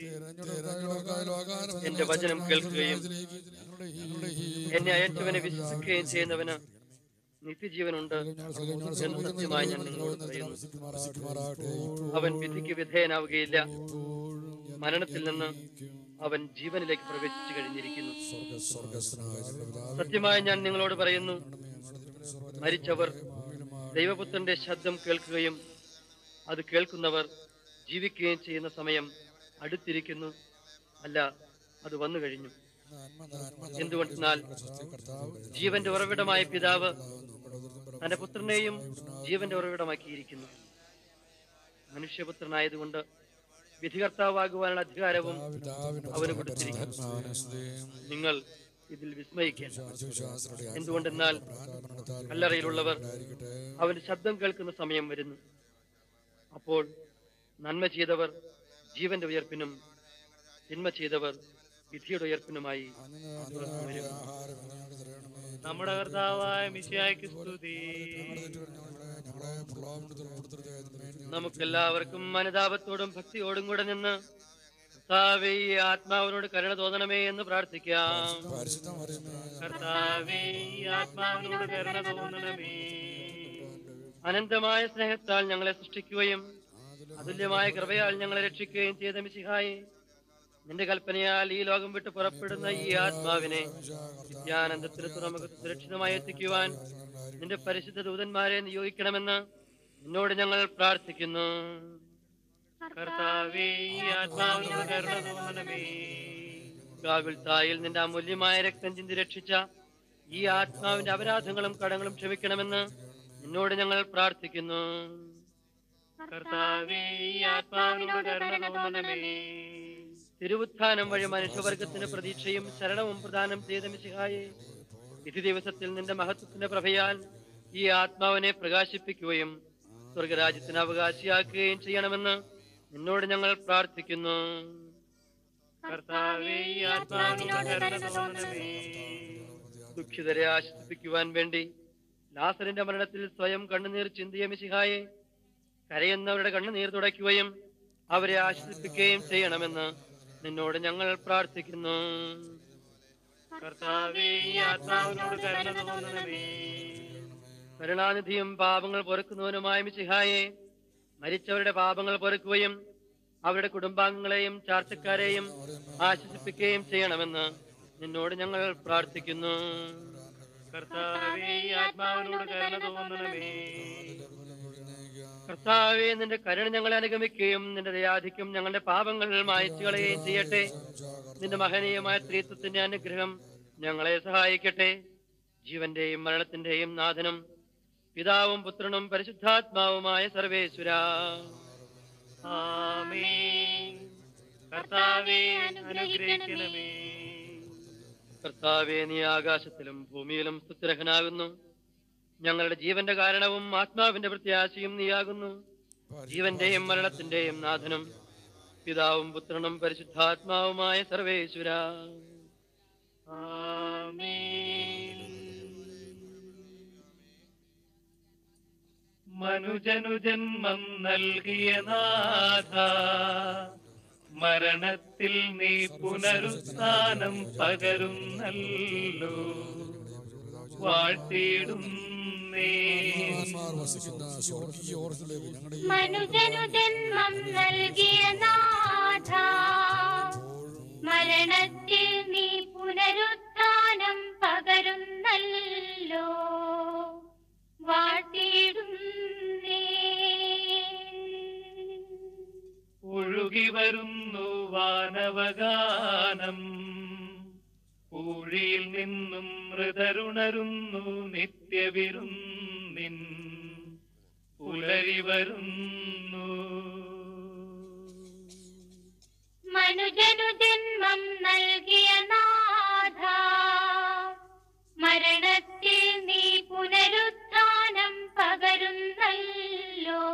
എന്റെ വചനം കേൾക്കുകയും എന്നെ അയച്ചവനെ വിശ്വസിക്കുകയും ചെയ്യുന്നവന് നിത്യജീവനുണ്ട് എന്ന് സത്യമായി ഞാൻ നിങ്ങളോട് പറയുന്നു അവൻ വിധിക്ക് വിധേയനാവുകയില്ല മരണത്തിൽ നിന്ന് അവൻ ജീവനിലേക്ക് പ്രവേശിച്ചു കഴിഞ്ഞിരിക്കുന്നു സത്യമായി ഞാൻ നിങ്ങളോട് പറയുന്നു മരിച്ചവർ ദൈവപുത്രന്റെ ശബ്ദം കേൾക്കുകയും അത് കേൾക്കുന്നവർ ജീവിക്കുകയും ചെയ്യുന്ന സമയം അടുത്തിരിക്കുന്നു അല്ല അത് വന്നു കഴിഞ്ഞു എന്തുകൊണ്ടെന്നാൽ ജീവന്റെ ഉറവിടമായ പിതാവ് തന്റെ പുത്രനെയും ജീവന്റെ ഉറവിടമാക്കിയിരിക്കുന്നു മനുഷ്യപുത്രനായതുകൊണ്ട് വിധികർത്താവാകുവാനുള്ള അധികാരവും അവന് കൊടുത്തിരിക്കുന്നു നിങ്ങൾ ഇതിൽ വിസ്മയിക്കേണ്ട എന്തുകൊണ്ടെന്നാൽ കല്ലറയിലുള്ളവർ അവന്റെ ശബ്ദം കേൾക്കുന്ന സമയം വരുന്നു അപ്പോൾ നന്മ ചെയ്തവർ ജീവന്റെ ഉയർപ്പിനും തിന്മ ചെയ്തവർ വിധിയുടെ ഉയർപ്പിനുമായി തുറന്നു വരും നമ്മുടെ കർത്താവായ മിശിയായ്ക്ക് സ്തുതി നമുക്കെല്ലാവർക്കും അനുതാപത്തോടും ഭക്തിയോടും കൂടെ നിന്ന് കർത്താവേ, ഈ ആത്മാവിനോട് കരുണ തോന്നണമേ എന്ന് പ്രാർത്ഥിക്കാം കർത്താവേ ഈ ആത്മാവിനോട് കരുണ തോന്നണമേ അനന്തമായ സ്നേഹത്താൽ ഞങ്ങളെ സൃഷ്ടിക്കുകയും അതുല്യമായ കൃപയാൽ ഞങ്ങളെ രക്ഷിക്കുകയും ചെയ്ത മിശിഹായെ നിന്റെ കൽപ്പനയാൽ ഈ ലോകം വിട്ട് പുറപ്പെടുന്ന ഈ ആത്മാവിനെ നിത്യാനന്ദത്തിന് നമുക്ക് സുരക്ഷിതമായി എത്തിക്കുവാൻ നിന്റെ പരിശുദ്ധ ദൂതന്മാരെ നിയോഗിക്കണമെന്ന് നിന്നോട് ഞങ്ങൾ പ്രാർത്ഥിക്കുന്നു കർത്താവേ ഈ ആത്മാവിനോട് കരുണ തോന്നണമേ ഗാഗുൽത്തായിൽ നിന്റെ അമൂല്യമായ രക്തം ചിന്തി രക്ഷിച്ച ഈ ആത്മാവിന്റെ അപരാധങ്ങളും കടങ്ങളും ക്ഷമിക്കണമെന്ന് നിന്നോട് ഞങ്ങൾ പ്രാർത്ഥിക്കുന്നു കർത്താവേ ഈ ആത്മാവിനോട് കരുണ തോന്നണമേ തിരുവുത്ഥാനം വഴി മനുഷ്യവർഗത്തിന് പ്രതീക്ഷയും ശരണവും പ്രദാനം ചെയ്ത മിശിഹായെ വിധി ദിവസത്തിൽ നിന്റെ മഹത്വത്തിന്റെ പ്രഭയാൽ ഈ ആത്മാവിനെ പ്രകാശിപ്പിക്കുകയും സ്വർഗരാജ്യത്തിന് അവകാശിയാക്കുകയും ചെയ്യണമെന്ന് നിന്നോട് ഞങ്ങൾ പ്രാർത്ഥിക്കുന്നു കർത്താവേ ഈ ആത്മാവിനോട് കരുണ തോന്നണമേ ദുഃഖിതരെ ആശ്വസിപ്പിക്കുവാൻ വേണ്ടി ലാസറിന്റെ മരണത്തിൽ സ്വയം കണ്ണുനീർ ചിന്തിയ മിശിഹായെ കരയുന്നവരുടെ കണ്ണുനീർ തുടയ്ക്കുകയും അവരെ ആശ്വസിപ്പിക്കുകയും ചെയ്യണമെന്ന് നിന്നോട് ഞങ്ങൾ പ്രാർത്ഥിക്കുന്നു കർത്താവേ ഈ ആത്മാവിനോട് കരുണ തോന്നണമേ കരുണാനിധിയും പാപങ്ങൾ പൊറുക്കുന്നവനുമായ മിശിഹായെ മരിച്ചവരുടെ പാപങ്ങൾ പൊറുക്കുകയും അവരുടെ കുടുംബാംഗങ്ങളെയും ചാർച്ചക്കാരെയും ആശ്വസിപ്പിക്കുകയും ചെയ്യണമെന്ന് നിന്നോട് ഞങ്ങൾ പ്രാർത്ഥിക്കുന്നു കർത്താവേ ഈ ആത്മാവിനോട് കരുണ തോന്നണമേ കർത്താവെ നിന്റെ കരുണ ഞങ്ങളെ അനുഗമിക്കുകയും നിന്റെ ദയാധിക്യം ഞങ്ങളുടെ പാപങ്ങൾ മായച്ചു കളയുകയും ചെയ്യട്ടെ നിന്റെ മഹനീയമായ സ്ത്രീത്വത്തിന്റെ അനുഗ്രഹം ഞങ്ങളെ സഹായിക്കട്ടെ ജീവന്റെയും മരണത്തിന്റെയും നാഥനും പിതാവും പുത്രനും പരിശുദ്ധാത്മാവുമായ സർവേശ്വര ആമേൻ കർത്താവേ അനുഗ്രഹിക്കണമേ കർത്താവെ നീ ആകാശത്തിലും ഭൂമിയിലും സ്തുത്യർഹനാകുന്നു ഞങ്ങളുടെ ജീവന്റെ കാരണവും ആത്മാവിന്റെ പ്രത്യാശയും നീയാകുന്നു ജീവന്റെയും മരണത്തിന്റെയും നാഥനും പിതാവും പുത്രനും പരിശുദ്ധാത്മാവുമായ സർവേശ്വര ആമേൻ മനുജനു ജന്മം നൽകിയ നാഥ മരണത്തിൽ നീ പുനരുത്ഥാനം പകരുന്നല്ലോ വാഴ്ത്തിയിടുന്നേ മനുജനു ജന്മം നൽകിയ നാഥ മരണത്തിൽ നീ പുനരുത്ഥാനം പകരുന്നല്ലോ വാഴ്ത്തിയിടുന്നേ ഒഴുകി വരുന്നു വാനവഗാനം ഊഴിയിൽ നിന്നും മൃതരുണരുന്നു നിത്യവിരുന്നിൻ പുലരി വരുന്നു മനുജനു ജന്മം നൽകിയ നാഥ മരണത്തിൽ നീ പുനരുത്ഥാനം പകരുന്നല്ലോ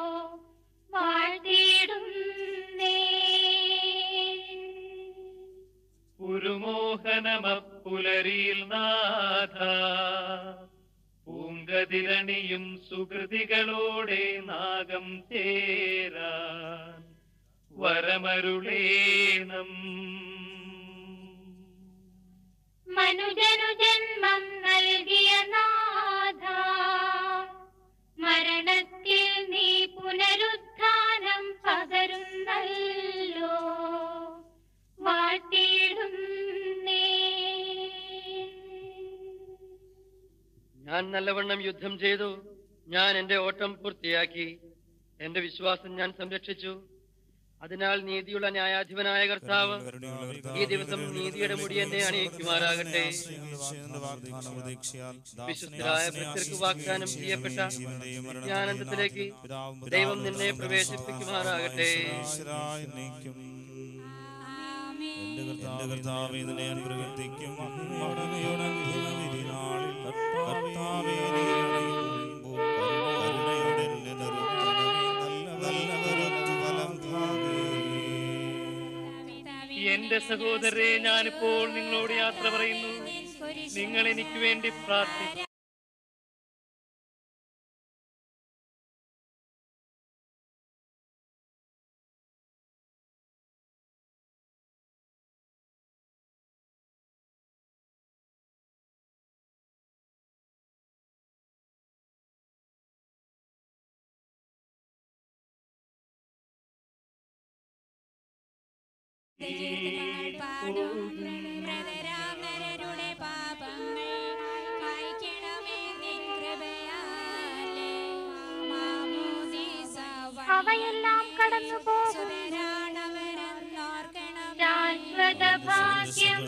വാഴ്ത്തിയിടുന്നേ പുരുമോഹനമപ്പുലരിയിൽ നാഥ പൂങ്കതിരണിയും സുഹൃതികളോടെ നാഗം ചേരാൻ വരമരുളേണം മനുജനു ജന്മം നൽകിയ നാഥ മരണത്തിൽ നീ പുനരുത്ഥാനം പകരുന്നല്ലോ വാഴ്ത്തിയിടുന്നേ ഞാൻ നല്ലവണ്ണം യുദ്ധം ചെയ്തു ഞാൻ എന്റെ ഓട്ടം പൂർത്തിയാക്കി എന്റെ വിശ്വാസം ഞാൻ സംരക്ഷിച്ചു അതിനാൽ നീതിയുള്ള ന്യായാധിപനായ കർത്താവ് ഈ ദിവസം നീതിയുടെ മുടി എന്നെ അണിയിക്കുമാറാകട്ടെ വിശുദ്ധരായ ഭക്തർക്ക് വാഗ്ദാനം ചെയ്യപ്പെട്ട ജ്ഞാനന്ദത്തിലേക്ക് ദൈവം നിന്നെ പ്രവേശിപ്പിക്കുമാറാകട്ടെ എന്റെ കർത്താവേ നിന്നെ ഞാൻ പ്രകീർത്തിക്കും നാളിൽ കർത്താവേ നീ അണയുമ്പോൾ കരുണയോടെ എന്നെ നിർത്തണമേ നല്ല നല്ലവരൊത്തു ഫലം ഭാഗേ എന്റെ സഹോദരരെ ഞാനിപ്പോൾ നിങ്ങളോട് യാത്ര പറയുന്നു നിങ്ങൾ എനിക്ക് വേണ്ടി പ്രാർത്ഥിക്കും രുടെ പാപങ്ങൾ വായിക്കണമേ നിൻ കൃപയാലേ മാമോദീസ അവയെല്ലാം കടന്നു പോകും സുതരാണവരെന്നോർക്കണം ശാശ്വത ഭാഗ്യം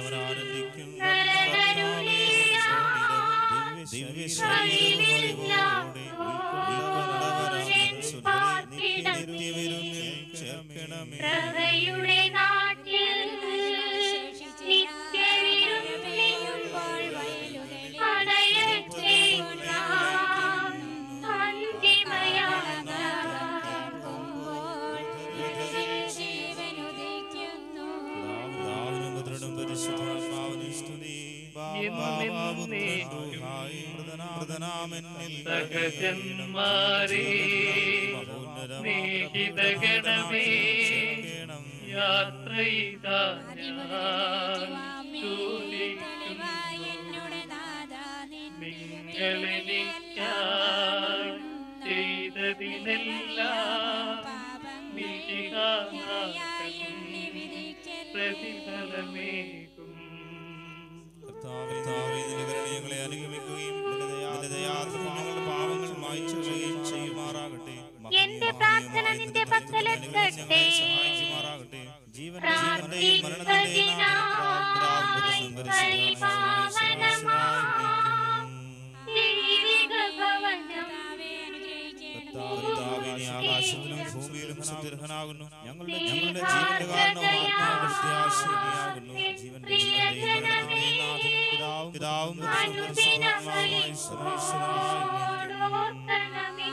നരകരുളിയ പ്രഭയുടെ നാട്ടിൽ നിത്യവിരുന്നിയുമ്പോൾ അണയട്ടെ ഞാൻ അന്തിമയാത്ര ജീവനുദിക്കുന്നു സഹജന്മാരെ സ്നേഹിതഗണമേ യാത്ര ഇതാ ഞാൻ ചോദിക്കുന്നു എന്നോട് നാദാ നിൻ നിങ്ങളെനിക്കായി ചെയ്തതിനെല്ലാം മിശിഹാനാഥൻ പ്രതിഫലമേകും ഞങ്ങളെ അനുഗമിക്കുകയും നിന്റെ ദയാർത്ഥം ഞങ്ങളുടെ പാവങ്ങൾ മായ്ച്ചു കളയുകയും ചെയ്യുമാറാകട്ടെ എന്റെ പ്രാർത്ഥന നിന്റെ പക്കലെത്തട്ടെ സഹായിക്കുമാറാകട്ടെ ജീവൻ ജീവന്റെയും മരണത്തിന്റെയും പ്രാർത്ഥിപ്പതിനായി പരിപാവനമാം ദൈവിക ഭവനം കർത്താവേ, നീ ആകാശത്തിലും ഭൂമിയിലും സുദീർഘനാകുന്നു ഞങ്ങളുടെ ഞങ്ങളുടെ ജീവന്റെ കാരണവും ആത്മാവിന്റെ പ്രത്യാശയാകുന്നു ജീവന്റെ ജീവന്റെയും മരണത്തിന്റെയും നാഥനും പിതാവും പിതാവും പുത്രനും പരിശുദ്ധാത്മാവുമായ സർവ്വേശ്വരായ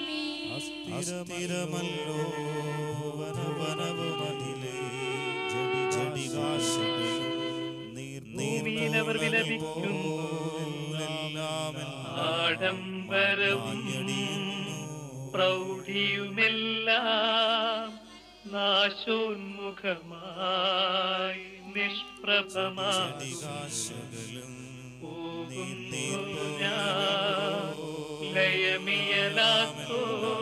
അസ്ഥിരമല്ലോ വനവനവുമതിലേ ജടി ജടികാശകളും നീർ ഭൂമിയിൽ അവർ വിലപിക്കുന്നു. ആഡംബരവും പ്രൗഢിയുമെല്ലാം നാശോന്മുഖമായി നിഷ്പ്രഭമായി പോകുന്നു ഞാൻ ലയമിയലാത്തോ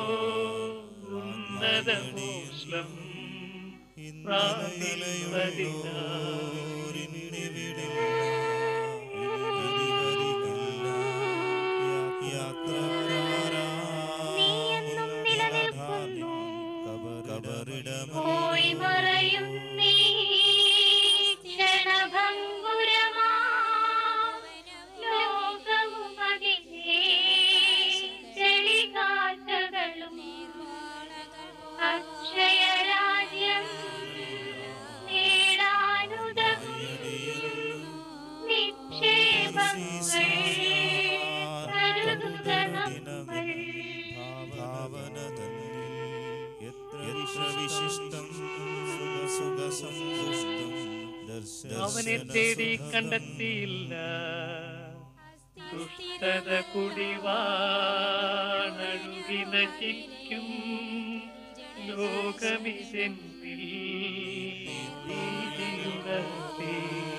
ഉന്നതമോഷ്ലം നീ എന്നും നിലനിൽക്കുന്നു പോയി മറയും നീ ക്ഷണഭംഗുരമാ ലോകവും അതിലെ ചെളികാറ്റകളും അക്ഷയരാജ്യം നേടാനുതകും നിക്ഷേപങ്ങൾ കരുതുക നമ്മൾ ഭാവന തന്നിൽ എത്ര വിശിഷ്ടം സുഖ സുഖ സന്തുഷ്ടം അവനെ തേടി കണ്ടെത്തിയില്ല ദുഷ്ടത കുടിവാണഴുകി നശിക്കും ലോകമിതെന്നിൽ നീതിയുണർത്തി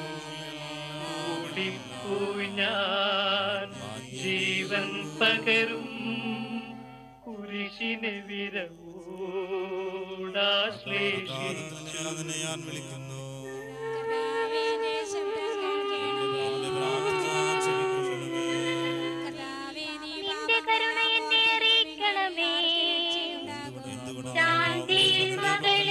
ഓടിപ്പോയി ഞാൻ ജീവൻ പകരും കുരിശിനെ വിരവോടാശ്ലേഷിച്ചു അതിനെ ഞാൻ വിളിക്കുന്നു കർത്താവിന്റെ ശബ്ദം കേൾക്കണം എന്റെ പ്രാർത്ഥന ചെവിക്കൊള്ളണമേ. കർത്താവേ നീ നിന്റെ കരുണ എന്നെ അറിയിക്കണമേ ശാന്തിയിൽ മകൾ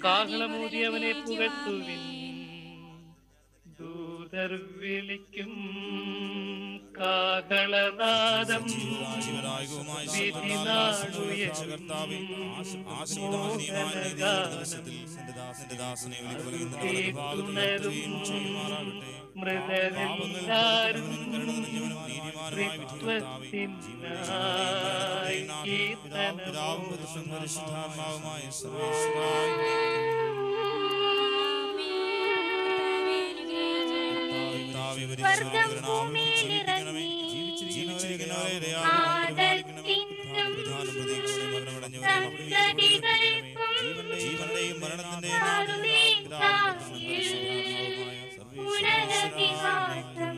കാഹളമൂതി അവനെ പുകഴ്ത്തുവിൻ ദൂതർ വിളിക്കും കാഹളനാദം ജീവനായകവുമായ വിധി കർത്താവേ ആശീർവാദീയമായ ദിവസത്തിൽ നിന്റെ ദാസന്റെ ദാസനെ വിളിക്കുകയും ചെയ്യുമാറാകട്ടെ മൃതരെല്ലാരും നീതിമാനുമായ വിധി കർത്താവേ ത്വത്തിനായി കീർത്തനം പിതാവും പുരുഷനും പരിശുദ്ധാത്മാവുമായ സർവേശ്വരായ സ്വർഗം ഭൂമിയിലിറങ്ങി ജീവിച്ചിരിക്കുന്നവരെ ജീവന്റെയും മരണത്തിന്റെയും പുനരധിവാസം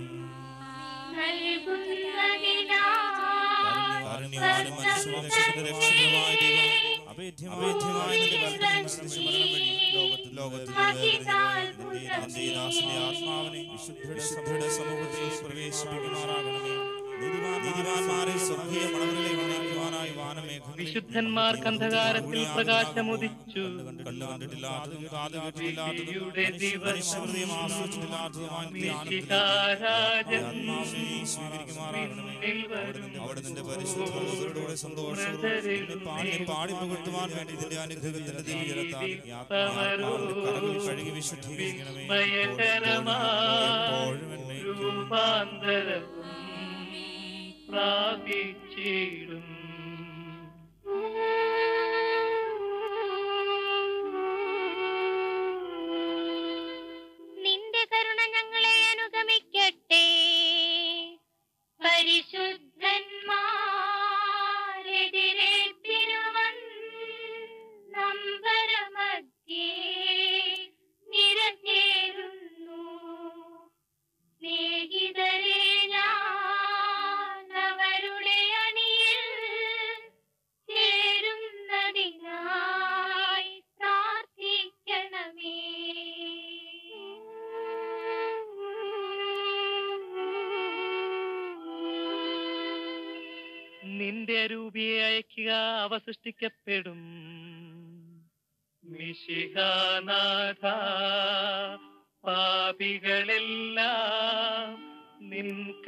കാരുണ്യവാനും മനുഷ്യവംശത്തിന്റെ രക്ഷകനുമായ ദൈവം അഭേദ്യമായ നിന്റെ കൽപ്പനയനുസരിച്ച് മരണം വഴി ലോകത്തിൽ ലോകത്തിൽ നിന്റെ ദാസന്റെ ആത്മാവിനെ വിശുദ്ധയുടെ സമൂഹത്തിൽ പ്രവേശിപ്പിക്കുമാറാകണമേ നീതിമാൻ നീതിമാന്മാരെ സ്വർഗീയ മണവരിലേക്ക് നയിക്കുവാനായി വാനമേഘങ്ങളിൽ വിശുദ്ധന്മാർക്ക് അന്ധകാരത്തിൽ പ്രകാശമുദിച്ചു കണ്ണു കണ്ടിട്ടില്ലാത്തതും കാത് കേട്ടിട്ടില്ലാത്തതും വിധിയുടെ ദിവസം മനുഷ്യഹൃദയം ആസ്വദിച്ചിട്ടില്ലാത്തതുമായ നിന്റെ ആനന്ദത്തെ മിശിഹാരാജൻ ആത്മാവിനെ നീ സ്വീകരിക്കുമാറാകണമേ നിന്നിൽ വരും അവിടെ നിന്റെ പരിശുദ്ധ സന്തോഷവും നിന്നെ പാടി പാടി പുകഴ്ത്തുവാൻ വേണ്ടി ഇതിന്റെ അനുഗ്രഹത്തിന്റെ ദിവ്യജലത്താൽ ഈ ആത്മാവിന്റെ കരങ്ങൾ കഴുകി വിശുദ്ധീകരിക്കണമേ എപ്പോഴും എന്നെ രൂപാന്തരവും പ്രാപിച്ചിടും നിന്റെ കരുണ ഞങ്ങളെ അനുഗമിക്കട്ടെ പരിശുദ്ധന്മാരെതിരേൽപ്പിനുവൻ നമ്പരമധ്യേ നിരഞ്ഞേറുന്നു സ്നേഹിതരെ ഞാൻ അവരുടെ അണിയിൽ ചേരുന്നതിനായി പ്രാർത്ഥിക്കണമേ നിന്റെ രൂപിയെ അയക്കുക അവ സൃഷ്ടിക്കപ്പെടും മിശിഹാനാഥ പാപികളെല്ലാം നിൻ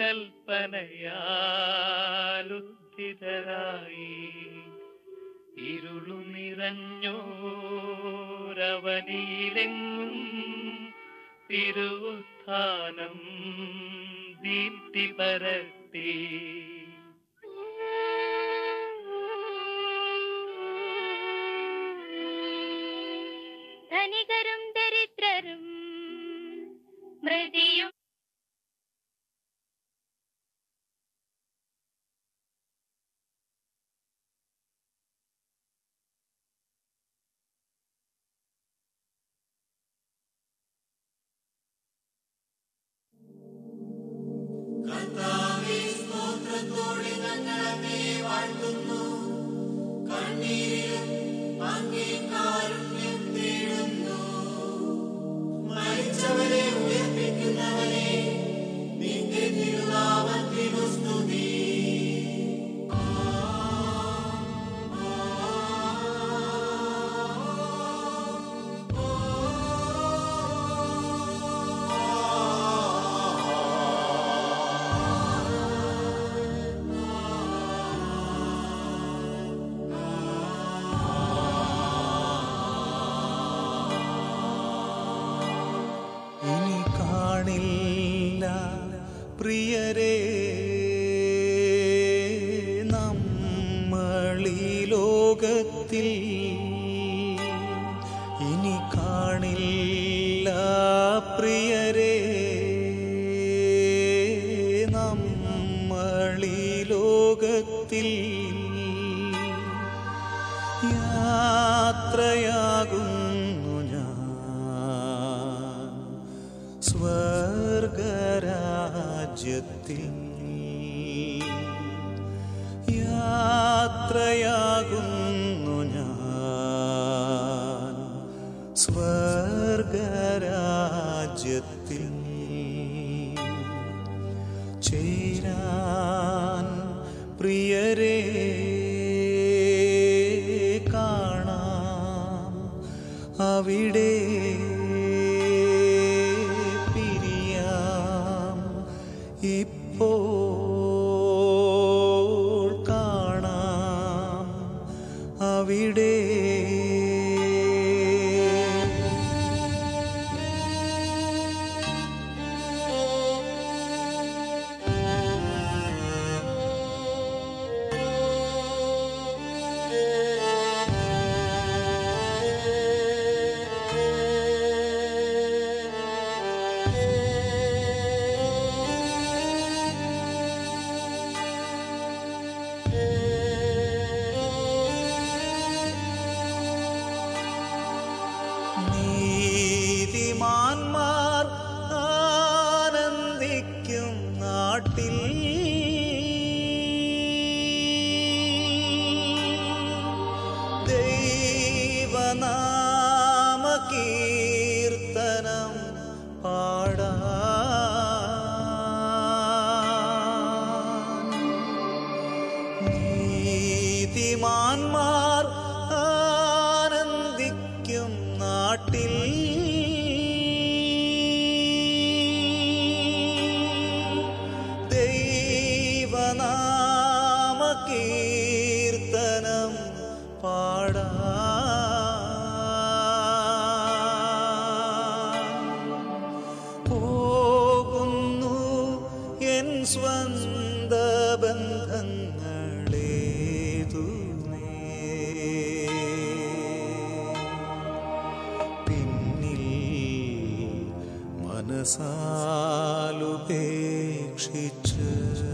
കൽപ്പനയാലുദ്ധിതരായി ഇരുളു നിറഞ്ഞോരവനിയിലെങ്ങും തിരുവുത്ഥാനം ദീപ്തി പരത്തി ധനികരും ദരിദ്രരും മൃതിയും കർത്താവേ സ്തോത്രത്തോടെ ഞങ്ങൾ അങ്ങേ വാഴ്ത്തുന്നു കണ്ണീരിലും അങ്ങേ കാരുണ്യം തേടുന്നു മരിച്ചവരെ ഉയർപ്പിക്കുന്നവരെ നിന്റെ തിരുനാമത്തിനു സ്തുതി ഇനി കാണില്ല പ്രിയരെ നമ്മളീ ലോകത്തിൽ ഇനി കാണില്ല പ്രിയരെ നമ്മളീ ലോകത്തിൽ യാത്രയാകുന്നു ഞാൻ സ്വർഗരാജ്യത്തിൽ യാത്രയാകുന്നു ഞാൻ സ്വർഗരാജ്യത്തിൽ ചേരാൻ പ്രിയരെ കാണാം ഇപ്പോൾ കാണാം അവിടെ നീതിമാന്മാർ ആനന്ദിക്കും നാട്ടിൽ ദൈവനാമ കീർത്തനം പാടാൻ നീതിമാന്മാർ ആനന്ദിക്കും നാട്ടിൽ ദൈവനാമ കീർത്തനം പാടാൻ പോകുന്നു എൻ സ്വന്ത ബന്ധങ്ങളേതുമേ പിന്നിൽ മനസാലുപേക്ഷിച്ച്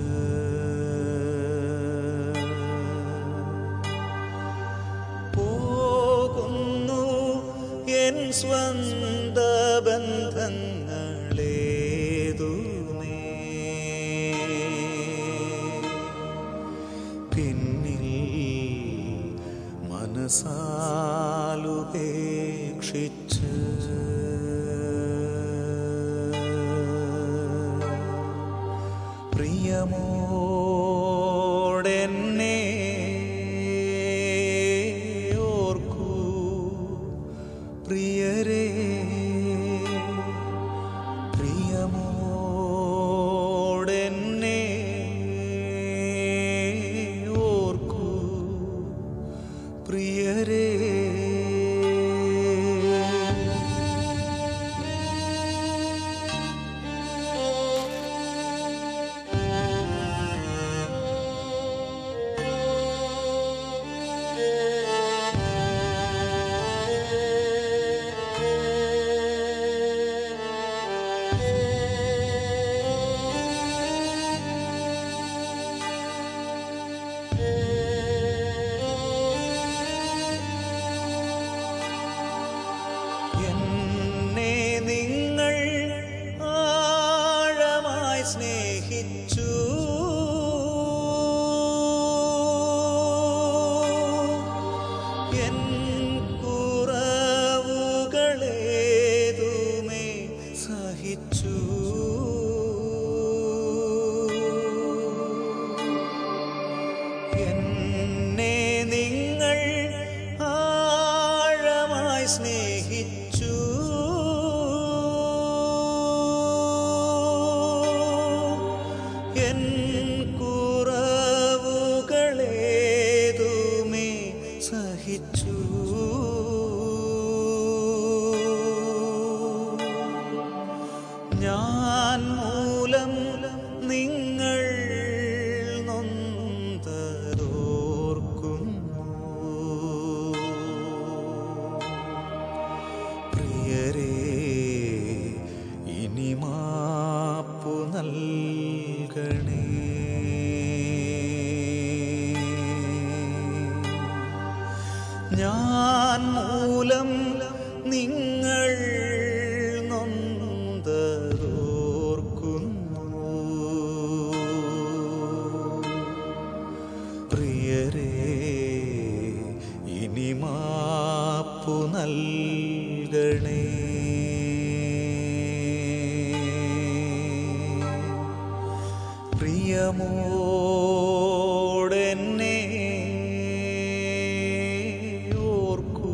പോകുന്നു എൻ സ്വന്ത ബന്ധങ്ങളേതുമേ പിന്നിൽ മനസാലുപേക്ഷിച്ച് പ്രിയമോടെന്നെ ഓർക്കൂ പ്രിയരേ പ്രിയമോടെന്നെ ഓർക്കൂ പ്രിയരേ എന്നെ നിങ്ങൾ ആഴമായി സ്നേഹിച്ചു എൻ കുറവുകളേതുമേ സഹിച്ചു എന്നെ നിങ്ങൾ ആഴമായി സ്നേഹിച്ചു എൻ കുറവുകളേതുമേ സഹിച്ചു ഞാൻ മൂലം നിങ്ങൾ നൊന്തതോർക്കുന്നു പ്രിയരേ ഇനി മാപ്പു നൽകണേ ഞാൻ മൂലം നിങ്ങൾ നൊന്തതോർക്കുന്നു പ്രിയരേ ഇനി മാപ്പു നൽകണേ പ്രിയമോടെന്നെ ഓർക്കൂ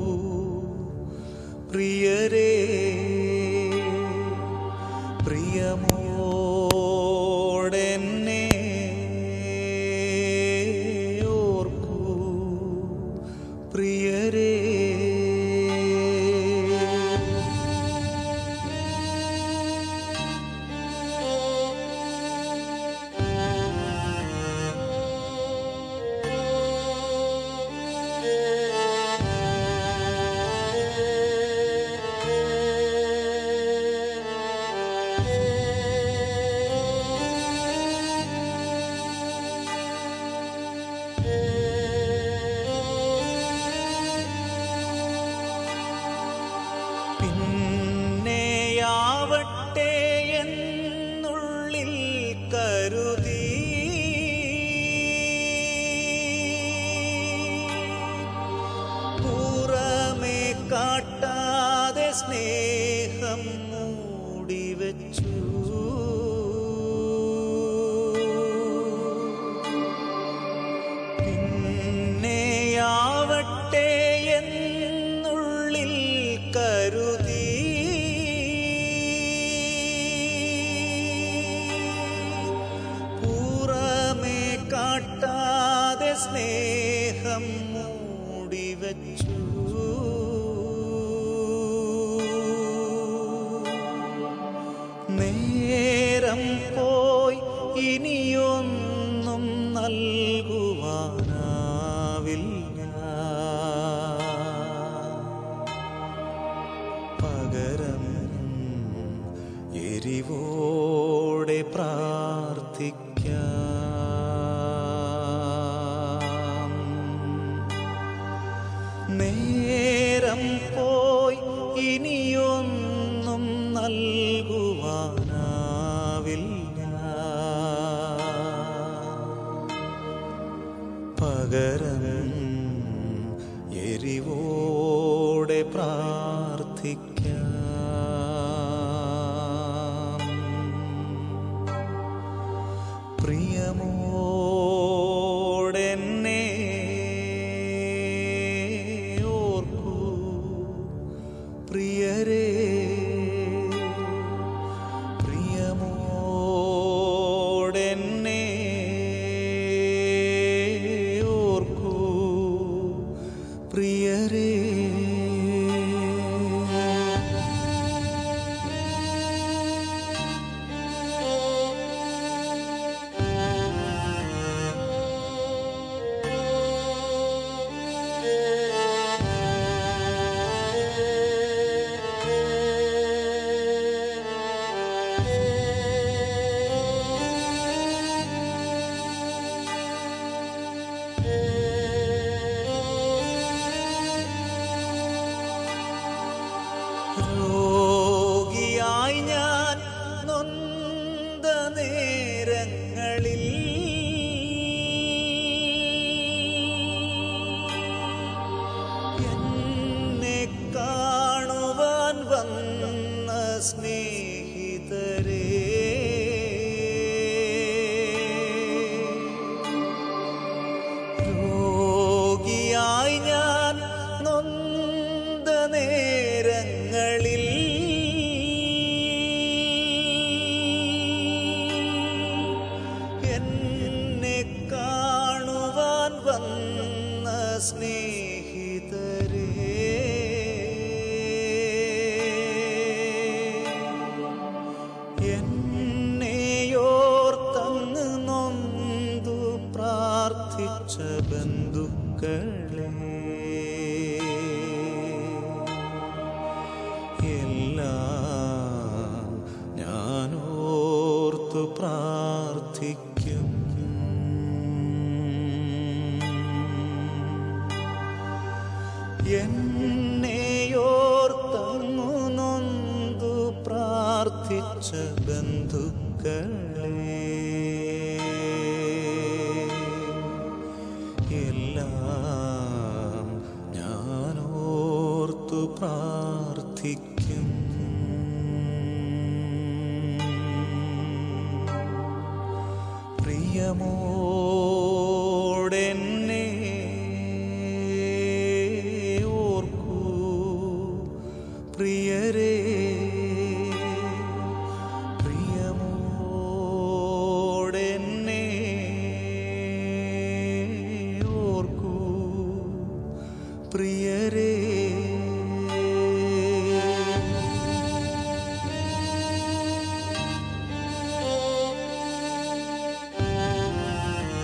പ്രിയരേ പ്രിയമോടെന്നെ കരുതി പുറമേ കാട്ടാതെ സ്നേഹം മൂടിവെച്ചു പിന്നെയാവട്ടെ എന്നുള്ളിൽ കരുതി പുറമേ കാട്ടാതെ സ്നേഹം മൂടിവെച്ചു നേരം പോയി ഇനിയൊന്നും നൽകുവാനാവില്ല പകരം എരിവോടെ പ്രാർത്ഥിക്കാം നേരം പോയി ഇനിയൊന്നും നൽകുവാനാവില്ല പകരം എരിവോടെ പ്രാർത്ഥിക്കാം പ്രിയമോടെന്നെ ഓർക്കൂ പ്രിയരേ പ്രിയമോടെന്നെ ഓർക്കൂ പ്രിയരേ രോഗിയായി ഞാൻ നൊന്ത നേരങ്ങളിൽ എന്നെ കാണുവാൻ വന്ന സ്നേഹിതരേ രോഗിയായി ഞാൻ നൊന്ത നേരങ്ങളിൽ എന്നെ കാണുവാൻ വന്ന സ്നേഹിതരേ എന്നെയോർത്തങ്ങ് നൊന്തു പ്രാർത്ഥിച്ച ബന്ധുക്കളെ എല്ലാം ഞാനോർത്തു പ്രാർത്ഥിക്കും എന്നെയോർത്തങ്ങു നൊന്തു പ്രാർത്ഥിച്ച ബന്ധുക്കളെ എല്ലാം ഞാനോർത്തു പ്രാർത്ഥിക്കും പ്രിയമോടെന്നെ ഓർക്കൂ പ്രിയരേ പ്രിയമോടെന്നെ ഓർക്കൂ പ്രിയരേ ും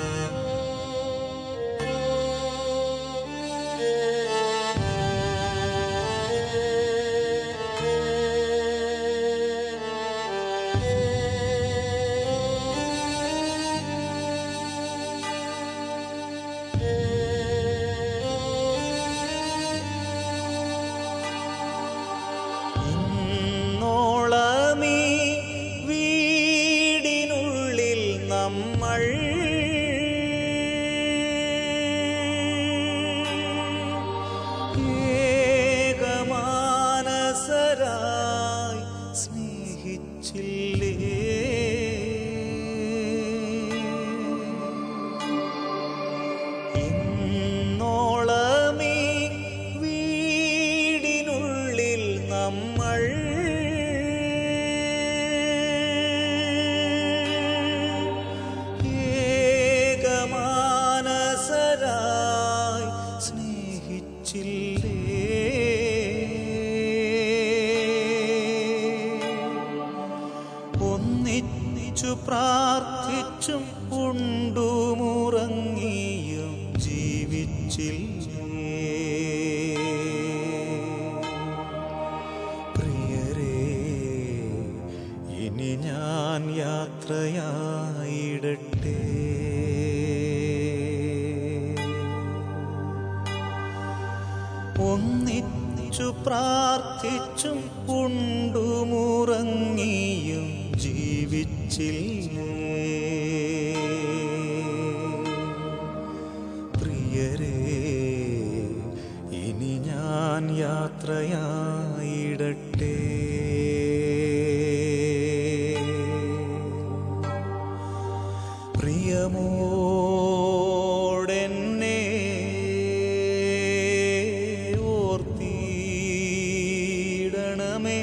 നമ്മൾ ഏകമാനസരായി സ്നേഹിച്ചില്ലേ ഇന്നോളമീ വീടിനുള്ളിൽ നമ്മൾ ഏകമാനസരായി സ്നേഹിച്ചില്ലേ ഒന്നിച്ചു പ്രാർത്ഥിച്ചും ഉണ്ടുമുറങ്ങിയും ജീവിച്ചില്ലേ പ്രിയരേ ഇനി ഞാൻ യാത്രയായിടട്ടെ ഒന്നിച്ചു പ്രാർത്ഥിച്ചും ഉണ്ടുമുറങ്ങിയും ജീവിച്ചില്ലേ പ്രിയരേ ഇനി ഞാൻ യാത്രയായിടട്ടെ പ്രിയമോടെന്നെ ഓർത്തിടണമേ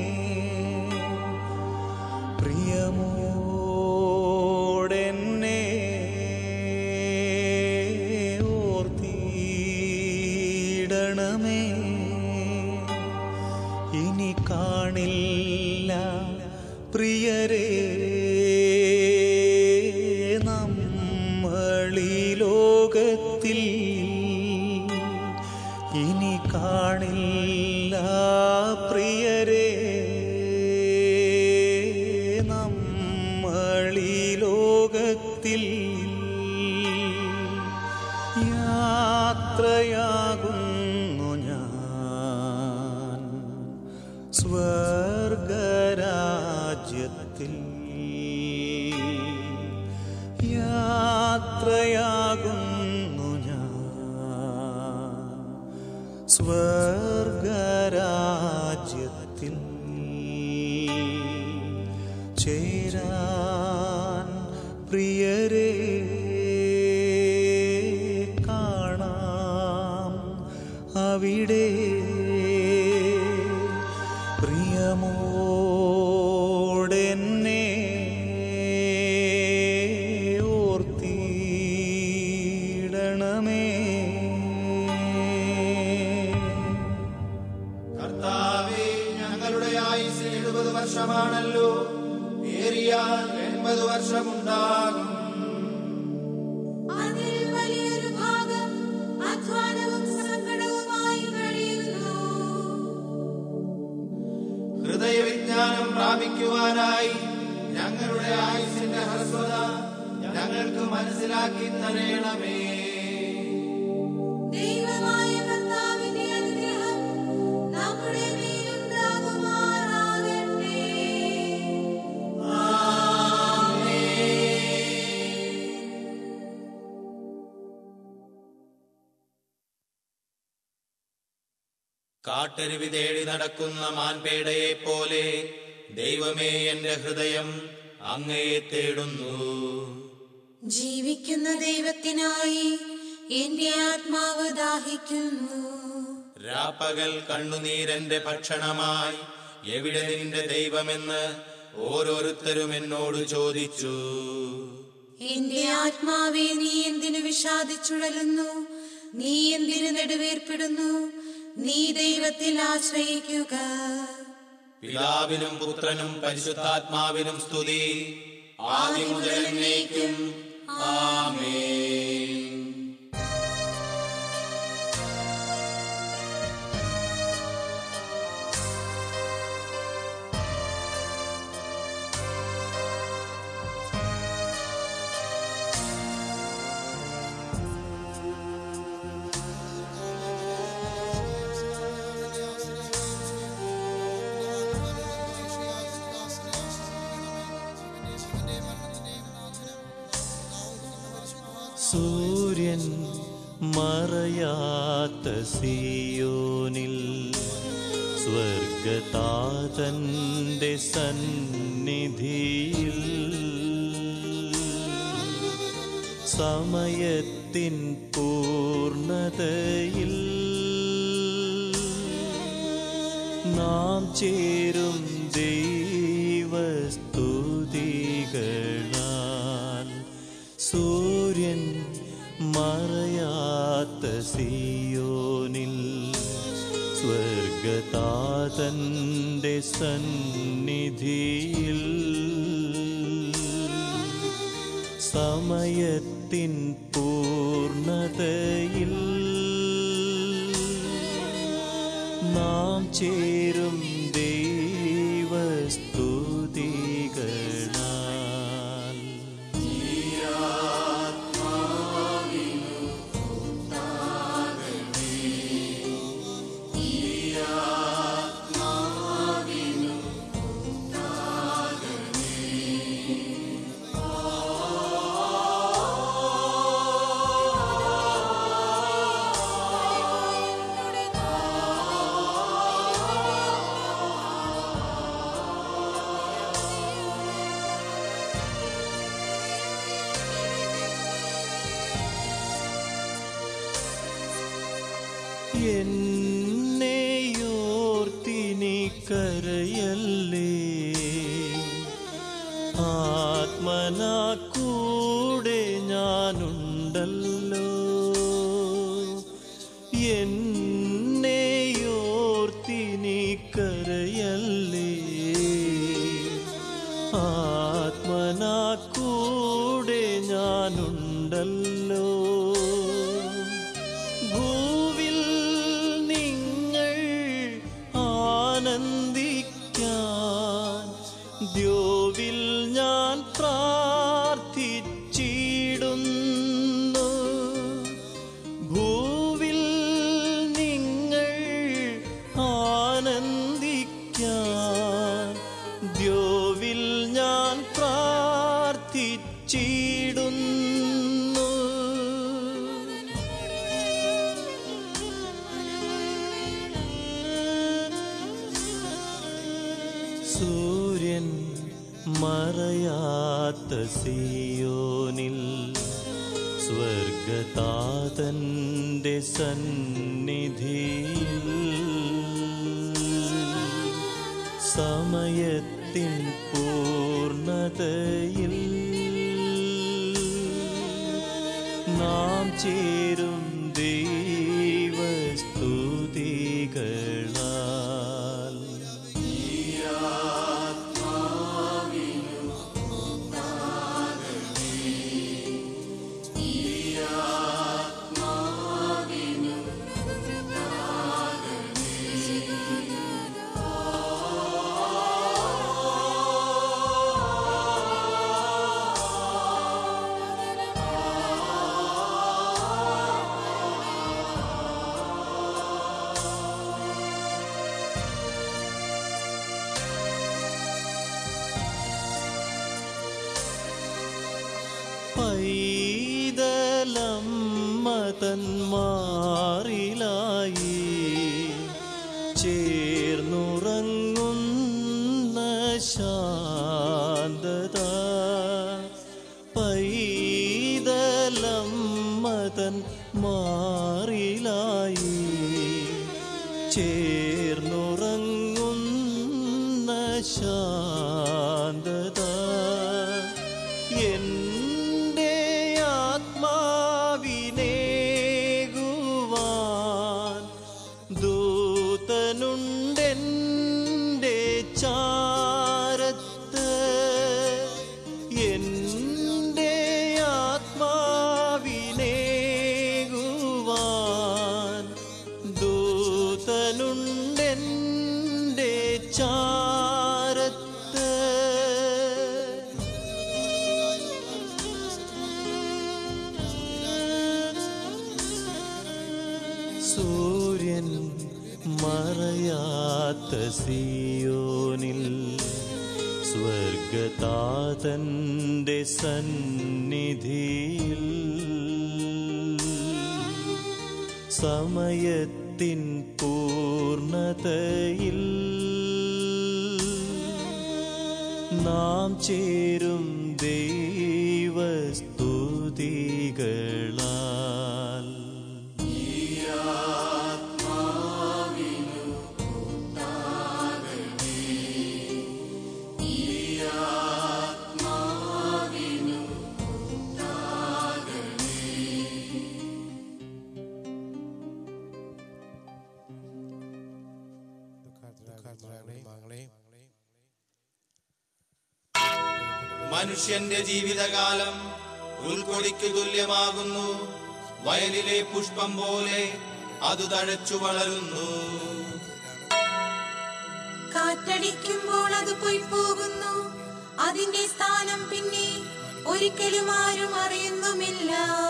പ്രിയമോടെന്നെ ഓർത്തിടണമേ ഇനി കാണില്ല പ്രിയരേ നമ്മളീ ലോകത്തിൽ ഇനി കാണില്ല പ്രിയരേ നമ്മളീ ലോകത്തിൽ യാത്രയാകുന്നു ഞാൻ സ്വർഗരാജ്യത്തിൽ യാത്രയാകുന്നു ഞാൻ സ്വർഗരാജ്യത്തിൽ ചേരാൻ പ്രിയരേ കാണാം അവിടെ പ്രിയമോടെന്നെ ഓർത്തിടണമേ കർത്താവേ ഞങ്ങളുടെ ആയുസ് എഴുപത് വർഷമാണല്ലോ ഏറിയാൽ എൺപത് വർഷമുണ്ടാകും അതിൽ വലിയൊരു ഭാഗം അധ്വാനവും സങ്കടവുമായി കഴിയുന്നു ഹൃദയവിജ്ഞാനം പ്രാപിക്കുവാനായി ഞങ്ങളുടെ ആയുസിന്റെ ഹ്രസ്വത ഞങ്ങൾക്ക് മനസ്സിലാക്കി തരയണമേ ദൈവമായ കർത്താവിന്റെ അനുഗ്രഹം നമ്മുടെ മേലുണ്ടാകുമാറാകട്ടെ കാട്ടരുവി തേടി നടക്കുന്ന മാൻപേടയെ പോലെ ദൈവമേ എന്റെ ഹൃദയം അങ്ങയെ തേടുന്നു ജീവിക്കുന്ന ദൈവത്തിനായി എന്റെ ആത്മാവ് ദാഹിക്കുന്നു രാപ്പകൽ കണ്ണുനീരന്റെ ഭക്ഷണമായി എവിടെ നിന്റെ ദൈവമെന്ന് ഓരോരുത്തരും എന്നോട് ചോദിച്ചു എന്റെ ആത്മാവെ നീ എന്തിനു വിഷാദിച്ചുഴലുന്നു നീ എന്തിനു നെടുവേർപ്പെടുന്നു നീ ദൈവത്തിൽ ആശ്രയിക്കുക പിതാവിനും പുത്രനും പരിശുദ്ധാത്മാവിനും സ്തുതി ആദ്യം മുതൽ എന്നേക്കും ആമേൻ സൂര്യൻ മറയാത്ത സിയോനിൽ സ്വർഗതാതന്റെ സന്നിധിയിൽ സമയത്തിൻ പൂർണതയിൽ നാം ചേരും ദൈവസ്തുതികളാൽ സൂര്യൻ മറയാത്ത സിയോനിൽ സ്വർഗതാതന്റെ സന്നിധിയിൽ സമയത്തിൻ പൂർണതയിൽ നാം ചേരും ദൈവസ്തുതികളാൽ എന്നെയോർത്തിനി കരയല്ലേ ആത്മനാ കൂടെ ഞാനുണ്ടല്ലോ എന്നെയോർത്തിനി കരയല്ലേ ആത്മനാ കൂടെ ഞാനുണ്ടല്ലോ ഭൂവിൽ നിങ്ങൾ ആനന്ദിക്കാൻ ദ്യോവിൽ ഞാൻ പ്രാർത്ഥിച്ചിടുന്നു ഭൂവിൽ നിങ്ങൾ ആനന്ദിക്കാൻ ദ്യോവിൽ ഞാൻ പ്രാർത്ഥിച്ചിടുന്നു സൂര്യൻ മറയാത്ത സിയോനിൽ സ്വർഗതാതന്റെ സന്നിധിയിൽ സമയത്തിൻ പൂർണതയിൽ നാം ചേരും ദൈവസ്തുതികളാൽ പൈതലമ്മതന്മാറിലായി ചേർന്നുറങ്ങുന്ന ശാന്തത പൈതലമ്മതൻ മാറിലായി ചേർന്നുറങ്ങുന്ന ശാന്തത എൻ്റെ ആത്മാവിനേകുവാൻ ദൂതനുണ്ടെൻ്റെ ചാരത്ത് എൻ്റെ ആത്മാവിനേകുവാൻ ദൂതനുണ്ടെൻ്റെ ചാരത്ത് സൂര്യൻ മറയാത്ത സിയോനിൽ സ്വർഗതാതന്റെ സന്നിധിയിൽ സമയത്തിൻ പൂർണതയിൽ നാം ചേരും ദൈവസ്തുതികളാൽ മനുഷ്യന്റെ ജീവിതകാലം ഉൾക്കൊടിക്ക് തുല്യമാകുന്നു വയലിലെ പുഷ്പം പോലെ അത് തഴച്ചു വളരുന്നു കാറ്റടിക്കുമ്പോൾ അത് പോയി പോകുന്നു അതിന്റെ സ്ഥാനം പിന്നെ ഒരിക്കലും ആരും അറിയുന്നുമില്ല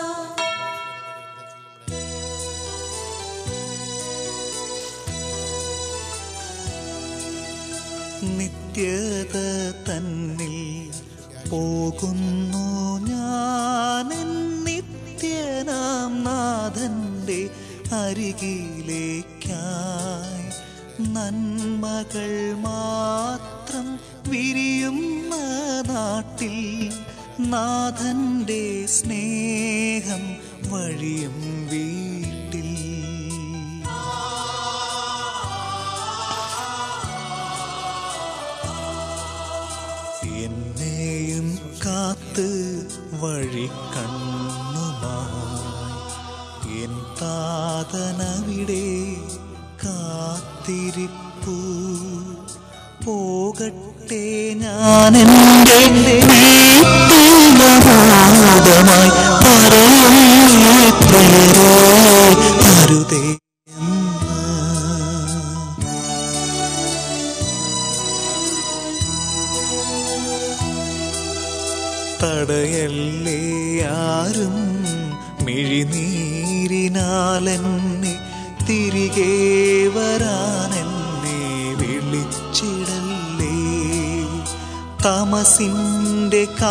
നിത്യത തന്നിൽ പോകുന്നു ഞാൻ നിത്യനാം നാഥന്റെ അരികിലേക്കായി നന്മകൾ മാത്രം വിരിയുന്ന നാട്ടിൽ നാഥന്റെ സ്നേഹം വഴിയും വീട്ടിൽ എന്നെയും കാത്ത് വഴി കണ്ണുമായി എൻ താതനവിടെ കാത്തിരിപ്പു പോകട്ടെ ഞാൻ എൻ്റെ വീട്ടിലമോദമായി പറയുന്നേ പ്രിയരേ അരുതേ തടയല്ലേ ആരും മിഴിനീരിനാലെന്നെ തിരികെ വരാനെന്നെ വിളിച്ചിടല്ലേ തമസിന്റെ കാ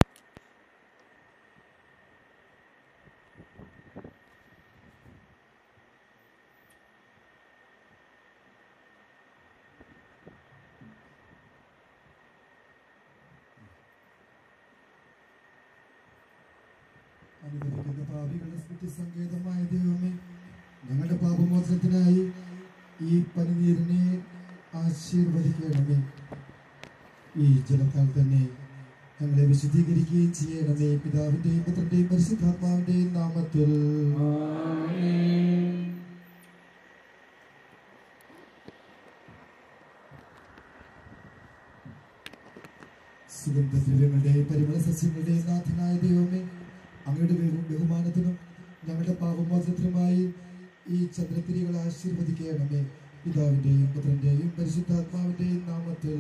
അനുഗ്രഹിക്കുന്ന പാപികളുടെ സ്മൃതി സങ്കേതമായ ദൈവമേ ഞങ്ങളുടെ പാപമോചനത്തിനായി ഈ പനിനീരിനെ ആശീർവദിക്കണമേ ഈ ജലത്താൽ തന്നെ ഞങ്ങളെ വിശുദ്ധീകരിക്കുകയും ചെയ്യണമേ പിതാവിന്റെയും പുത്രന്റെയും പരിശുദ്ധാത്മാവിന്റെയും നാമത്തിൽ സുഗന്ധദ്രവ്യങ്ങളുടെയും പരിമള സസ്യങ്ങളുടെയും നാഥനായ ദൈവമേ അങ്ങയുടെ ബഹു- ബഹുമാനത്തിനും ഞങ്ങളുടെ പാപമോചനത്തിനുമായി ഈ ചന്ദ്രത്തിരികൾ ആശീർവദിക്കണമേ പിതാവിന്റെയും പുത്രന്റെയും പരിശുദ്ധാത്മാവിന്റെയും നാമത്തിൽ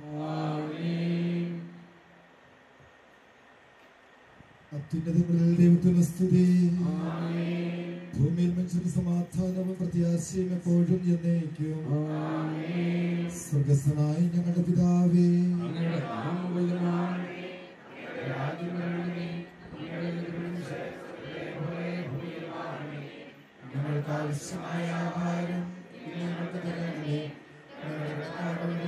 അത്യുന്നതങ്ങളിൽ ദൈവത്തിന് സ്തുതി ഭൂമിയിൽ മനുഷ്യന് സമാധാനവും പ്രത്യാശയും എപ്പോഴും എന്നേക്കും സ്വർഗസ്ഥനായി ഞങ്ങളുടെ പിതാവേ ഞങ്ങൾക്ക് ആവശ്യമായ ആഹാരം ഇന്ന് ഞങ്ങൾക്ക് തരണമേ ഞങ്ങളുടെ കടക്കാരോട്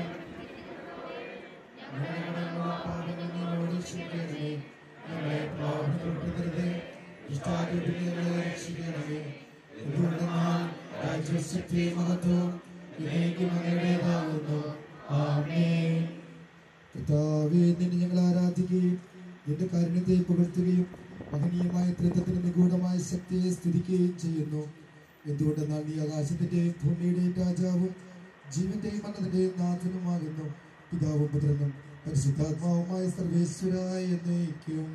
ഞങ്ങളുടെ പാപങ്ങൾ ഞങ്ങളോട് ക്ഷമിക്കണമേ ഞങ്ങളെ പ്രലോഭനപ്പെടുത്തരുതേ ഇഷ്ടാരൂപിനെ ഞങ്ങളെ രക്ഷിക്കണമേ എന്തുകൊണ്ടെന്നാൽ രാജ്യശക്തി മഹത്വം ഇനേക്കും അങ്ങയുടേതാകുന്നു ആമേൻ കർത്താവേ നിന്നെ ഞങ്ങൾ ആരാധിക്കുകയും നിന്റെ കാരുണ്യത്തെ പുകഴ്ത്തുകയും മഹനീയമായ ത്രിത്വത്തിന് നിഗൂഢമായ ശക്തിയെ സ്തുതിക്കുകയും ചെയ്യുന്നു എന്തുകൊണ്ടെന്നാൽ നീ ആകാശത്തിന്റെയും ഭൂമിയുടെയും രാജാവും ജീവന്റെയും മരണത്തിന്റെയും നാഥനുമാകുന്നു പിതാവും പുത്രനും പരിശുദ്ധാത്മാവുമായ സർവേശ്വരായ എന്നേക്കും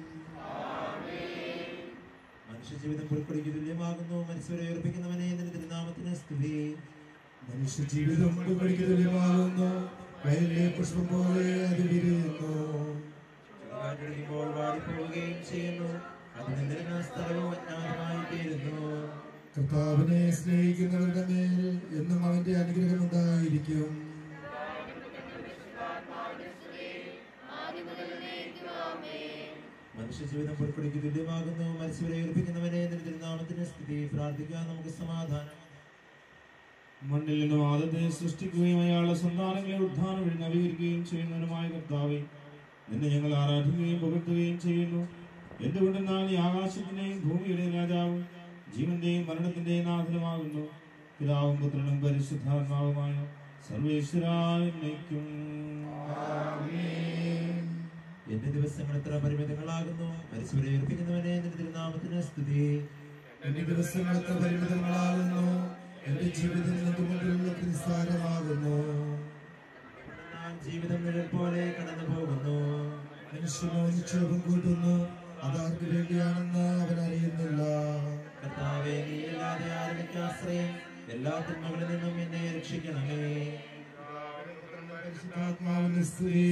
മനുഷ്യജീവിതം പുൽക്കൊടിക്ക് തുല്യമാകുന്നു മനുഷ്യരെ ഉയർപ്പിക്കുന്നവനെ നിന്റെ തിരുനാമത്തിന് സ്തുതി മനുഷ്യജീവിതം പുൽക്കൊടിക്ക് തുല്യമാകുന്നു വയലിലെ പുഷ്പം പോലെ അത് വിരിയുന്നു കാറ്റടിക്കുമ്പോൾ വാടിപ്പോവുകയും ചെയ്യുന്നു അത് നിന്നിരുന്ന സ്ഥലവും അജ്ഞാതമായി തീരുന്നു കർത്താവിനെ സ്നേഹിക്കുന്നവരുടെ മേൽ എന്നും അവന്റെ അനുഗ്രഹം ഉണ്ടായിരിക്കും മനുഷ്യജീവിതം പുൽക്കൊടിക്ക് തുല്യമാകുന്നു മരിച്ചവരെ ഉയർപ്പിക്കുന്നവനെ നിന്റെ തിരുനാമത്തിന് സ്ഥിതി പ്രാർത്ഥിക്കാൻ നമുക്ക് സമാധാനം മണ്ണിൽ നിന്നും ആദത്തെ സൃഷ്ടിക്കുകയും അയാളുടെ സന്താനങ്ങളെ ഉദ്ധാനം വഴി നവീകരിക്കുകയും ചെയ്യുന്നവനുമായ കർത്താവെ നിന്നെ ഞങ്ങൾ ആരാധിക്കുകയും പുകഴ്ത്തുകയും ചെയ്യുന്നു എന്തുകൊണ്ടെന്നാൽ ഈ ആകാശത്തിന്റെയും ഭൂമിയുടെയും രാജാവും ജീവന്റെയും മരണത്തിന്റെയും നാഥനുമാകുന്നു പിതാവും പുത്രനും പരിശുദ്ധാത്മാവുമായ സർവേശ്വരായ എന്നേക്കും. എന്റെ ദിവസങ്ങൾ എത്ര പരിമിതങ്ങളാകുന്നു മരിച്ചവരെ ഉയർപ്പിക്കുന്നവനെ നിന്റെ തിരുനാമത്തിന് സ്തുതി എന്റെ ദിവസങ്ങൾ എത്ര പരിമിതങ്ങളാകുന്നു എന്റെ ജീവിതം നിനക്ക് മുമ്പിലുള്ള നിസ്സാരമാകുന്നു ഞാൻ ജീവിതം നിഴൽ പോലെ കടന്നു പോകുന്നു മനുഷ്യനോ നിക്ഷേപം കൂട്ടുന്നു അതാർക്ക് വേണ്ടിയാണെന്ന് അവൻ അറിയുന്നില്ല കർത്താവേ നീയല്ലാതെ ആരെനിക്ക് ആശ്രയം എല്ലാ തിന്മകളിൽ നിന്നും എന്നെ രക്ഷിക്കണമേ പരിശുദ്ധാത്മാവിന്റെ സ്തുതി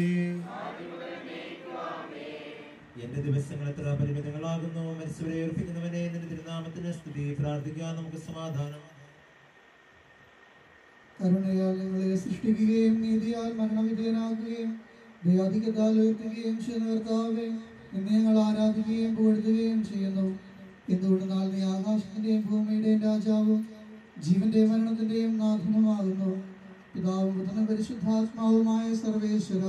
എന്റെ ദിവസങ്ങൾ എത്ര പരിമിതങ്ങളാകുന്നു മരിച്ചവരെ ഉയർപ്പിക്കുന്നവനെ നിന്റെ തിരുനാമത്തിന് സ്തുതി പ്രാർത്ഥിക്കാൻ നമുക്ക് സമാധാനം കരുണയാൽ ഞങ്ങളെ സൃഷ്ടിക്കുകയും നീതിയാൽ മരണവിധേയനാക്കുകയും ദയാധികത്താൽ ഉയർത്തുകയും ചെയ്യുന്ന കർത്താവെ നിന്നെ ഞങ്ങൾ ആരാധിക്കുകയും പുകഴ്ത്തുകയും ചെയ്യുന്നു എന്തുകൊണ്ടെന്നാൽ നീ ആകാശത്തിന്റെയും ഭൂമിയുടെയും രാജാവും ജീവന്റെയും മരണത്തിന്റെയും നാഥനുമാകുന്നു പിതാവും പുത്രനും പരിശുദ്ധാത്മാവുമായ സർവേശ്വര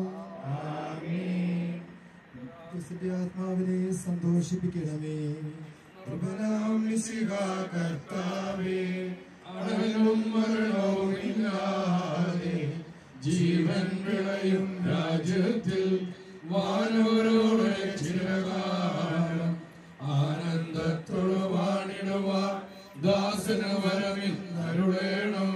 ക്രിസ്തുവിന്റെ ആത്മാവിനെ സന്തോഷിപ്പിക്കണമേ കൃപനാം മിശിഹ കർത്താവേ അടലും മരണവും ഇല്ലാതെ ജീവൻ വിളയും രാജ്യത്തിൽ വാനോരോടെ ചിരകാലം ആനന്ദത്തോട് വാണിടുവാൻ ദാസന വരവിൽ അരുളേണം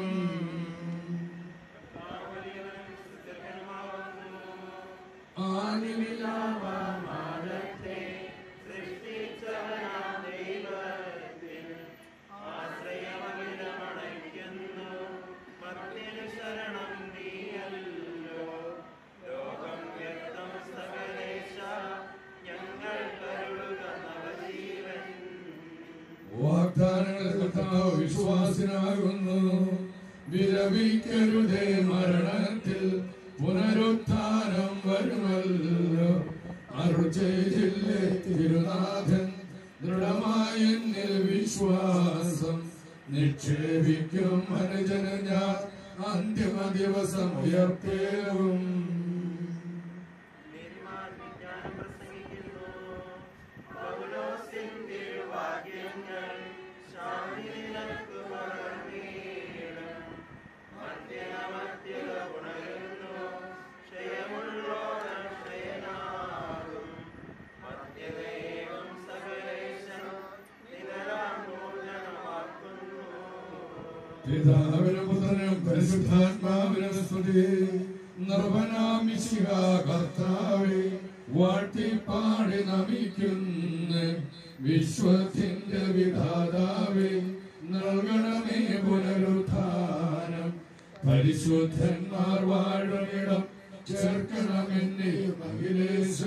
വാഗ്ദാനങ്ങൾ കർത്താവ് വിശ്വാസിനാകുന്നു വിരമിക്കരുതേ മരണത്തിൽ പുനരുത്ഥാനം വരുമല്ലോ അരുൾ ചെയ്തില്ലേ തിരുനാഥൻ ദൃഢമായ എന്നിൽ വിശ്വാസം നിക്ഷേപിക്കും അനുജന ഞാൻ അന്തിമ ദിവസം ഉയർത്തേവും പിതാവിനും പുത്രനും പരിശുദ്ധാത്മാവിനും സ്തുതി നിർവനാമിശിക കർത്താവെ വാട്ടിപ്പാടി നമിക്കുന്ന വിശ്വത്തിന്റെ വിധാതാവെ നൽകണമേ പുനരുത്ഥാനം പരിശുദ്ധന്മാർ വാഴുമിടം ചേർക്കണമെന്നെ മഹിലേശ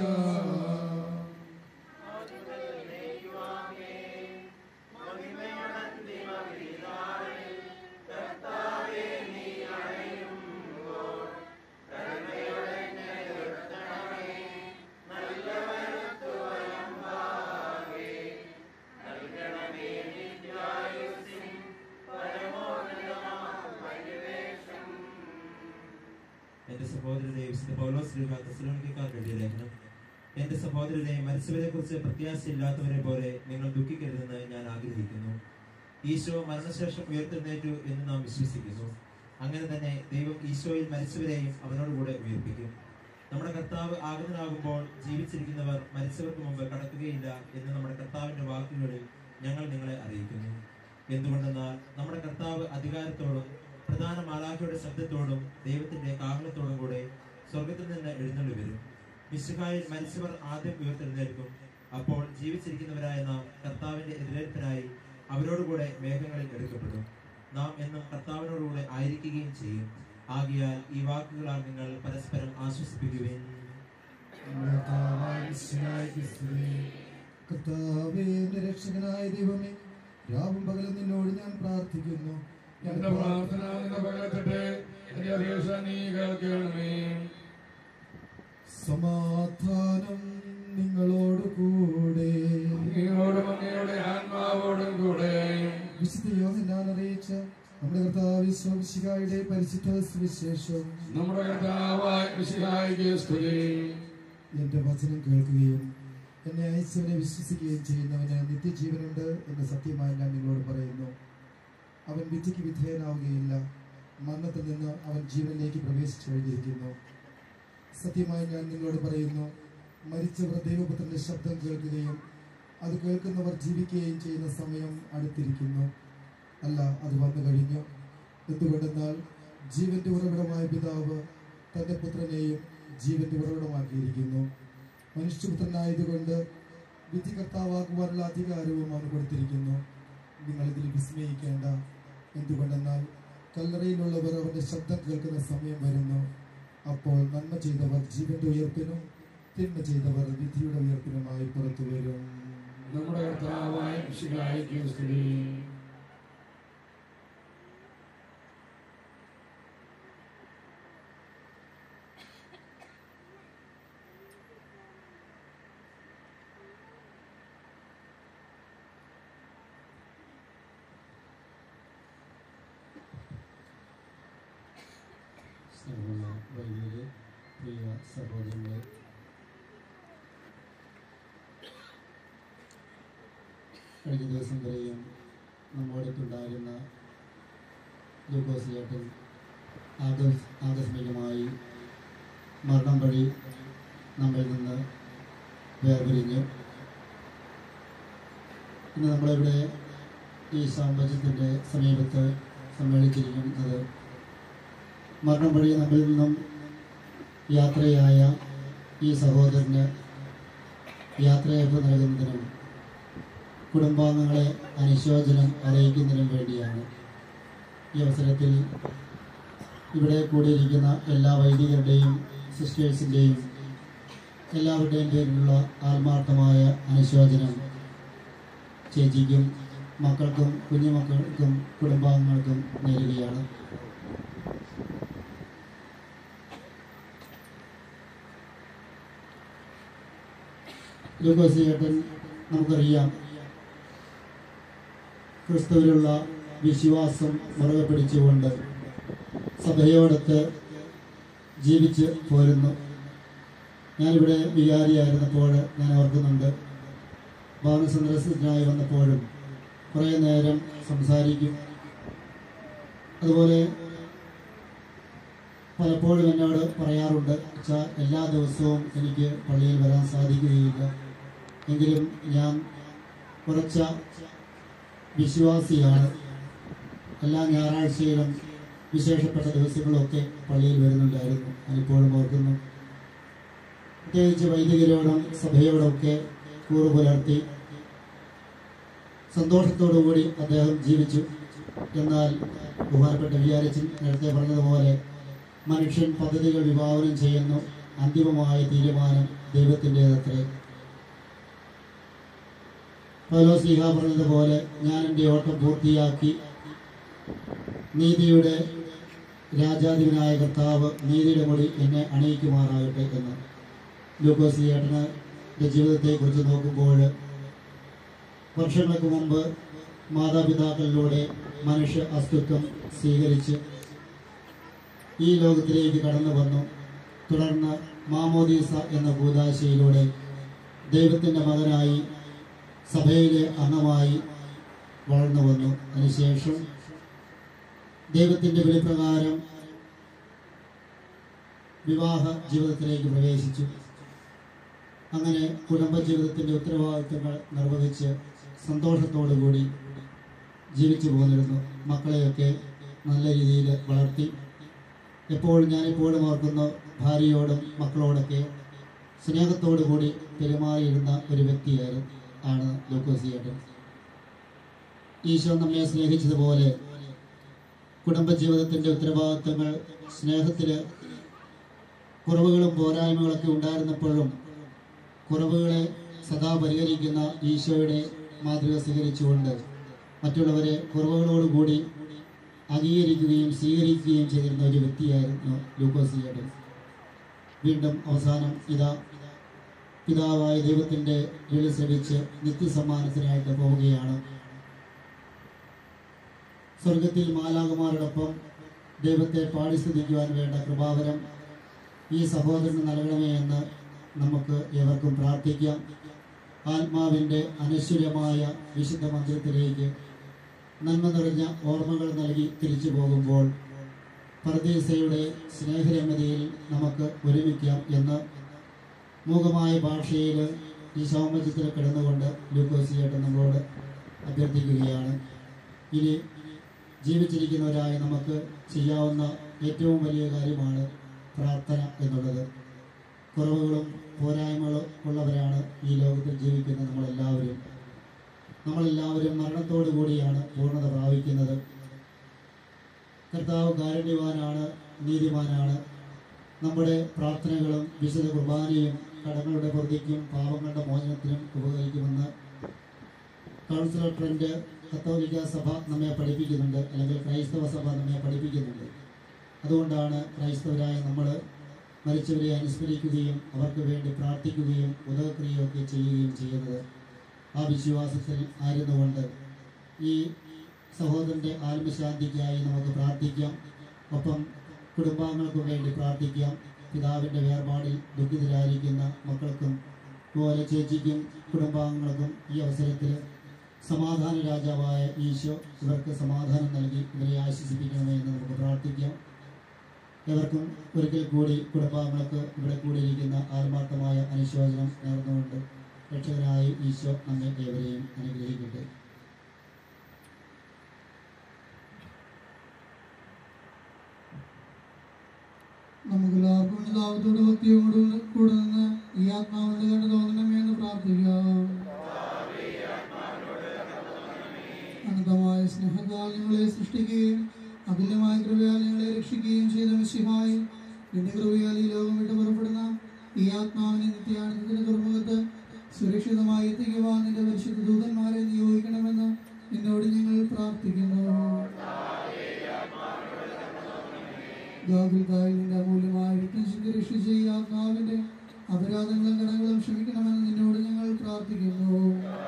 എന്റെ സഹോദരരെ വിശുദ്ധ പൗലോസ് ലീഗ തെസ്സലോനിക്കക്കാർക്ക് എഴുതിയ ലേഖനം എന്റെ സഹോദരരെ മരിച്ചവരെ കുറിച്ച് പ്രത്യാശയില്ലാത്തവരെ പോലെ നിങ്ങൾ ദുഃഖിക്കരുതെന്ന് ഞാൻ ആഗ്രഹിക്കുന്നു ഈശോ മരണശേഷം ഉയർത്തെഴുന്നേറ്റു എന്ന് നാം വിശ്വസിക്കുന്നു അങ്ങനെ തന്നെ ദൈവം ഈശോയിൽ മരിച്ചവരെയും അവനോടുകൂടെ ഉയർപ്പിക്കും നമ്മുടെ കർത്താവ് ആഗതനാകുമ്പോൾ ജീവിച്ചിരിക്കുന്നവർ മരിച്ചവർക്ക് മുമ്പ് കടക്കുകയില്ല എന്ന് നമ്മുടെ കർത്താവിന്റെ വാക്കുകളിൽ ഞങ്ങൾ നിങ്ങളെ അറിയിക്കുന്നു എന്തുകൊണ്ടെന്നാൽ നമ്മുടെ കർത്താവ് അധികാരത്തോടും പ്രധാന മാലാഖയുടെ ശബ്ദത്തോടും ദൈവത്തിന്റെ കാഹളത്തോടും കൂടെ സ്വർഗത്തിൽ നിന്ന് എഴുന്നള്ളി വരും മിശുഹായിൽ മരിച്ചവർ ആദ്യം ഉയർത്തെഴുന്നേൽക്കും അപ്പോൾ ജീവിച്ചിരിക്കുന്നവരായ നാം കർത്താവിന്റെ എതിരേൽപ്പിനായി അവരോടുകൂടെ മേഘങ്ങളിൽ എടുക്കപ്പെടും നാം എന്നും കർത്താവിനോടുകൂടെ ആയിരിക്കുകയും ചെയ്യും ആകിയാൽ ഈ വാക്കുകളാൽ നിങ്ങൾ പരസ്പരം ആശ്വസിപ്പിക്കുവേൻ കർത്താവേ എന്റെ രക്ഷകനായ ദൈവമേ രാവും പകലും നിന്നോട് ഞാൻ പ്രാർത്ഥിക്കുന്നു എന്റെ പ്രാർത്ഥന നിന്റെ പകരട്ടെ എന്റെ അപേക്ഷ നീ കേൾക്കണമേ സമാധാനം നിങ്ങളോട് ഈശോമിശിഹായുടെ പരിശുദ്ധ സുവിശേഷം നമ്മുടെ കർത്താവായ മിശിഹായിക്ക് സ്തുതി എന്റെ വചനം കേൾക്കുകയും എന്നെ അയച്ചവനെ വിശ്വസിക്കുകയും ചെയ്യുന്നവന് നിത്യജീവനുണ്ട് എന്ന് സത്യമായി ഞാൻ നിങ്ങളോട് പറയുന്നു അവൻ വിധിക്ക് വിധേയനാവുകയില്ല മരണത്തിൽ നിന്ന് അവൻ ജീവനിലേക്ക് പ്രവേശിച്ചു കഴിഞ്ഞിരിക്കുന്നു സത്യമായി ഞാൻ നിങ്ങളോട് പറയുന്നു മരിച്ചവർ ദൈവപുത്രന്റെ ശബ്ദം കേൾക്കുകയും അത് കേൾക്കുന്നവർ ജീവിക്കുകയും ചെയ്യുന്ന സമയം അടുത്തിരിക്കുന്നു അല്ല അത് വന്നു കഴിഞ്ഞു എന്തുകൊണ്ടെന്നാൽ ജീവന്റെ ഉറവിടമായ പിതാവ് തന്റെ പുത്രനെയും ജീവന്റെ ഉറവിടമാക്കിയിരിക്കുന്നു മനുഷ്യപുത്രനായതുകൊണ്ട് വിധികർത്താവാക്കുവാനുള്ള അധികാരവും അവന് കൊടുത്തിരിക്കുന്നു നിങ്ങൾ ഇതിൽ വിസ്മയിക്കേണ്ട എന്തുകൊണ്ടെന്നാൽ കല്ലറയിലുള്ളവർ അവന്റെ ശബ്ദം കേൾക്കുന്ന സമയം വരുന്നു അപ്പോൾ നന്മ ചെയ്തവർ ജീവന്റെ ഉയർപ്പിനും തിന്മ ചെയ്തവർ വിധിയുടെ ഉയർപ്പിനുമായി പുറത്തു വരും നമ്മുടെ കർത്താവായ മിശിഹായിക്ക് സ്തുതി സ്നേഹമുള്ള വൈദ്യുതി പ്രിയ സഹോദരങ്ങളെ കഴിഞ്ഞ ദിവസം വരെയും നമ്മോടൊത്തുണ്ടായിരുന്ന ലൂക്കോസ് ചേട്ടൻ ആകസ് ആകസ്മികമായി മരണം വഴി നമ്മിൽ നിന്ന് വേർപിരിഞ്ഞു ഇന്ന് നമ്മളിവിടെ ഈ സാമ്രാജ്യത്തിൻ്റെ സമീപത്ത് സമ്മേളിച്ചിരിക്കുന്നത് മരണം വഴി നമ്മിൽ നിന്നും യാത്രയായ ഈ സഹോദരന് യാത്രയയപ്പ് നൽകുന്നതിനും കുടുംബാംഗങ്ങളെ അനുശോചനം അറിയിക്കുന്നതിനും വേണ്ടിയാണ് ഈ അവസരത്തിൽ ഇവിടെ കൂടിയിരിക്കുന്ന എല്ലാ വൈദികരുടെയും സിസ്റ്റേഴ്സിൻ്റെയും എല്ലാവരുടെയും പേരിലുള്ള ആത്മാർത്ഥമായ അനുശോചനം ചേച്ചിക്കും മക്കൾക്കും കുഞ്ഞുമക്കൾക്കും കുടുംബാംഗങ്ങൾക്കും നേരുകയാണ് ലൂക്കോസ് ചേട്ടൻ നമുക്കറിയാം ക്രിസ്തുവിലുള്ള വിശ്വാസം മുറുകെ പിടിച്ചുകൊണ്ട് സഭയോടൊത്ത് ജീവിച്ച് പോരുന്നു ഞാനിവിടെ വികാരിയായിരുന്നപ്പോൾ ഞാൻ ഓർക്കുന്നുണ്ട് ഭവനസന്ദർശനത്തിനായി വന്നപ്പോഴും കുറേ നേരം സംസാരിക്കും അതുപോലെ പലപ്പോഴും എന്നോട് പറയാറുണ്ട് വെച്ചാൽ എല്ലാ ദിവസവും എനിക്ക് പള്ളിയിൽ വരാൻ സാധിക്കുകയില്ല എങ്കിലും ഞാൻ കുറച്ച വിശ്വാസിയാണ് എല്ലാ ഞായറാഴ്ചയിലും വിശേഷപ്പെട്ട ദിവസങ്ങളൊക്കെ പള്ളിയിൽ വരുന്നുണ്ടായിരുന്നു ഞാനിപ്പോഴും ഓർക്കുന്നു പ്രത്യേകിച്ച് വൈദികരോടും സഭയോടൊക്കെ കൂറു പുലർത്തി സന്തോഷത്തോടുകൂടി അദ്ദേഹം ജീവിച്ചു എന്നാൽ ബഹുമാനപ്പെട്ട വിചാരിച്ചൻ നേരത്തെ പറഞ്ഞതുപോലെ മനുഷ്യൻ പദ്ധതികൾ വിഭാവനം ചെയ്യുന്നു അന്തിമമായ തീരുമാനം ദൈവത്തിൻ്റെതത്രേ പൗലോസ്ലിഹ പറഞ്ഞതുപോലെ ഞാൻ എൻ്റെ ഓട്ടം പൂർത്തിയാക്കി നീതിയുടെ രാജാധിപനായ കർത്താവ് നീതിയുടെ മുടി എന്നെ അണിയിക്കുമാറാകട്ടെ എന്ന് ലൂക്കോസ് ചേട്ടന് ജീവിതത്തെക്കുറിച്ച് നോക്കുമ്പോൾ വർഷങ്ങൾക്ക് മുമ്പ് മാതാപിതാക്കളിലൂടെ മനുഷ്യ അസ്തിത്വം സ്വീകരിച്ച് ഈ ലോകത്തിലേക്ക് കടന്നു വന്നു തുടർന്ന് മാമോദീസ എന്ന കൂതാശയിലൂടെ ദൈവത്തിൻ്റെ മകനായി സഭയിലെ അംഗമായി വളർന്നു വന്നു അതിനുശേഷം ദൈവത്തിൻ്റെ വിളിപ്രകാരം വിവാഹ ജീവിതത്തിലേക്ക് പ്രവേശിച്ചു അങ്ങനെ കുടുംബജീവിതത്തിൻ്റെ ഉത്തരവാദിത്തങ്ങൾ നിർവഹിച്ച് സന്തോഷത്തോടു കൂടി ജീവിച്ചു പോന്നിരുന്നു മക്കളെയൊക്കെ നല്ല രീതിയിൽ വളർത്തി എപ്പോഴും ഞാനിപ്പോഴും ഓർക്കുന്ന ഭാര്യയോടും മക്കളോടൊക്കെ സ്നേഹത്തോടു കൂടി പെരുമാറിയിരുന്ന ഒരു വ്യക്തിയായിരുന്നു ആണ് ലൂക്കോസിയേട്ടൻ ഈശോ നമ്മെ സ്നേഹിച്ചതുപോലെ കുടുംബജീവിതത്തിൻ്റെ ഉത്തരവാദിത്തങ്ങൾ സ്നേഹത്തിൽ കുറവുകളും പോരായ്മകളൊക്കെ ഉണ്ടായിരുന്നപ്പോഴും കുറവുകളെ സദാ പരിഹരിക്കുന്ന ഈശോയുടെ മാതൃക സ്വീകരിച്ചുകൊണ്ട് മറ്റുള്ളവരെ കുറവുകളോടുകൂടി അംഗീകരിക്കുകയും സ്വീകരിക്കുകയും ചെയ്തിരുന്ന ഒരു വ്യക്തിയായിരുന്നു ലൂക്കോസിയേട്ടൻ വീണ്ടും അവസാനം ഇതാ പിതാവായ ദൈവത്തിൻ്റെ വിളി ശ്രമിച്ച് നിത്യസമ്മാനത്തിനായിട്ട് പോവുകയാണ് സ്വർഗത്തിൽ മാലാകുമാരോടൊപ്പം ദൈവത്തെ പാടി സ്തുതിക്കുവാൻ വേണ്ട കൃപാവരം ഈ സഹോദരന് നൽകണമേ എന്ന് നമുക്ക് ഏവർക്കും പ്രാർത്ഥിക്കാം ആത്മാവിൻ്റെ അനശ്വരമായ വിശുദ്ധ മന്ദിരത്തിലേക്ക് നന്മ നിറഞ്ഞ ഓർമ്മകൾ നൽകി തിരിച്ചു പോകുമ്പോൾ പർദീസയുടെ സ്നേഹരമ്യതയിൽ നമുക്ക് ഒരുമിക്കാം എന്ന് മൂകമായ ഭാഷയിൽ ഈ സൗമജ്യത്തിൽ കിടന്നുകൊണ്ട് ലൂക്കോസിയായിട്ട് നമ്മളോട് അഭ്യർത്ഥിക്കുകയാണ് ഇനി ജീവിച്ചിരിക്കുന്നവരായ നമുക്ക് ചെയ്യാവുന്ന ഏറ്റവും വലിയ കാര്യമാണ് പ്രാർത്ഥന എന്നുള്ളത് കുറവുകളും പോരായ്മകളും ഉള്ളവരാണ് ഈ ലോകത്തിൽ ജീവിക്കുന്ന നമ്മളെല്ലാവരും നമ്മളെല്ലാവരും മരണത്തോടു കൂടിയാണ് പൂർണ്ണത പ്രാപിക്കുന്നത് കർത്താവ് കാരുണ്യവാനാണ് നീതിമാനാണ് നമ്മുടെ പ്രാർത്ഥനകളും വിശുദ്ധ കുർബാനയും കടങ്ങളുടെ പ്രതിക്കും പാപങ്ങളുടെ മോചനത്തിനും ഉപകരിക്കുമെന്ന് കൗൺസിലർ ട്രെൻഡ് കത്തോലിക്ക സഭ നമ്മെ പഠിപ്പിക്കുന്നുണ്ട് അല്ലെങ്കിൽ ക്രൈസ്തവ സഭ നമ്മെ പഠിപ്പിക്കുന്നുണ്ട് അതുകൊണ്ടാണ് ക്രൈസ്തവരായ നമ്മൾ മരിച്ചവരെ അനുസ്മരിക്കുകയും അവർക്ക് വേണ്ടി പ്രാർത്ഥിക്കുകയും ഉദകക്രിയയൊക്കെ ചെയ്യുകയും ചെയ്യുന്നത് ആ വിശ്വാസത്തിൽ ആയിരുന്നുകൊണ്ട് ഈ സഹോദരൻ്റെ ആത്മശാന്തിക്കായി നമുക്ക് പ്രാർത്ഥിക്കാം ഒപ്പം കുടുംബാംഗങ്ങൾക്കും വേണ്ടി പ്രാർത്ഥിക്കാം പിതാവിൻ്റെ വേർപാടിൽ ദുഃഖിതരായിരിക്കുന്ന മക്കൾക്കും അതുപോലെ ചേച്ചിക്കും കുടുംബാംഗങ്ങൾക്കും ഈ അവസരത്തിൽ സമാധാന രാജാവായ ഈശോ ഇവർക്ക് സമാധാനം നൽകി ഇവരെ ആശ്വസിപ്പിക്കണമേ എന്ന് നമുക്ക് പ്രാർത്ഥിക്കാം ഇവർക്കും ഒരിക്കൽ കൂടി കുടുംബാംഗങ്ങൾക്ക് ഇവിടെ കൂടിയിരിക്കുന്ന ആത്മാർത്ഥമായ അനുശോചനം നേർന്നുകൊണ്ട് രക്ഷകനായ ഈശോ നമ്മെ ഏവരെയും അനുഗ്രഹിക്കട്ടെ നമുക്കെല്ലാവർക്കും ദാവത്തോട് ഭക്തിയോട് കൂടെ നിന്ന് ഈ ആത്മാവിന്റെ കണ്ട് തോന്നണമേ എന്ന് പ്രാർത്ഥിക്കാം അനന്തമായ സ്നേഹത്താൽ നിങ്ങളെ സൃഷ്ടിക്കുകയും അതുല്യമായ കൃപയാൽ നിങ്ങളെ രക്ഷിക്കുകയും ചെയ്ത മിശിഹായി നിന്റെ കൃപയാൽ ഈ ലോകം വിട്ട് പുറപ്പെടുന്ന ഈ ആത്മാവിനെ നിത്യാനന്ദത്തിന്റെ തുറമുഖത്ത് സുരക്ഷിതമായി എത്തിക്കുവാൻ നിന്റെ പരിശുദ്ധ ദൂതന്മാരെ നിയോഗിക്കണമെന്ന് നിന്നോട് ഞങ്ങൾ പ്രാർത്ഥിക്കുന്നു ഗാകുൽത്തായി നിന്റെ അമൂല്യമായ രക്തം ശുദ്ധി രക്ഷിച്ച ഈ ആത്മാവിന്റെ അപരാധങ്ങളും കടങ്ങളും ക്ഷമിക്കണമെന്ന് നിന്നോട് ഞങ്ങൾ പ്രാർത്ഥിക്കുന്നു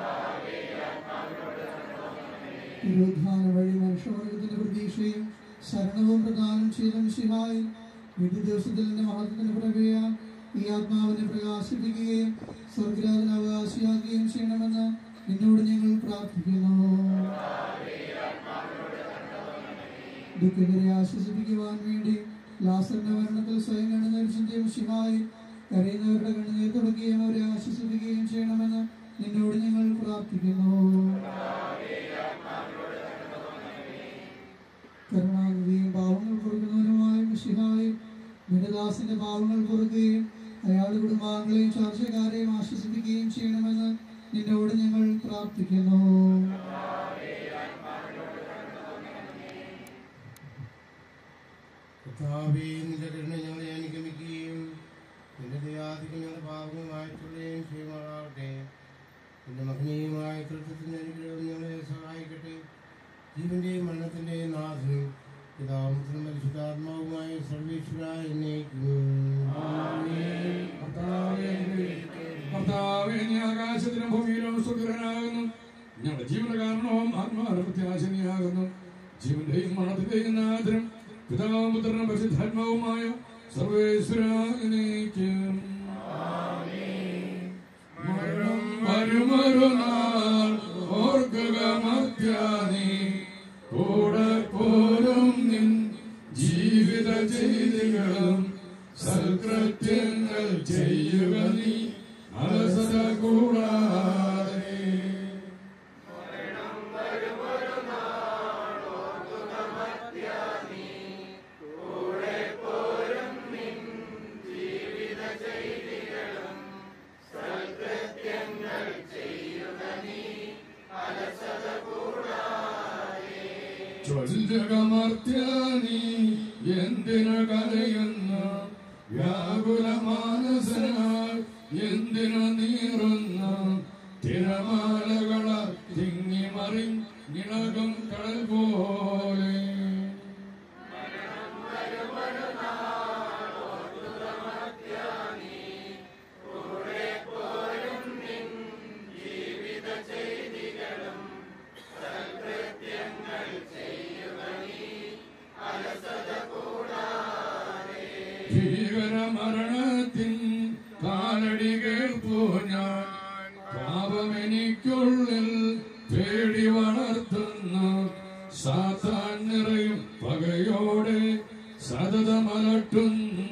തിരുവുദ്ധാന വഴി മനുഷ്യവർഗത്തിന്റെ പ്രതീക്ഷയും ശരണവും പ്രദാനം ചെയ്ത മിശിഹായി വിധി ദിവസത്തിൽ നിന്റെ മഹത്വത്തിന്റെ പ്രഭയാൽ ഈ ആത്മാവിനെ പ്രകാശിപ്പിക്കുകയും സ്വർഗരാജന് അവകാശിയാക്കുകയും ചെയ്യണമെന്ന് നിന്നോട് ഞങ്ങൾ പ്രാർത്ഥിക്കുന്നു ദുഃഖിതരെ ആശ്വസിപ്പിക്കുവാൻ വേണ്ടി ലാസറിന്റെ മരണത്തിൽ സ്വയം കണ്ണുനീർ ചിന്തയും ശിവായി കരയുന്നവരുടെ കണ്ണുനീർ തുടക്കുകയും അവരെ ആശ്വസിപ്പിക്കുകയും ചെയ്യണമെന്ന് നിന്നോട് ഞങ്ങൾ പ്രാർത്ഥിക്കുന്നു കരുണാനിധിയും പാവങ്ങൾ പൊറുക്കുന്നവനുമായ മിശിഹായി നിന്റെ ദാസിന്റെ പാവങ്ങൾ പൊറുക്കുകയും അയാളുടെ കുടുംബാംഗങ്ങളെയും ചർച്ചക്കാരെയും ആശ്വസിപ്പിക്കുകയും ചെയ്യണമെന്ന് നിന്നോട് ഞങ്ങൾ പ്രാർത്ഥിക്കുന്നു കർത്താവേ നിന്റെ കരുണ ഞങ്ങളെ അനുഗമിക്കുകയും നിന്റെ ദയാധികം ഞങ്ങളുടെ പാപങ്ങൾ മാറ്റുകയും ചെയ്യുമാറാവട്ടെ നിന്റെ മഹനീയമായ കൃത്യത്തിന്റെ അനുഗ്രഹം ഞങ്ങളെ സഹായിക്കട്ടെ ജീവന്റെയും മരണത്തിന്റെയും നാഥനും പിതാവുത്തിനും പരിശുദ്ധാത്മാവുമായ സർവേശ്വര എന്നേക്കും കർത്താവേ നീ ആകാശത്തിലും ഭൂമിയിലും സുഖരനാകുന്നു ഞങ്ങളുടെ ജീവന കാരണവും ആത്മാവിന്റെ പ്രത്യാശനിയാകുന്നു ജീവന്റെയും മരണത്തിന്റെയും നാഥനും പിതാവും പുത്രനും പരിശുദ്ധാത്മാവുമായ സർവേശ്വരനേക്കും മരണം വരുമൊരു നാൾ ഓർക്കുക മത്യാനി കൂടെ പോരും നിൻ ജീവിത ചെയ്തികളും സൽകൃത്യങ്ങൾ ചെയ്യുക നീ അലസത കൂടാതെ ചൊല്ലുകമർത്യാനി എന്തിനു കരയുന്നു വ്യാകുല മാനസനാൽ എന്തിനു നീറുന്നു തിരമാലകള തിങ്ങി മറിഞ്ഞിളകും കടൽ പോലെ ജീവിത ചെയ്തികളും സൽകൃത്യങ്ങൾ ചെയ്യുക മരണത്തിൻ കാലടി കേൾപ്പൂ ഞാൻ പാപമെനിക്കുള്ളിൽ പേടി വളർത്തുന്നു സാത്താൻ നിറയും പകയോടെ സതതമലട്ടുന്നു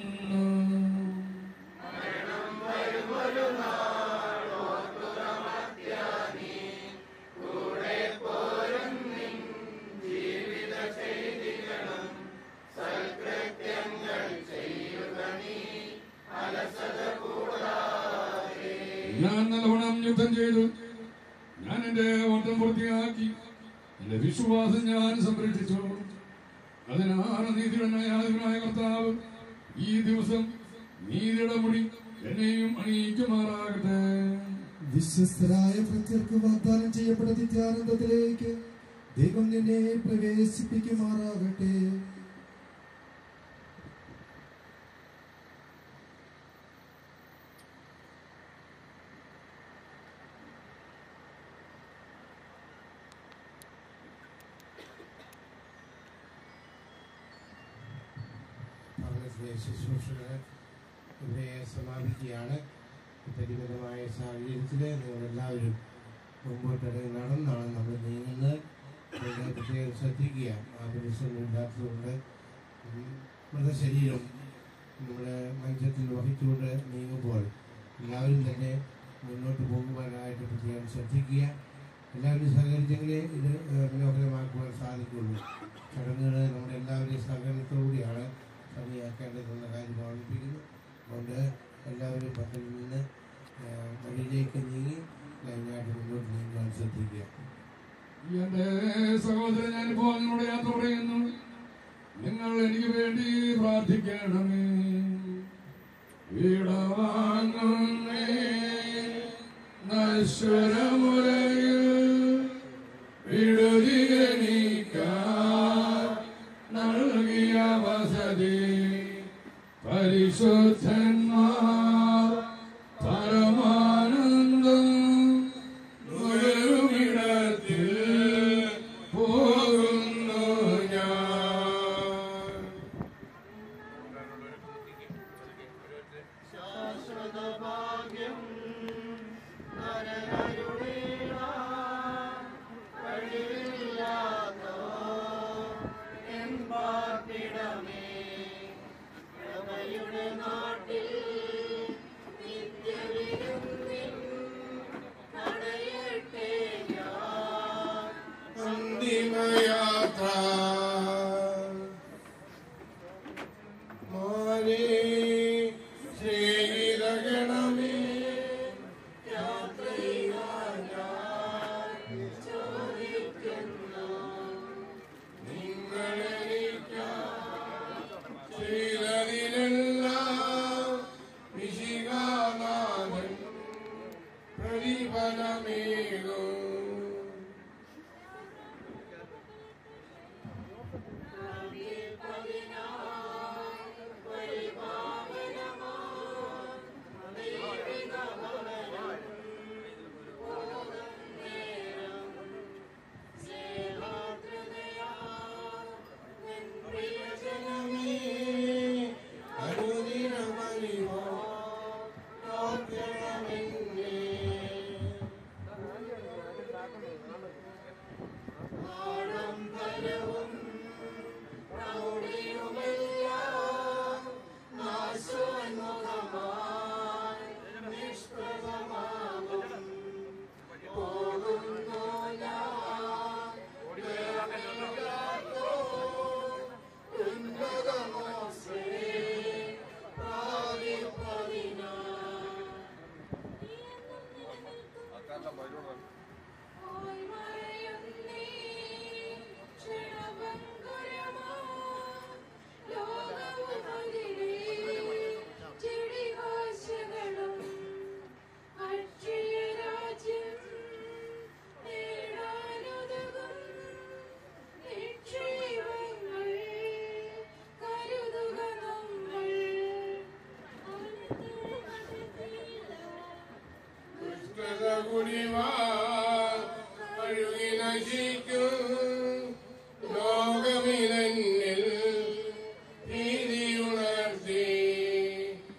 ഞാൻ നല്ലവണ്ണം യുദ്ധം ചെയ്തു ഞാൻ എന്റെ ഓട്ടം പൂർത്തിയാക്കി എന്റെ വിശ്വാസം ഞാൻ സംരക്ഷിച്ചു അതിനാണ് നീതിയുടനായ കർത്താവ് ഈ ദിവസം നീതിയുടെ മുടി എന്നെയും അണിയിക്കുമാറാകട്ടെ വിശ്വസ്തരായ ഭക്തർക്ക് വാഗ്ദാനം ചെയ്യപ്പെട്ട നിത്യാനന്ദത്തിലേക്ക് ദൈവം നിന്നെ പ്രവേശിപ്പിക്കുമാറാകട്ടെ ഭവനത്തിലെ ശുശ്രൂഷകൾ ഇവിടെ സമാപിക്കുകയാണ് ഈ പരിമിതമായ സാഹചര്യത്തിൽ നിങ്ങളെല്ലാവരും മുമ്പോട്ട് നടന്നാണ് നമ്മൾ നീങ്ങുന്നത് നിങ്ങൾ പ്രത്യേകം ശ്രദ്ധിക്കുക ആപരിസരമില്ലാത്തതുകൊണ്ട് മൃതശരീരം നമ്മുടെ മഞ്ചത്തിൽ വഹിച്ചുകൊണ്ട് നീങ്ങുമ്പോൾ എല്ലാവരും തന്നെ മുന്നോട്ട് പോകുവാനായിട്ട് പ്രത്യേകം ശ്രദ്ധിക്കുക എല്ലാവരും സഹകരിച്ചെങ്കിലേ ഇത് ഏഹ്, മനോഹരമാക്കുവാൻ സാധിക്കുള്ളൂ ചടങ്ങുകൾ നമ്മുടെ എല്ലാവരുടെയും സഹകരണത്തോടുകൂടിയാണ് ഭംഗിയാക്കേണ്ടതെന്ന കാര്യം ഓർമ്മിപ്പിക്കുന്നു അതുകൊണ്ട് എല്ലാവരും പത്തിൽ നിന്ന് ഏഹ്, വഴിയിലേക്ക് നീങ്ങി ലൈനായിട്ട് മുന്നോട്ട് നീങ്ങാൻ ശ്രദ്ധിക്കുക എന്റെ സഹോദരൻ ഞാനിപ്പോൾ നിങ്ങളോട് യാത്ര പറയുന്നു നിങ്ങൾ എനിക്ക് വേണ്ടി പ്രാർത്ഥിക്കണമേ വീടവാങ്ങുന്നേ നശ്വരമുരയിൽ വിടുതികനിക്കാൻ നൽകിയ വസതി പരിശുദ്ധന്മാർ പരമാനന്ദം ഉയരുമിടത്തിൽ പോകുന്നു ഞാൻ അന്തിമയാത്ര മാനേ സ്നേഹിതഗണമേ ചെയ്തതിനെല്ലാം വിശികാനാഥൻ പ്രതിഫലമേകും ലോകമിതന്നിൽ ഭീതിയുണർത്തി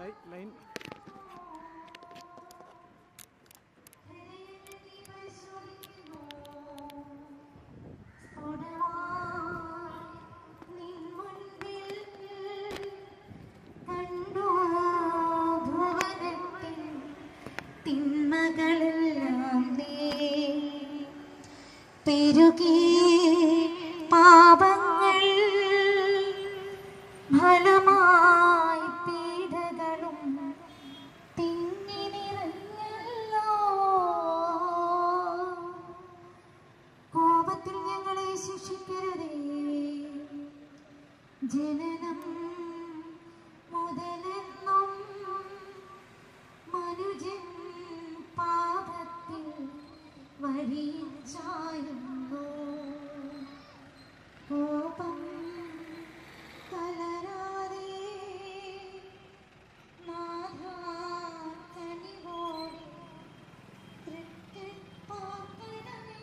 ലൈൻ തിന്മകളെല്ലാം നീ പെരുകി പാപങ്ങൾ ഫലമായി പീഡകളും തിങ്ങി നിറഞ്ഞല്ലോ കോപത്തിൽ ഞങ്ങളെ ശിക്ഷിക്കരുതേ ജനനം മുതലെന്നും മനുജൻ പാപത്തിൽ വഴിച്ചായുന്നു കോപം കലരാതെ നാഥാ കനിവോടെ തൃക്കൺപാർക്കണമേ.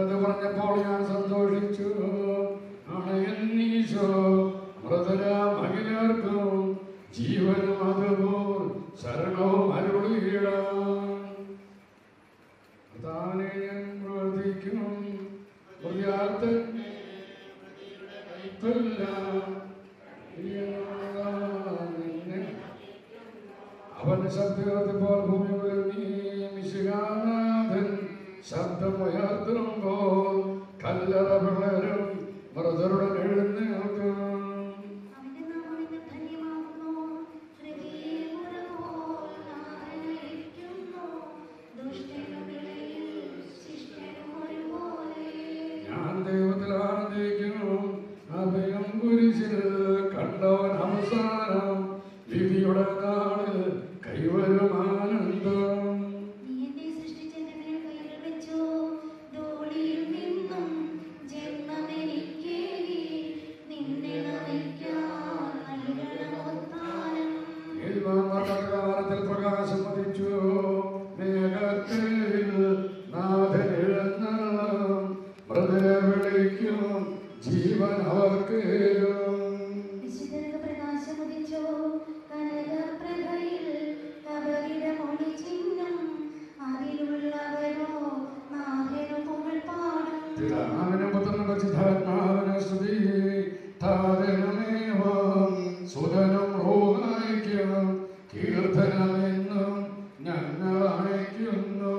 അത് പറഞ്ഞപ്പോൾ ഞാൻ സന്തോഷിച്ചു അണയന്നീശോ മൃതരാം അഖിലർക്കും ജീവനും അതുപോൽ ശരണവും അരുളിയിടാം താനെ ഞാൻ പ്രവർത്തിക്കും പ്രയാത്തൻ അവൻ ശബ്ദത്തിൽ ഭൂമിയിൽ മിശികാനാഥൻ ശബ്ദമുയർത്തുമ്പോൾ കല്ലറ പിള്ളരും മൃതരുടെ എഴുന്നേൽക്കും ഞാൻ ദൈവത്തിൽ ആനന്ദിക്കുന്നു അഭയം കുരിശിൽ കണ്ടവൻ അവസാനം വിധിയുടെ നാളിൽ കൈവരും ആനന്ദം ത്തിൽ പ്രകാശം പതിച്ചു മേഘത്തിൽ നാഥൻ എഴുന്നള്ളും മൃതരെ വിളിക്കും ജീവൻ അവർക്ക് പിതാവിനും പുത്രനും പരിശുദ്ധാത്മാവിനും സ്തുതി താരനമേവം സുതനും റോഹായിക്കും കീർത്തനമെന്നും ഞങ്ങൾ അയക്കുന്നു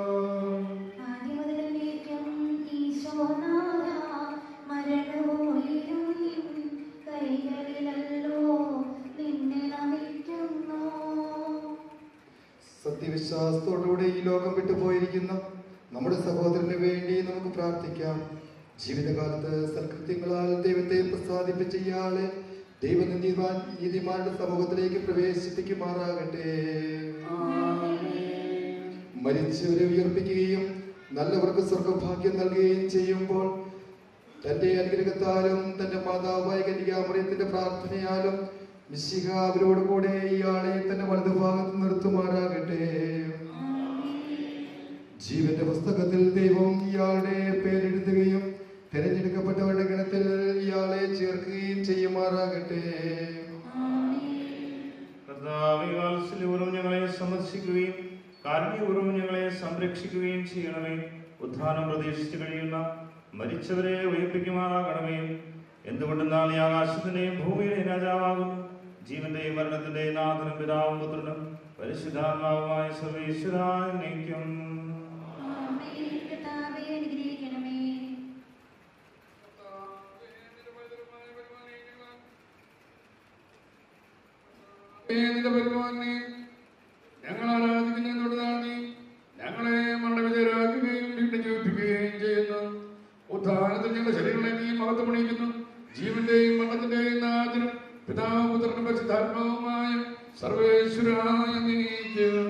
സത്യവിശ്വാസത്തോടുകൂടി ഈ ലോകം വിട്ടുപോയിരിക്കുന്ന നമ്മുടെ സഹോദരന് വേണ്ടി നമുക്ക് പ്രാർത്ഥിക്കാം ജീവിതകാലത്ത് സൽകൃത്യങ്ങളാൽ ദൈവത്തെ പ്രസാദിപ്പിച്ച ഇയാളെ ദൈവനീതിമാൻ നീതിമാരുടെ സമൂഹത്തിലേക്ക് പ്രവേശിപ്പിക്കുമാറാകട്ടെ മരിച്ചവരെ ഉയർപ്പിക്കുകയും നല്ലവർക്ക് സ്വർഗഭാഗ്യം നൽകുകയും ചെയ്യുമ്പോൾ തന്റെ അനുഗ്രഹത്താലും തന്റെ മാതാവായ കന്യാമറിയത്തിന്റെ പ്രാർത്ഥനയാലും മിശിഹ അവരോട് കൂടെ ഇയാളെ തന്റെ വലതുഭാഗത്ത് നിർത്തുമാറാകട്ടെ ജീവന്റെ പുസ്തകത്തിൽ ദൈവം ഇയാളുടെ പേരെഴുതുകയും തിരഞ്ഞെടുക്കപ്പെട്ടവരുടെ ഗണത്തിൽ ഇയാളെ ചേർക്കുകയും ചെയ്യുമാറാകട്ടെ കർത്താവേ വാത്സല്യപൂർവ്വം ഞങ്ങളെ സന്ദർശിക്കുകയും കാരുണ്യപൂർവ്വം ഞങ്ങളെ സംരക്ഷിക്കുകയും ചെയ്യണമേ ഉദ്ധാനം പ്രതീക്ഷിച്ചു കഴിയുന്ന മരിച്ചവരെ ഉയർപ്പിക്കുമാറാകണമേ എന്തുകൊണ്ടെന്നാൽ ഈ ആകാശത്തിന്റെയും ഭൂമിയുടെയും രാജാവാകുന്നു ജീവന്റെയും മരണത്തിന്റെയും നാഥനും പിതാവും പുത്രനും പരിശുദ്ധാത്മാവുമായ സർവേശ്വരാനേക്കും നിന്റെ പരിപാലനെ ഞങ്ങൾ ആരാധിക്കുന്നതിനോട് നീ ഞങ്ങളെ മരണവിധേയരാക്കുകയും വീണ്ടും ജീവിപ്പിക്കുകയും ചെയ്യുന്നു ഉദ്ധാനത്തിൽ ഞങ്ങളുടെ ശരീരങ്ങളെ നീ മഹത്വമണിയിക്കുന്നു ജീവന്റെയും മരണത്തിന്റെയും നാഥനും പിതാവും പുത്രനും പരിശുദ്ധാത്മാവുമായ സർവേശ്വരായ നീക്കും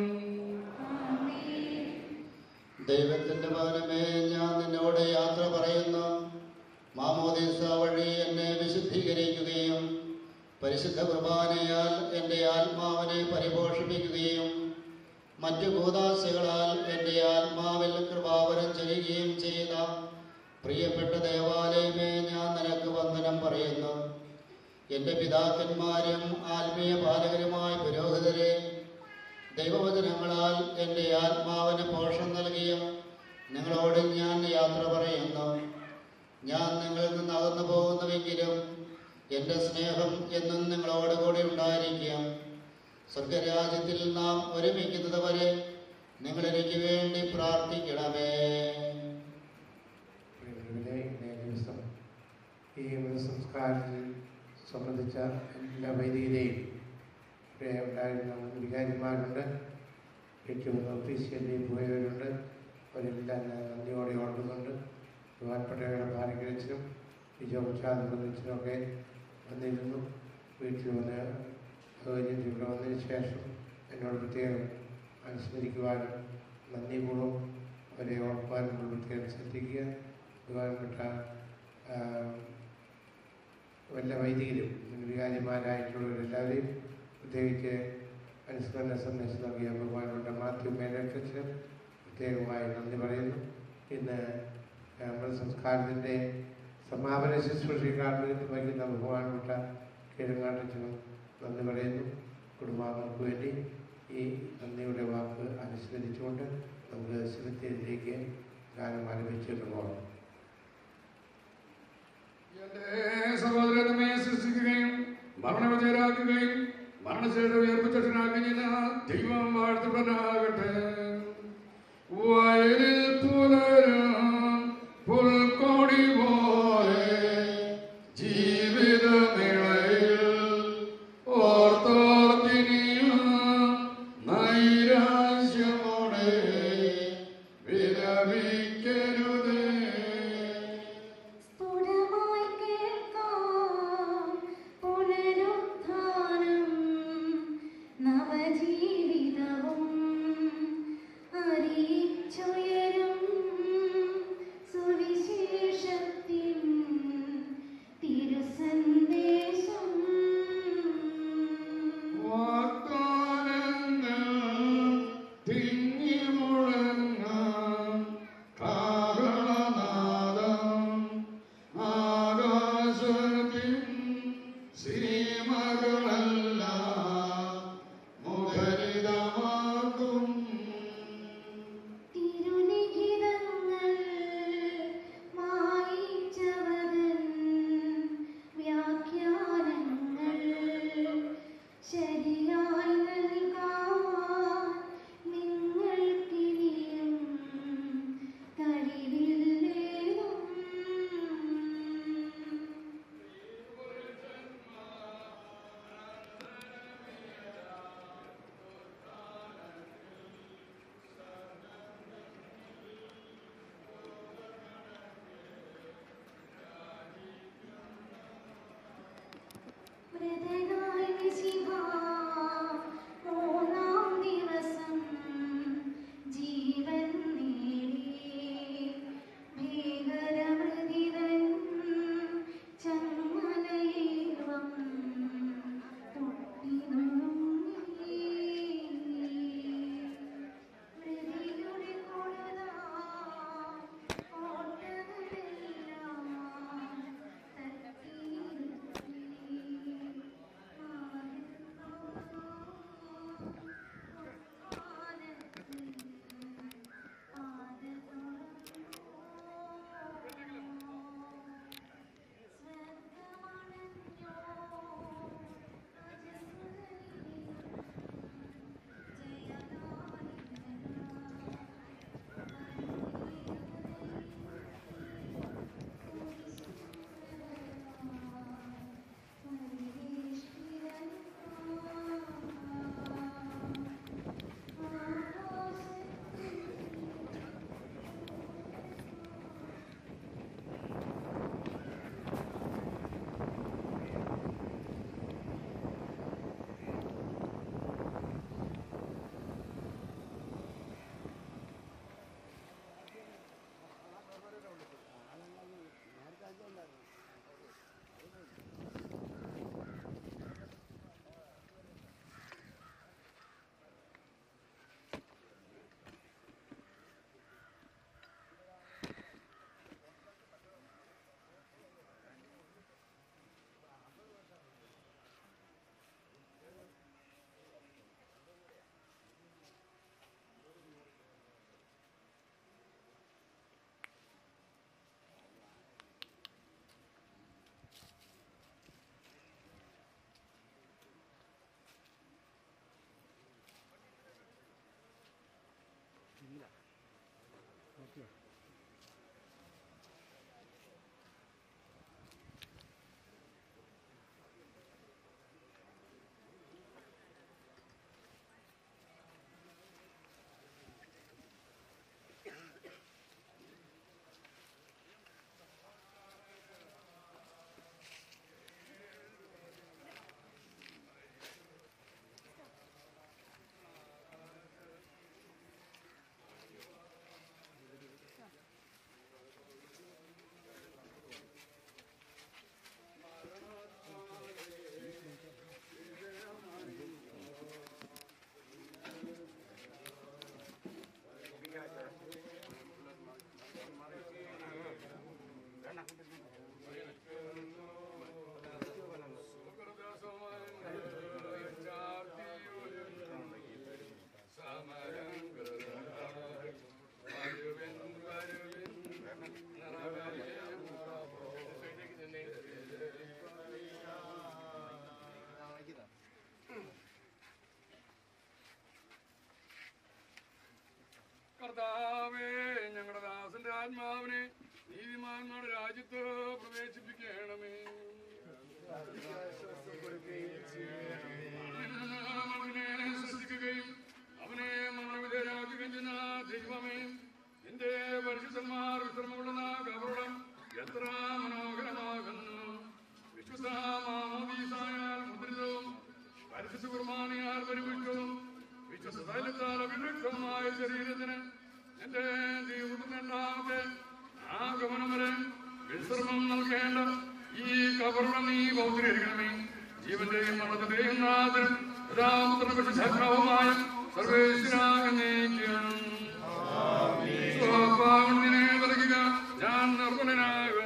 ദൈവത്തിന്റെ മകനമേ ഞാൻ നിന്നോട് യാത്ര പറയുന്നു മാമോദീസ വഴി എന്നെ വിശുദ്ധീകരിക്കുകയും പരിശുദ്ധ കുർബാനയാൽ എൻ്റെ ആത്മാവിനെ പരിപോഷിപ്പിക്കുകയും മറ്റു ഭൂതാശകളാൽ എൻ്റെ ആത്മാവിൽ കൃപാവരം ചെയ്യുകയും ചെയ്ത പ്രിയപ്പെട്ട ദേവാലയമേ ഞാൻ നിനക്ക് വന്ദനം പറയുന്നു എൻ്റെ പിതാക്കന്മാരും ആത്മീയ പാലകരുമായ പുരോഹിതരെ ദൈവവചനങ്ങളാൽ എൻ്റെ ആത്മാവിന് പോഷണം നൽകിയും നിങ്ങളോട് ഞാൻ യാത്ര പറയുന്നു ഞാൻ നിങ്ങളിൽ നിന്ന് അകന്നു പോകുന്നുവെങ്കിലും എൻ്റെ സ്നേഹം എന്നും നിങ്ങളോട് കൂടി ഉണ്ടായിരിക്കും സ്വർഗരാജ്യത്തിൽ നാം ഒരുമിക്കുന്നത് വരെ നിങ്ങൾ എനിക്ക് വേണ്ടി പ്രാർത്ഥിക്കണമേ പ്രിയപ്പെട്ടവരെ, ഇന്നേ ദിവസം ഈ മതസംസ്കാരത്തിൽ സംബന്ധിച്ച എല്ലാ വൈദികരെയും ഇവിടെ ഉണ്ടായിരുന്ന വികാരിമാരുണ്ട് ഏറ്റവും ഒഫീഷ്യലി പോയവരുണ്ട് അവരെല്ലാം ഞാൻ നന്ദിയോടെ ഓർക്കുന്നുണ്ട് ബഹുമാനപ്പെട്ടവരുടെ ഭാരഗ്രച്ചനും വിജയോച്ചാദനും ഒക്കെ വന്നിരുന്നു വീട്ടിൽ വന്ന് സൗകര്യം ഇവിടെ വന്നതിന് ശേഷം എന്നോട് പ്രത്യേകം അനുസ്മരിക്കുവാനും നന്ദിപൂർവ്വം അവരെ ഓർക്കുവാനും നമ്മൾ പ്രത്യേകം ശ്രദ്ധിക്കുക ബഹുമാനപ്പെട്ട ആ, വല്ല വൈദികരും വികാരിമാരായിട്ടുള്ളവരെല്ലാവരെയും പ്രത്യേകിച്ച് അനുസ്മരണ സന്ദേശം നൽകിയ ബഹുമാനപ്പെട്ട മാത്യു മേനക്കച്ചിന് പ്രത്യേകമായി നന്ദി പറയുന്നു ഇന്ന് നമ്മുടെ സംസ്കാരത്തിൻ്റെ സമാപന ശുശ്രൂഷയ്ക്കാണ് വഹിക്കുന്ന ബഹുമാനപ്പെട്ട കിഴങ്ങാട്ടച്ചനും നന്ദി പറയുന്നു കുടുംബാംഗങ്ങൾക്ക് വേണ്ടി ഈ നന്ദിയുടെ വാക്ക് അനുസ്മരിച്ചുകൊണ്ട് നമുക്ക് ശിവത്തിലേക്ക് ഗാനം ആലപിച്ചിട്ട് പോകാം എന്റെ സഹോദരനെ സൃഷ്ടിക്കുകയും മരണവിജയരാക്കുകയും മരണശേഷം ഉയർപ്പിച്ചനാക്കുകയും ദൈവം വാഴ്ത്തപ്പെടാകട്ടെ വയലിൽ പുലരും പുൽക്കൊടി പോലെ ജീവിതമിളയിൽ ഓർത്തോർത്തിനിയും നൈരാശ്യമോടെ വിരമിക്കരുതേ സ്ഫുടമായി കേൾക്കാം പുനരുത്ഥാനം നവജീവിതവും അറിയിച്ചുയരും സുവിശേഷത്തിൻ തിരുസന്ദേശം വാഗ്ദാനങ്ങൾ തിങ്ങി മുഴങ്ങാം കാഹളനാദം ആകാശത്തിൻ സീമകളെല്ലാം മുഖരിതമാക്കും തിരുലിഖിതങ്ങൾ വായിച്ചവതൻ വ്യാഖ്യാനങ്ങൾ ശരിയായി നൽകാൻ നിങ്ങൾക്കിനിയും കഴിവില്ലേതും മൃതനായ മിശിഹാ, മൂന്നാം ദിവസം ജീവൻ നേടി ഭീകരമൃതിതൻ ചങ്ങലയേവം പൊട്ടിനുറുങ്ങി. മൃതിയുടെ കൊടുതാ കോട്ടകളെല്ലാം കർത്താവേ ഞങ്ങളുടെ ദാസന്റെ ആത്മാവിനെ നീതിമാന്മാരുടെ രാജ്യത്ത് പ്രവേശിപ്പിക്കണമേ അവനെ സൃഷ്ടിക്കുകയും അവനെ മരണവിധേയരാക്കുകയും ചെയ്യുന്ന ദൈവമേ നിന്റെ പരിശുദ്ധന്മാർ വിശ്രമമുള്ള കവറുടം എത്ര മനോഹരമാകുന്നു വിശ്വസ മാമോദീസായാൽ മുദ്രിതവും പരിശുദ്ധ കുർബാനയാൽ പരിപുഷ്ടവും വിശ്വസ തൈലത്താൽ അഭിവൃദ്ധമായ ശരീരത്തിന് എന്റെ ദൈവത്തിന്റെ രണ്ടാമത്തെ ആഗമനം വരെ വിശ്രമം നൽകേണ്ട ഈ കവറുടം നീ പൗത്രീകരിക്കണമേ ജീവന്റെയും മരണത്തിന്റെയും നാഥനും രാമപുത്രമായ സർവേശ്വരാകുന്നേക്കും സ്വഭാവത്തിനെ വിലക്കുക ഞാൻ നിർമ്മലനാകും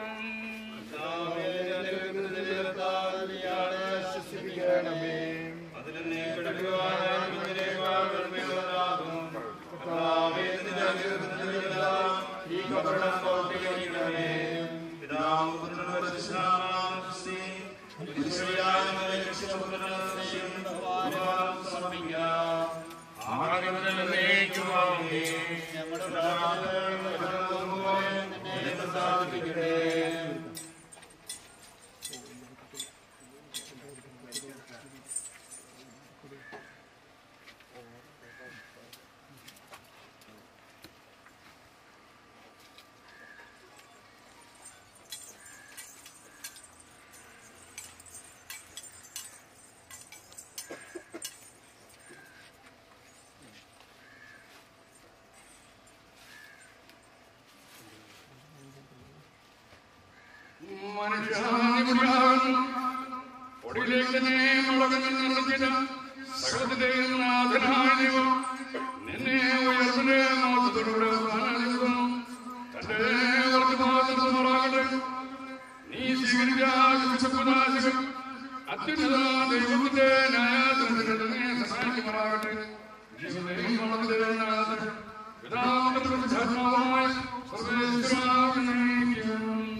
മനുഷ്യാകുന്നു ഒടിയിലേക്ക് തന്നെ മുളകുന്നു നിർമ്മിച്ചിട്ട് സകലത്തിന്റെയും നാഥനായ ദൈവം നിന്നെ ഉയർത്തിന്റെ മോട്ടത്തോടുകൂടെ സ്ഥാനാനിക്കുന്നു തന്റെ വർദ്ധമാകട്ടെ നീ സ്വീകരിച്ച വിശപ്പുനാശകം അത്യുന്നത ദൈവത്തിന്റെ ന്യായാസനത്തിന് തന്നെ സഹായിക്കുമാറാകട്ടെ ജീവനെയും വളർന്നതിന്റെ നാഥൻ പിതാവിന്റെ പരിശുദ്ധാത്മാവായ സർവേശ്വരാകുന്നേക്കും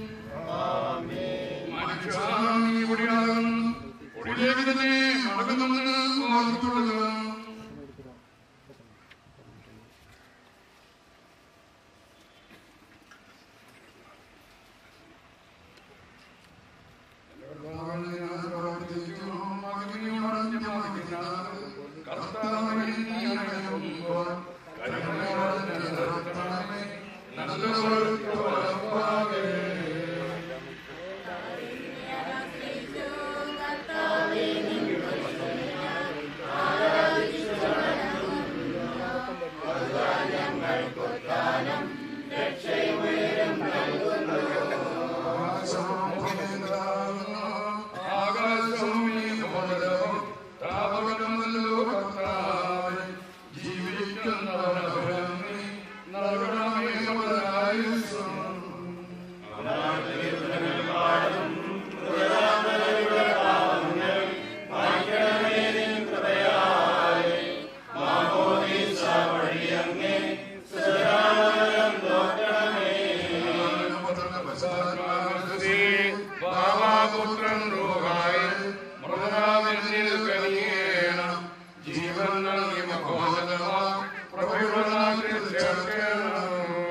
മനുഷ്യാമി പൊടിയാകുന്നു പൊടിയിലേക്ക് തന്നെ മടങ്ങുന്നെന്ന് ഓർത്തുകൊള്ളുക പുത്രൻ റൂഹായി മൃതനാവിൽ കനിയേണം ജീവൻ നൽകി മഹോന്നതമാ പ്രഭയുടെ നാട്ടിൽ ചേർക്കണം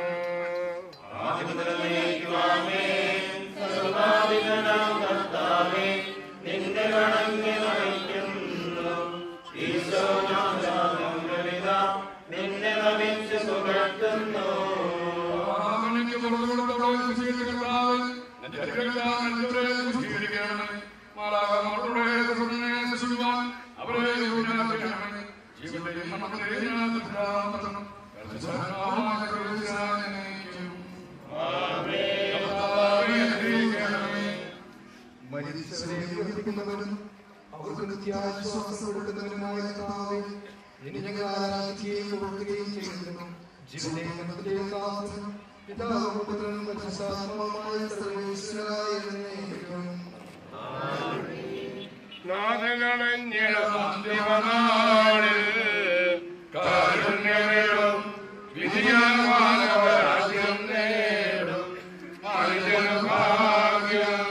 നിന്റെ കണങ്ങി നയിക്കുന്നു ഈശോ ഞാൻ നിന്നെ നമിച്ച് പുകഴ്ത്തുന്നു അവനിക്ക് പുറത്തുകൊടുത്തപ്പോൾ സ്വീകരിക്കപ്പെടാതെ നിന്റെ അരികളെല്ലാം എന്നവരെ സ്വീകരിക്കണമേ മാലാകമാരുടെ സുഹൃത്തിനെ സൃഷ്ടിക്കുവാൻ അവരെ യോഗ്യരാക്കണമേ ജീവന്റെയും മരണത്തിന്റെയും നാഥനാമരണം പരിശുദ്ധനാമമായ ക്രിസ്ത്യാനിക്കും. കർത്താവേ, അനുഗ്രഹിക്കണമേ. മരിച്ചവരെ ഉയർപ്പിക്കുന്നവനും അവർക്ക് നിത്യാശ്വാസം കൊടുക്കുന്നവനുമായ കർത്താവേ, നിന്നെ ഞങ്ങൾ ആരാധിക്കുകയും പുകഴ്ത്തുകയും ചെയ്യുന്നു ജീവന്റെയും മരണത്തിന്റെയും നാഥനും പിതാവും പുത്രനും പരിശുദ്ധാത്മാവുമായ സർവ്വേശ്വരനായ എന്നേക്കും. നാഥകളഞ്ഞിടമന്തിമനാളിൽ കാരുണ്യമേറും വിധിയാവാനവരാജ്യം നേടും മനുഷ്യന് ഭാഗ്യം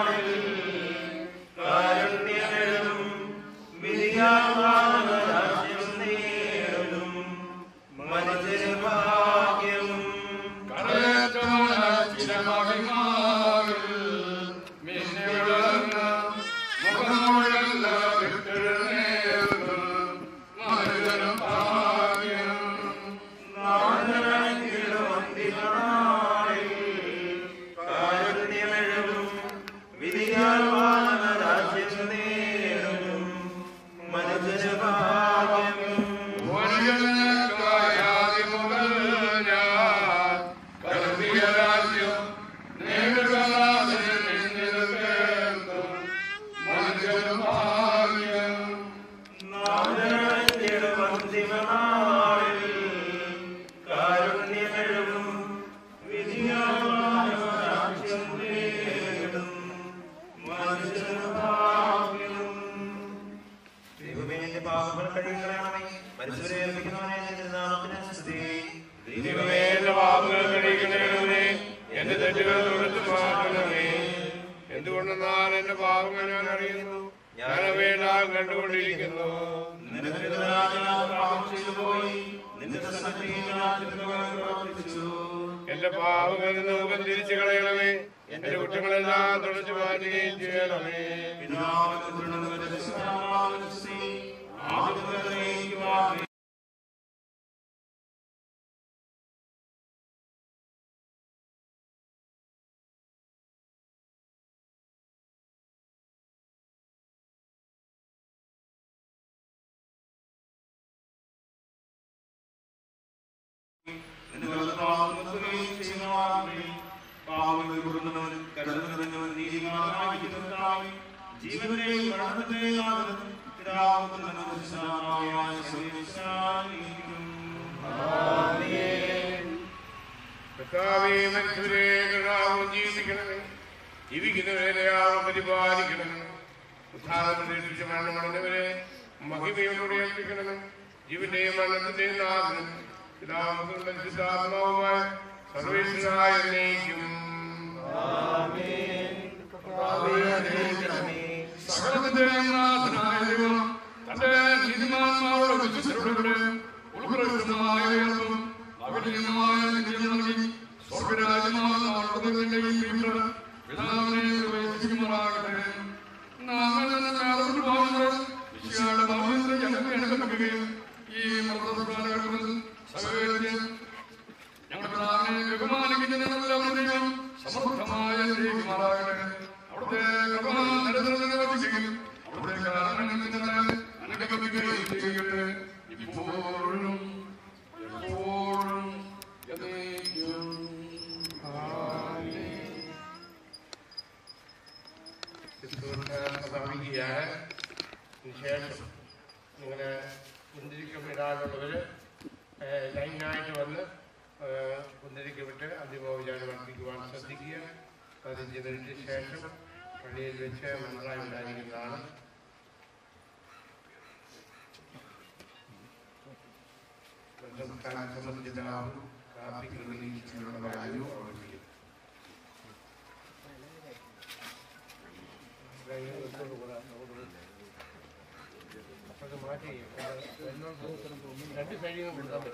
കാരുണ്യമെഴും വിധിയാവാനവരാജ്യം ദൈവമേ എന്റെ പാപങ്ങൾ കഴുകണമേ മനുഷ്യരെ ഏൽപ്പിക്കുന്നവനെ നിന്റെ നാമത്തിന് സ്തുതി ദൈവമേ എന്റെ പാപങ്ങൾ കഴിക്കണമേ എന്റെ തെറ്റുകൾ തുടച്ചു മാറ്റണമേ എന്തുകൊണ്ടെന്നാൽ എന്റെ പാപങ്ങൾ ഞാൻ അറിയുന്നു ഞാൻ അവയെല്ലാം കണ്ടുകൊണ്ടിരിക്കുന്നു എന്റെ പാപങ്ങളിൽ നിന്ന് മുഖം തിരിച്ചു കളയണമേ എന്റെ കുറ്റങ്ങളെല്ലാം തുടച്ചു മാറ്റുകയും ചെയ്യണമേ ജീവന്റെയും മരണത്തിന്റെയും ആദരവും പിതാവുന്ന കർത്താവേ, മനുഷ്യരെ കർത്താവ് ജീവിക്കണമേ ജീവിക്കുന്നവരെ ആവും പരിപാലിക്കണമേ ഉദ്ധാനം പ്രതീക്ഷിച്ച് മരണമടഞ്ഞവരെ മഹിമയോടെ ഏൽപ്പിക്കണമേ ജീവന്റെയും മരണത്തിന്റെയും നാഥനും പിതാവുകളുടെ ശുദ്ധാത്മാവുമായ സർവേശ്വരായ എന്നേക്കും സകലത്തിന്റെയും നാഥനായ ദൈവം തന്റെ നീതിമാന്മാരുടെ വിശ്വസരുടെ ഉൾപ്രകൃതമായ ഉയർത്തും അവിടീയമായ നിത്യം നൽകി സ്വർഗരാജ്യമാകുന്നതിന്റെയും പ്രിയപ്പെട്ട പിതാവിനെ പ്രവേശിക്കുമാറാകട്ടെ നാമം തന്നെ വേറൊരു പോകുന്നത് വിശിയാടെ മൗനത്തിൽ ഞങ്ങൾക്ക് അനുഗമിക്കുകയും ഈ മതപ്രധാനഘട്ടത്തിൽ സഹകരിച്ച് ഞങ്ങളുടെ പിതാവിനെ ബഹുമാനിക്കുന്നതിനെല്ലാവരുടെയും സമൃദ്ധമായ അനുഗ്രഹിക്കുമാറാകട്ടെ അവിടുത്തെ കൃപ നിരന്തരം നിരവധിക്കുകയും അവിടുത്തെ കാരണങ്ങളിൽ നിന്ന് അനുഗമിക്കുകയും ചെയ്യട്ടെ ഇപ്പോഴും എപ്പോഴും എന്നേക്കും. ആമേൻ. ക്രിസ്തുവിന്റെ സമാപിക്കുകയാണ് വിശേഷം നിങ്ങളെ കുന്തിരിക്കപ്പെടാനുള്ളവര് ഏഹ്, ലൈനായിട്ട് വന്ന് ഏഹ്, കുന്തിരിക്കപ്പെട്ട് അന്തിമോപചാരം അർപ്പിക്കുവാൻ ശ്രദ്ധിക്കുക പതിനഞ്ച് മിനിറ്റ് ശേഷം പള്ളിയിൽ വെച്ച് മന്ത്രായി ഉണ്ടായിരിക്കുന്നതാണ് സംസ്ഥാന സംബന്ധിച്ചിട്ടാവും കാപ്പിക്കുള്ള വായു അവതരിപ്പിക്കും അതൊക്കെ മാറ്റി രണ്ട് സൈഡിൽ നിന്ന് കൊടുക്കാൻ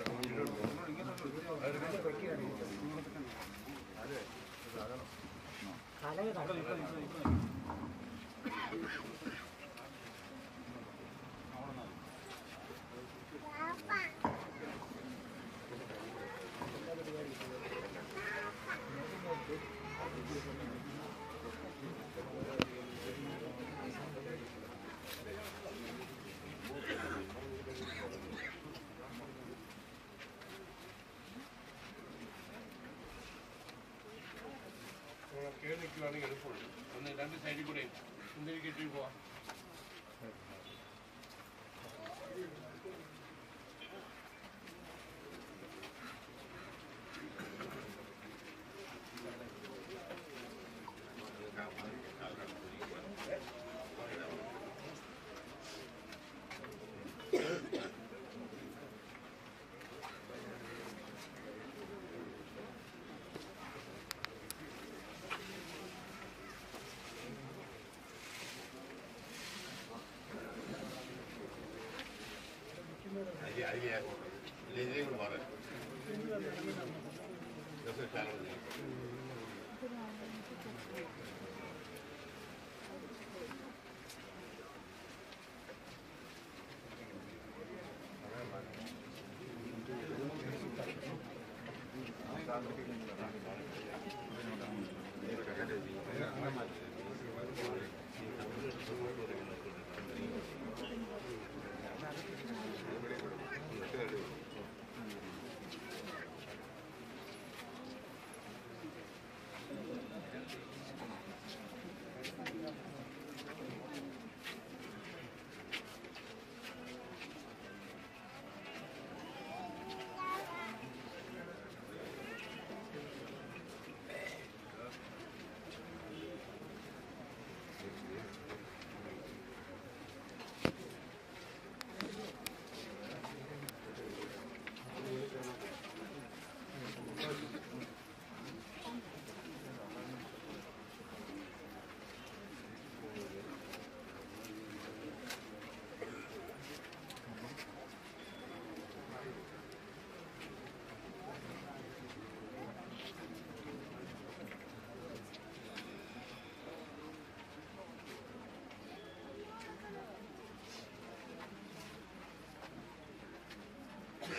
കയറി നിൽക്കുവാണെങ്കിൽ എളുപ്പമുള്ളൂ ഒന്ന് രണ്ട് സൈഡിൽ കൂടെ സുന്ദരി കെട്ടി പോവാം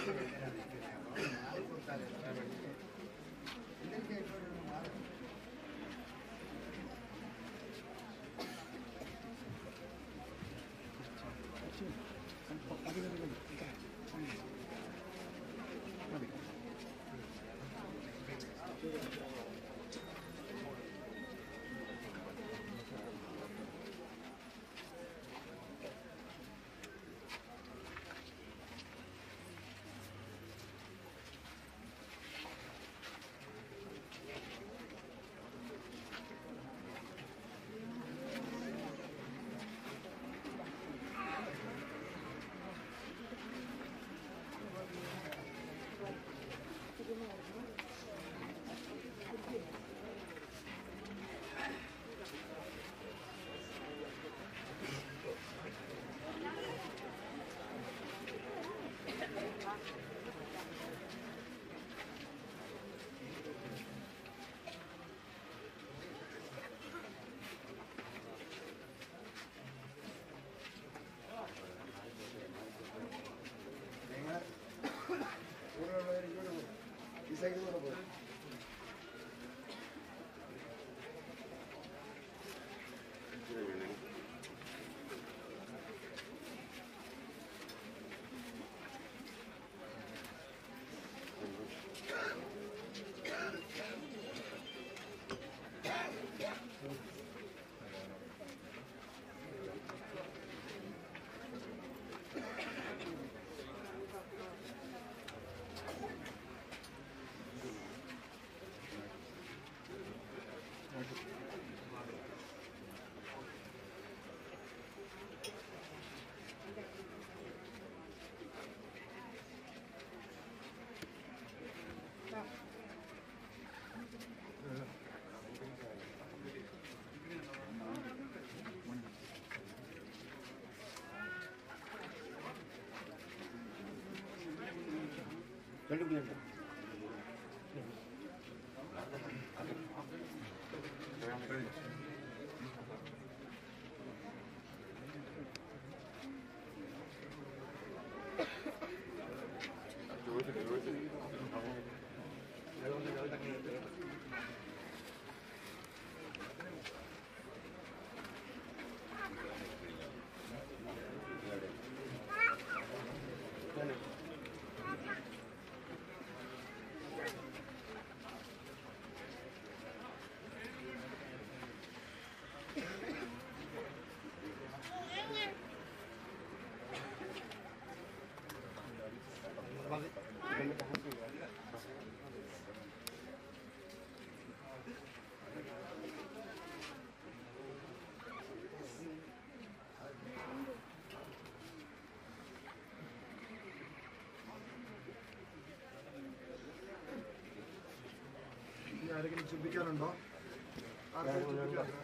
ആരെങ്കിലും ചിന്തിക്കാനുണ്ടോ ആർക്കെങ്കിലും ചിന്തിക്കാനുണ്ടോ?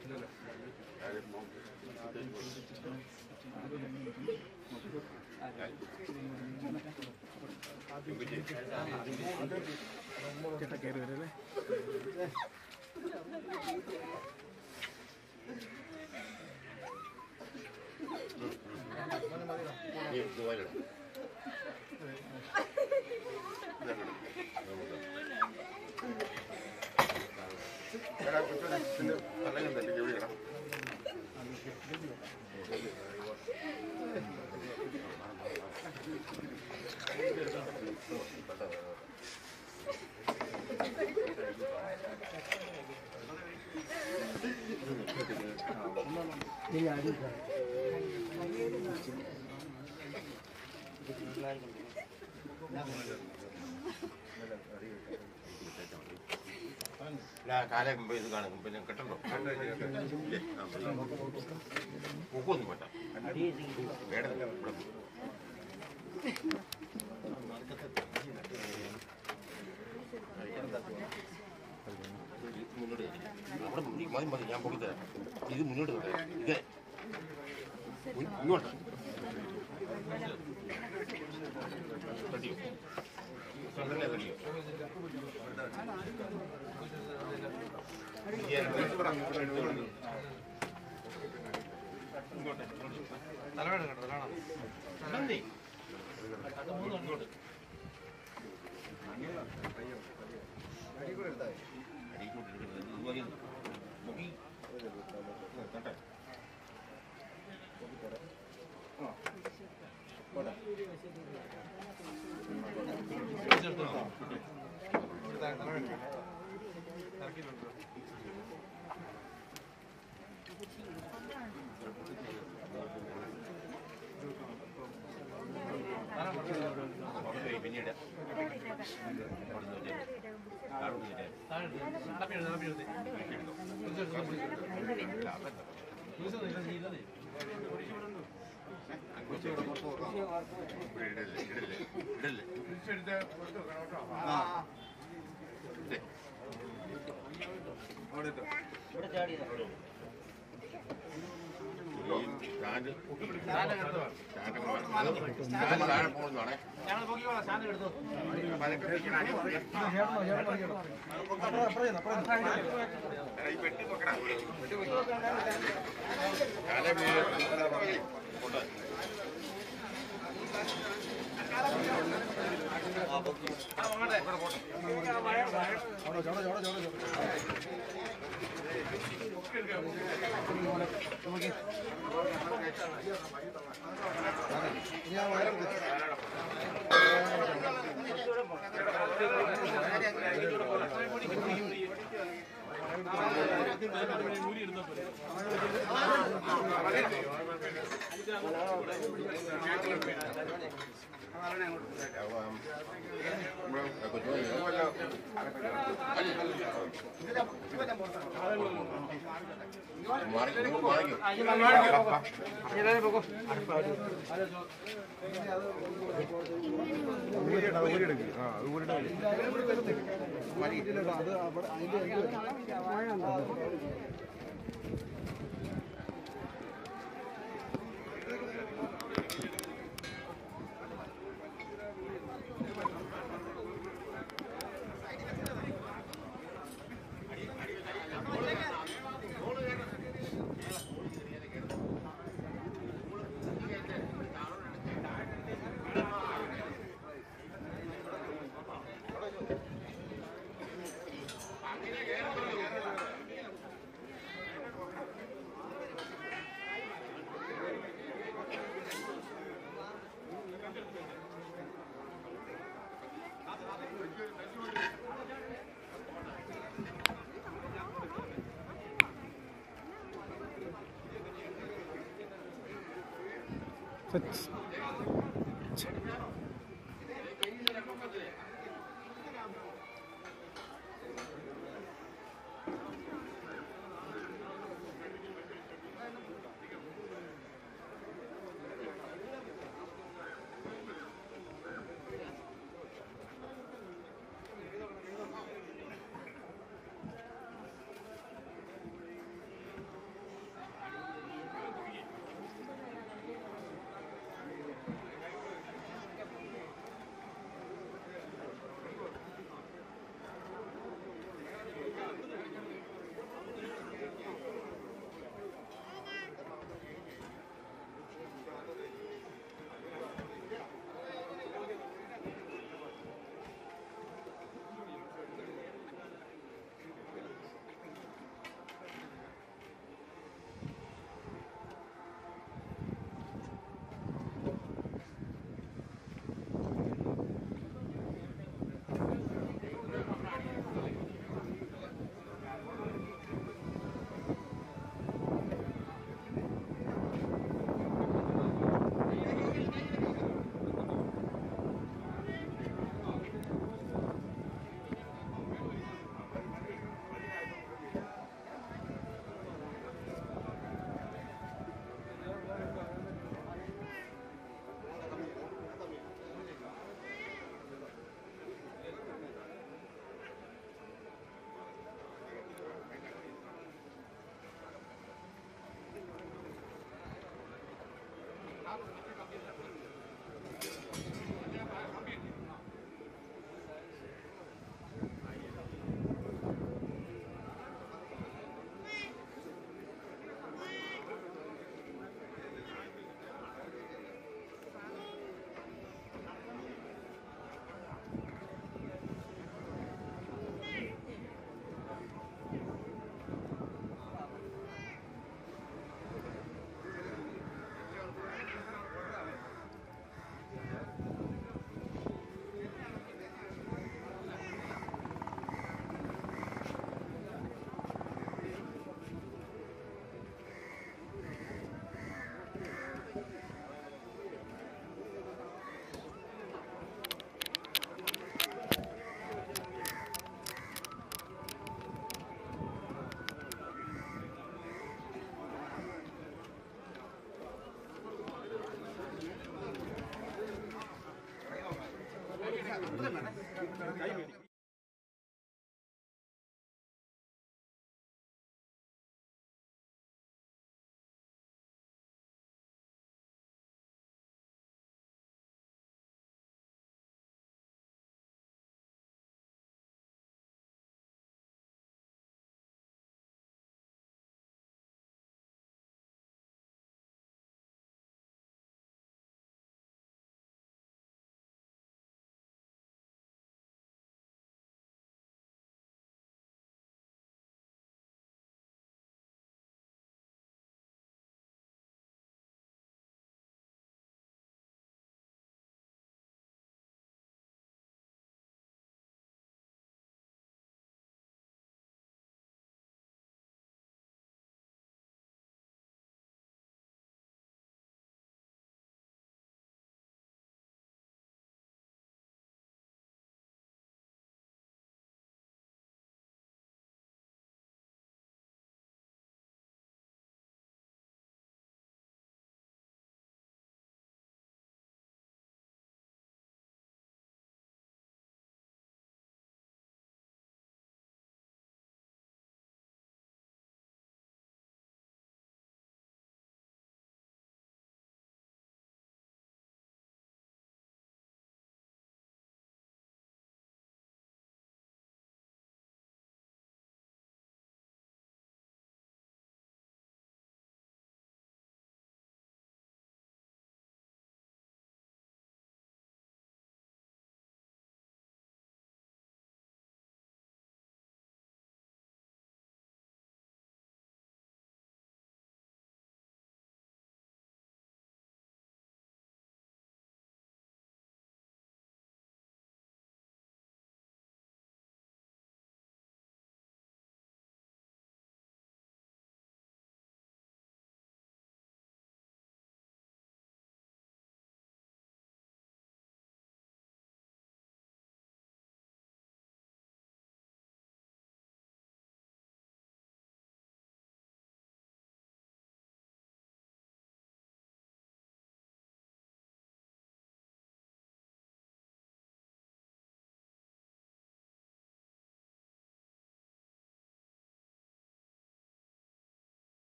കാലം മുമ്പ് ഇത് കാണും പിന്നെ കെട്ടണ്ടോ ഇല്ലേ? ആ, മതി. പൊക്കൊന്നും വേണ്ട വേണം ഇവിടെ മുന്നോട്ട് തരാം. അവിടെ മുന്നിൽ മതി മതി ഞാൻ പൊക്കി തരാം ഇത് മുന്നോട്ട് തരാം ഇത് മുൻ- ഇങ്ങോട്ട് തട്ടിയോ തന്നെ തട്ടിയോ തലവേദന കേട്ടോ തലവേദന ഇങ്ങോട്ട് പിന്നീട് താഴെ പോകുന്നതാണേ Thank അത്രയും വേണം കൈ മേടിക്കും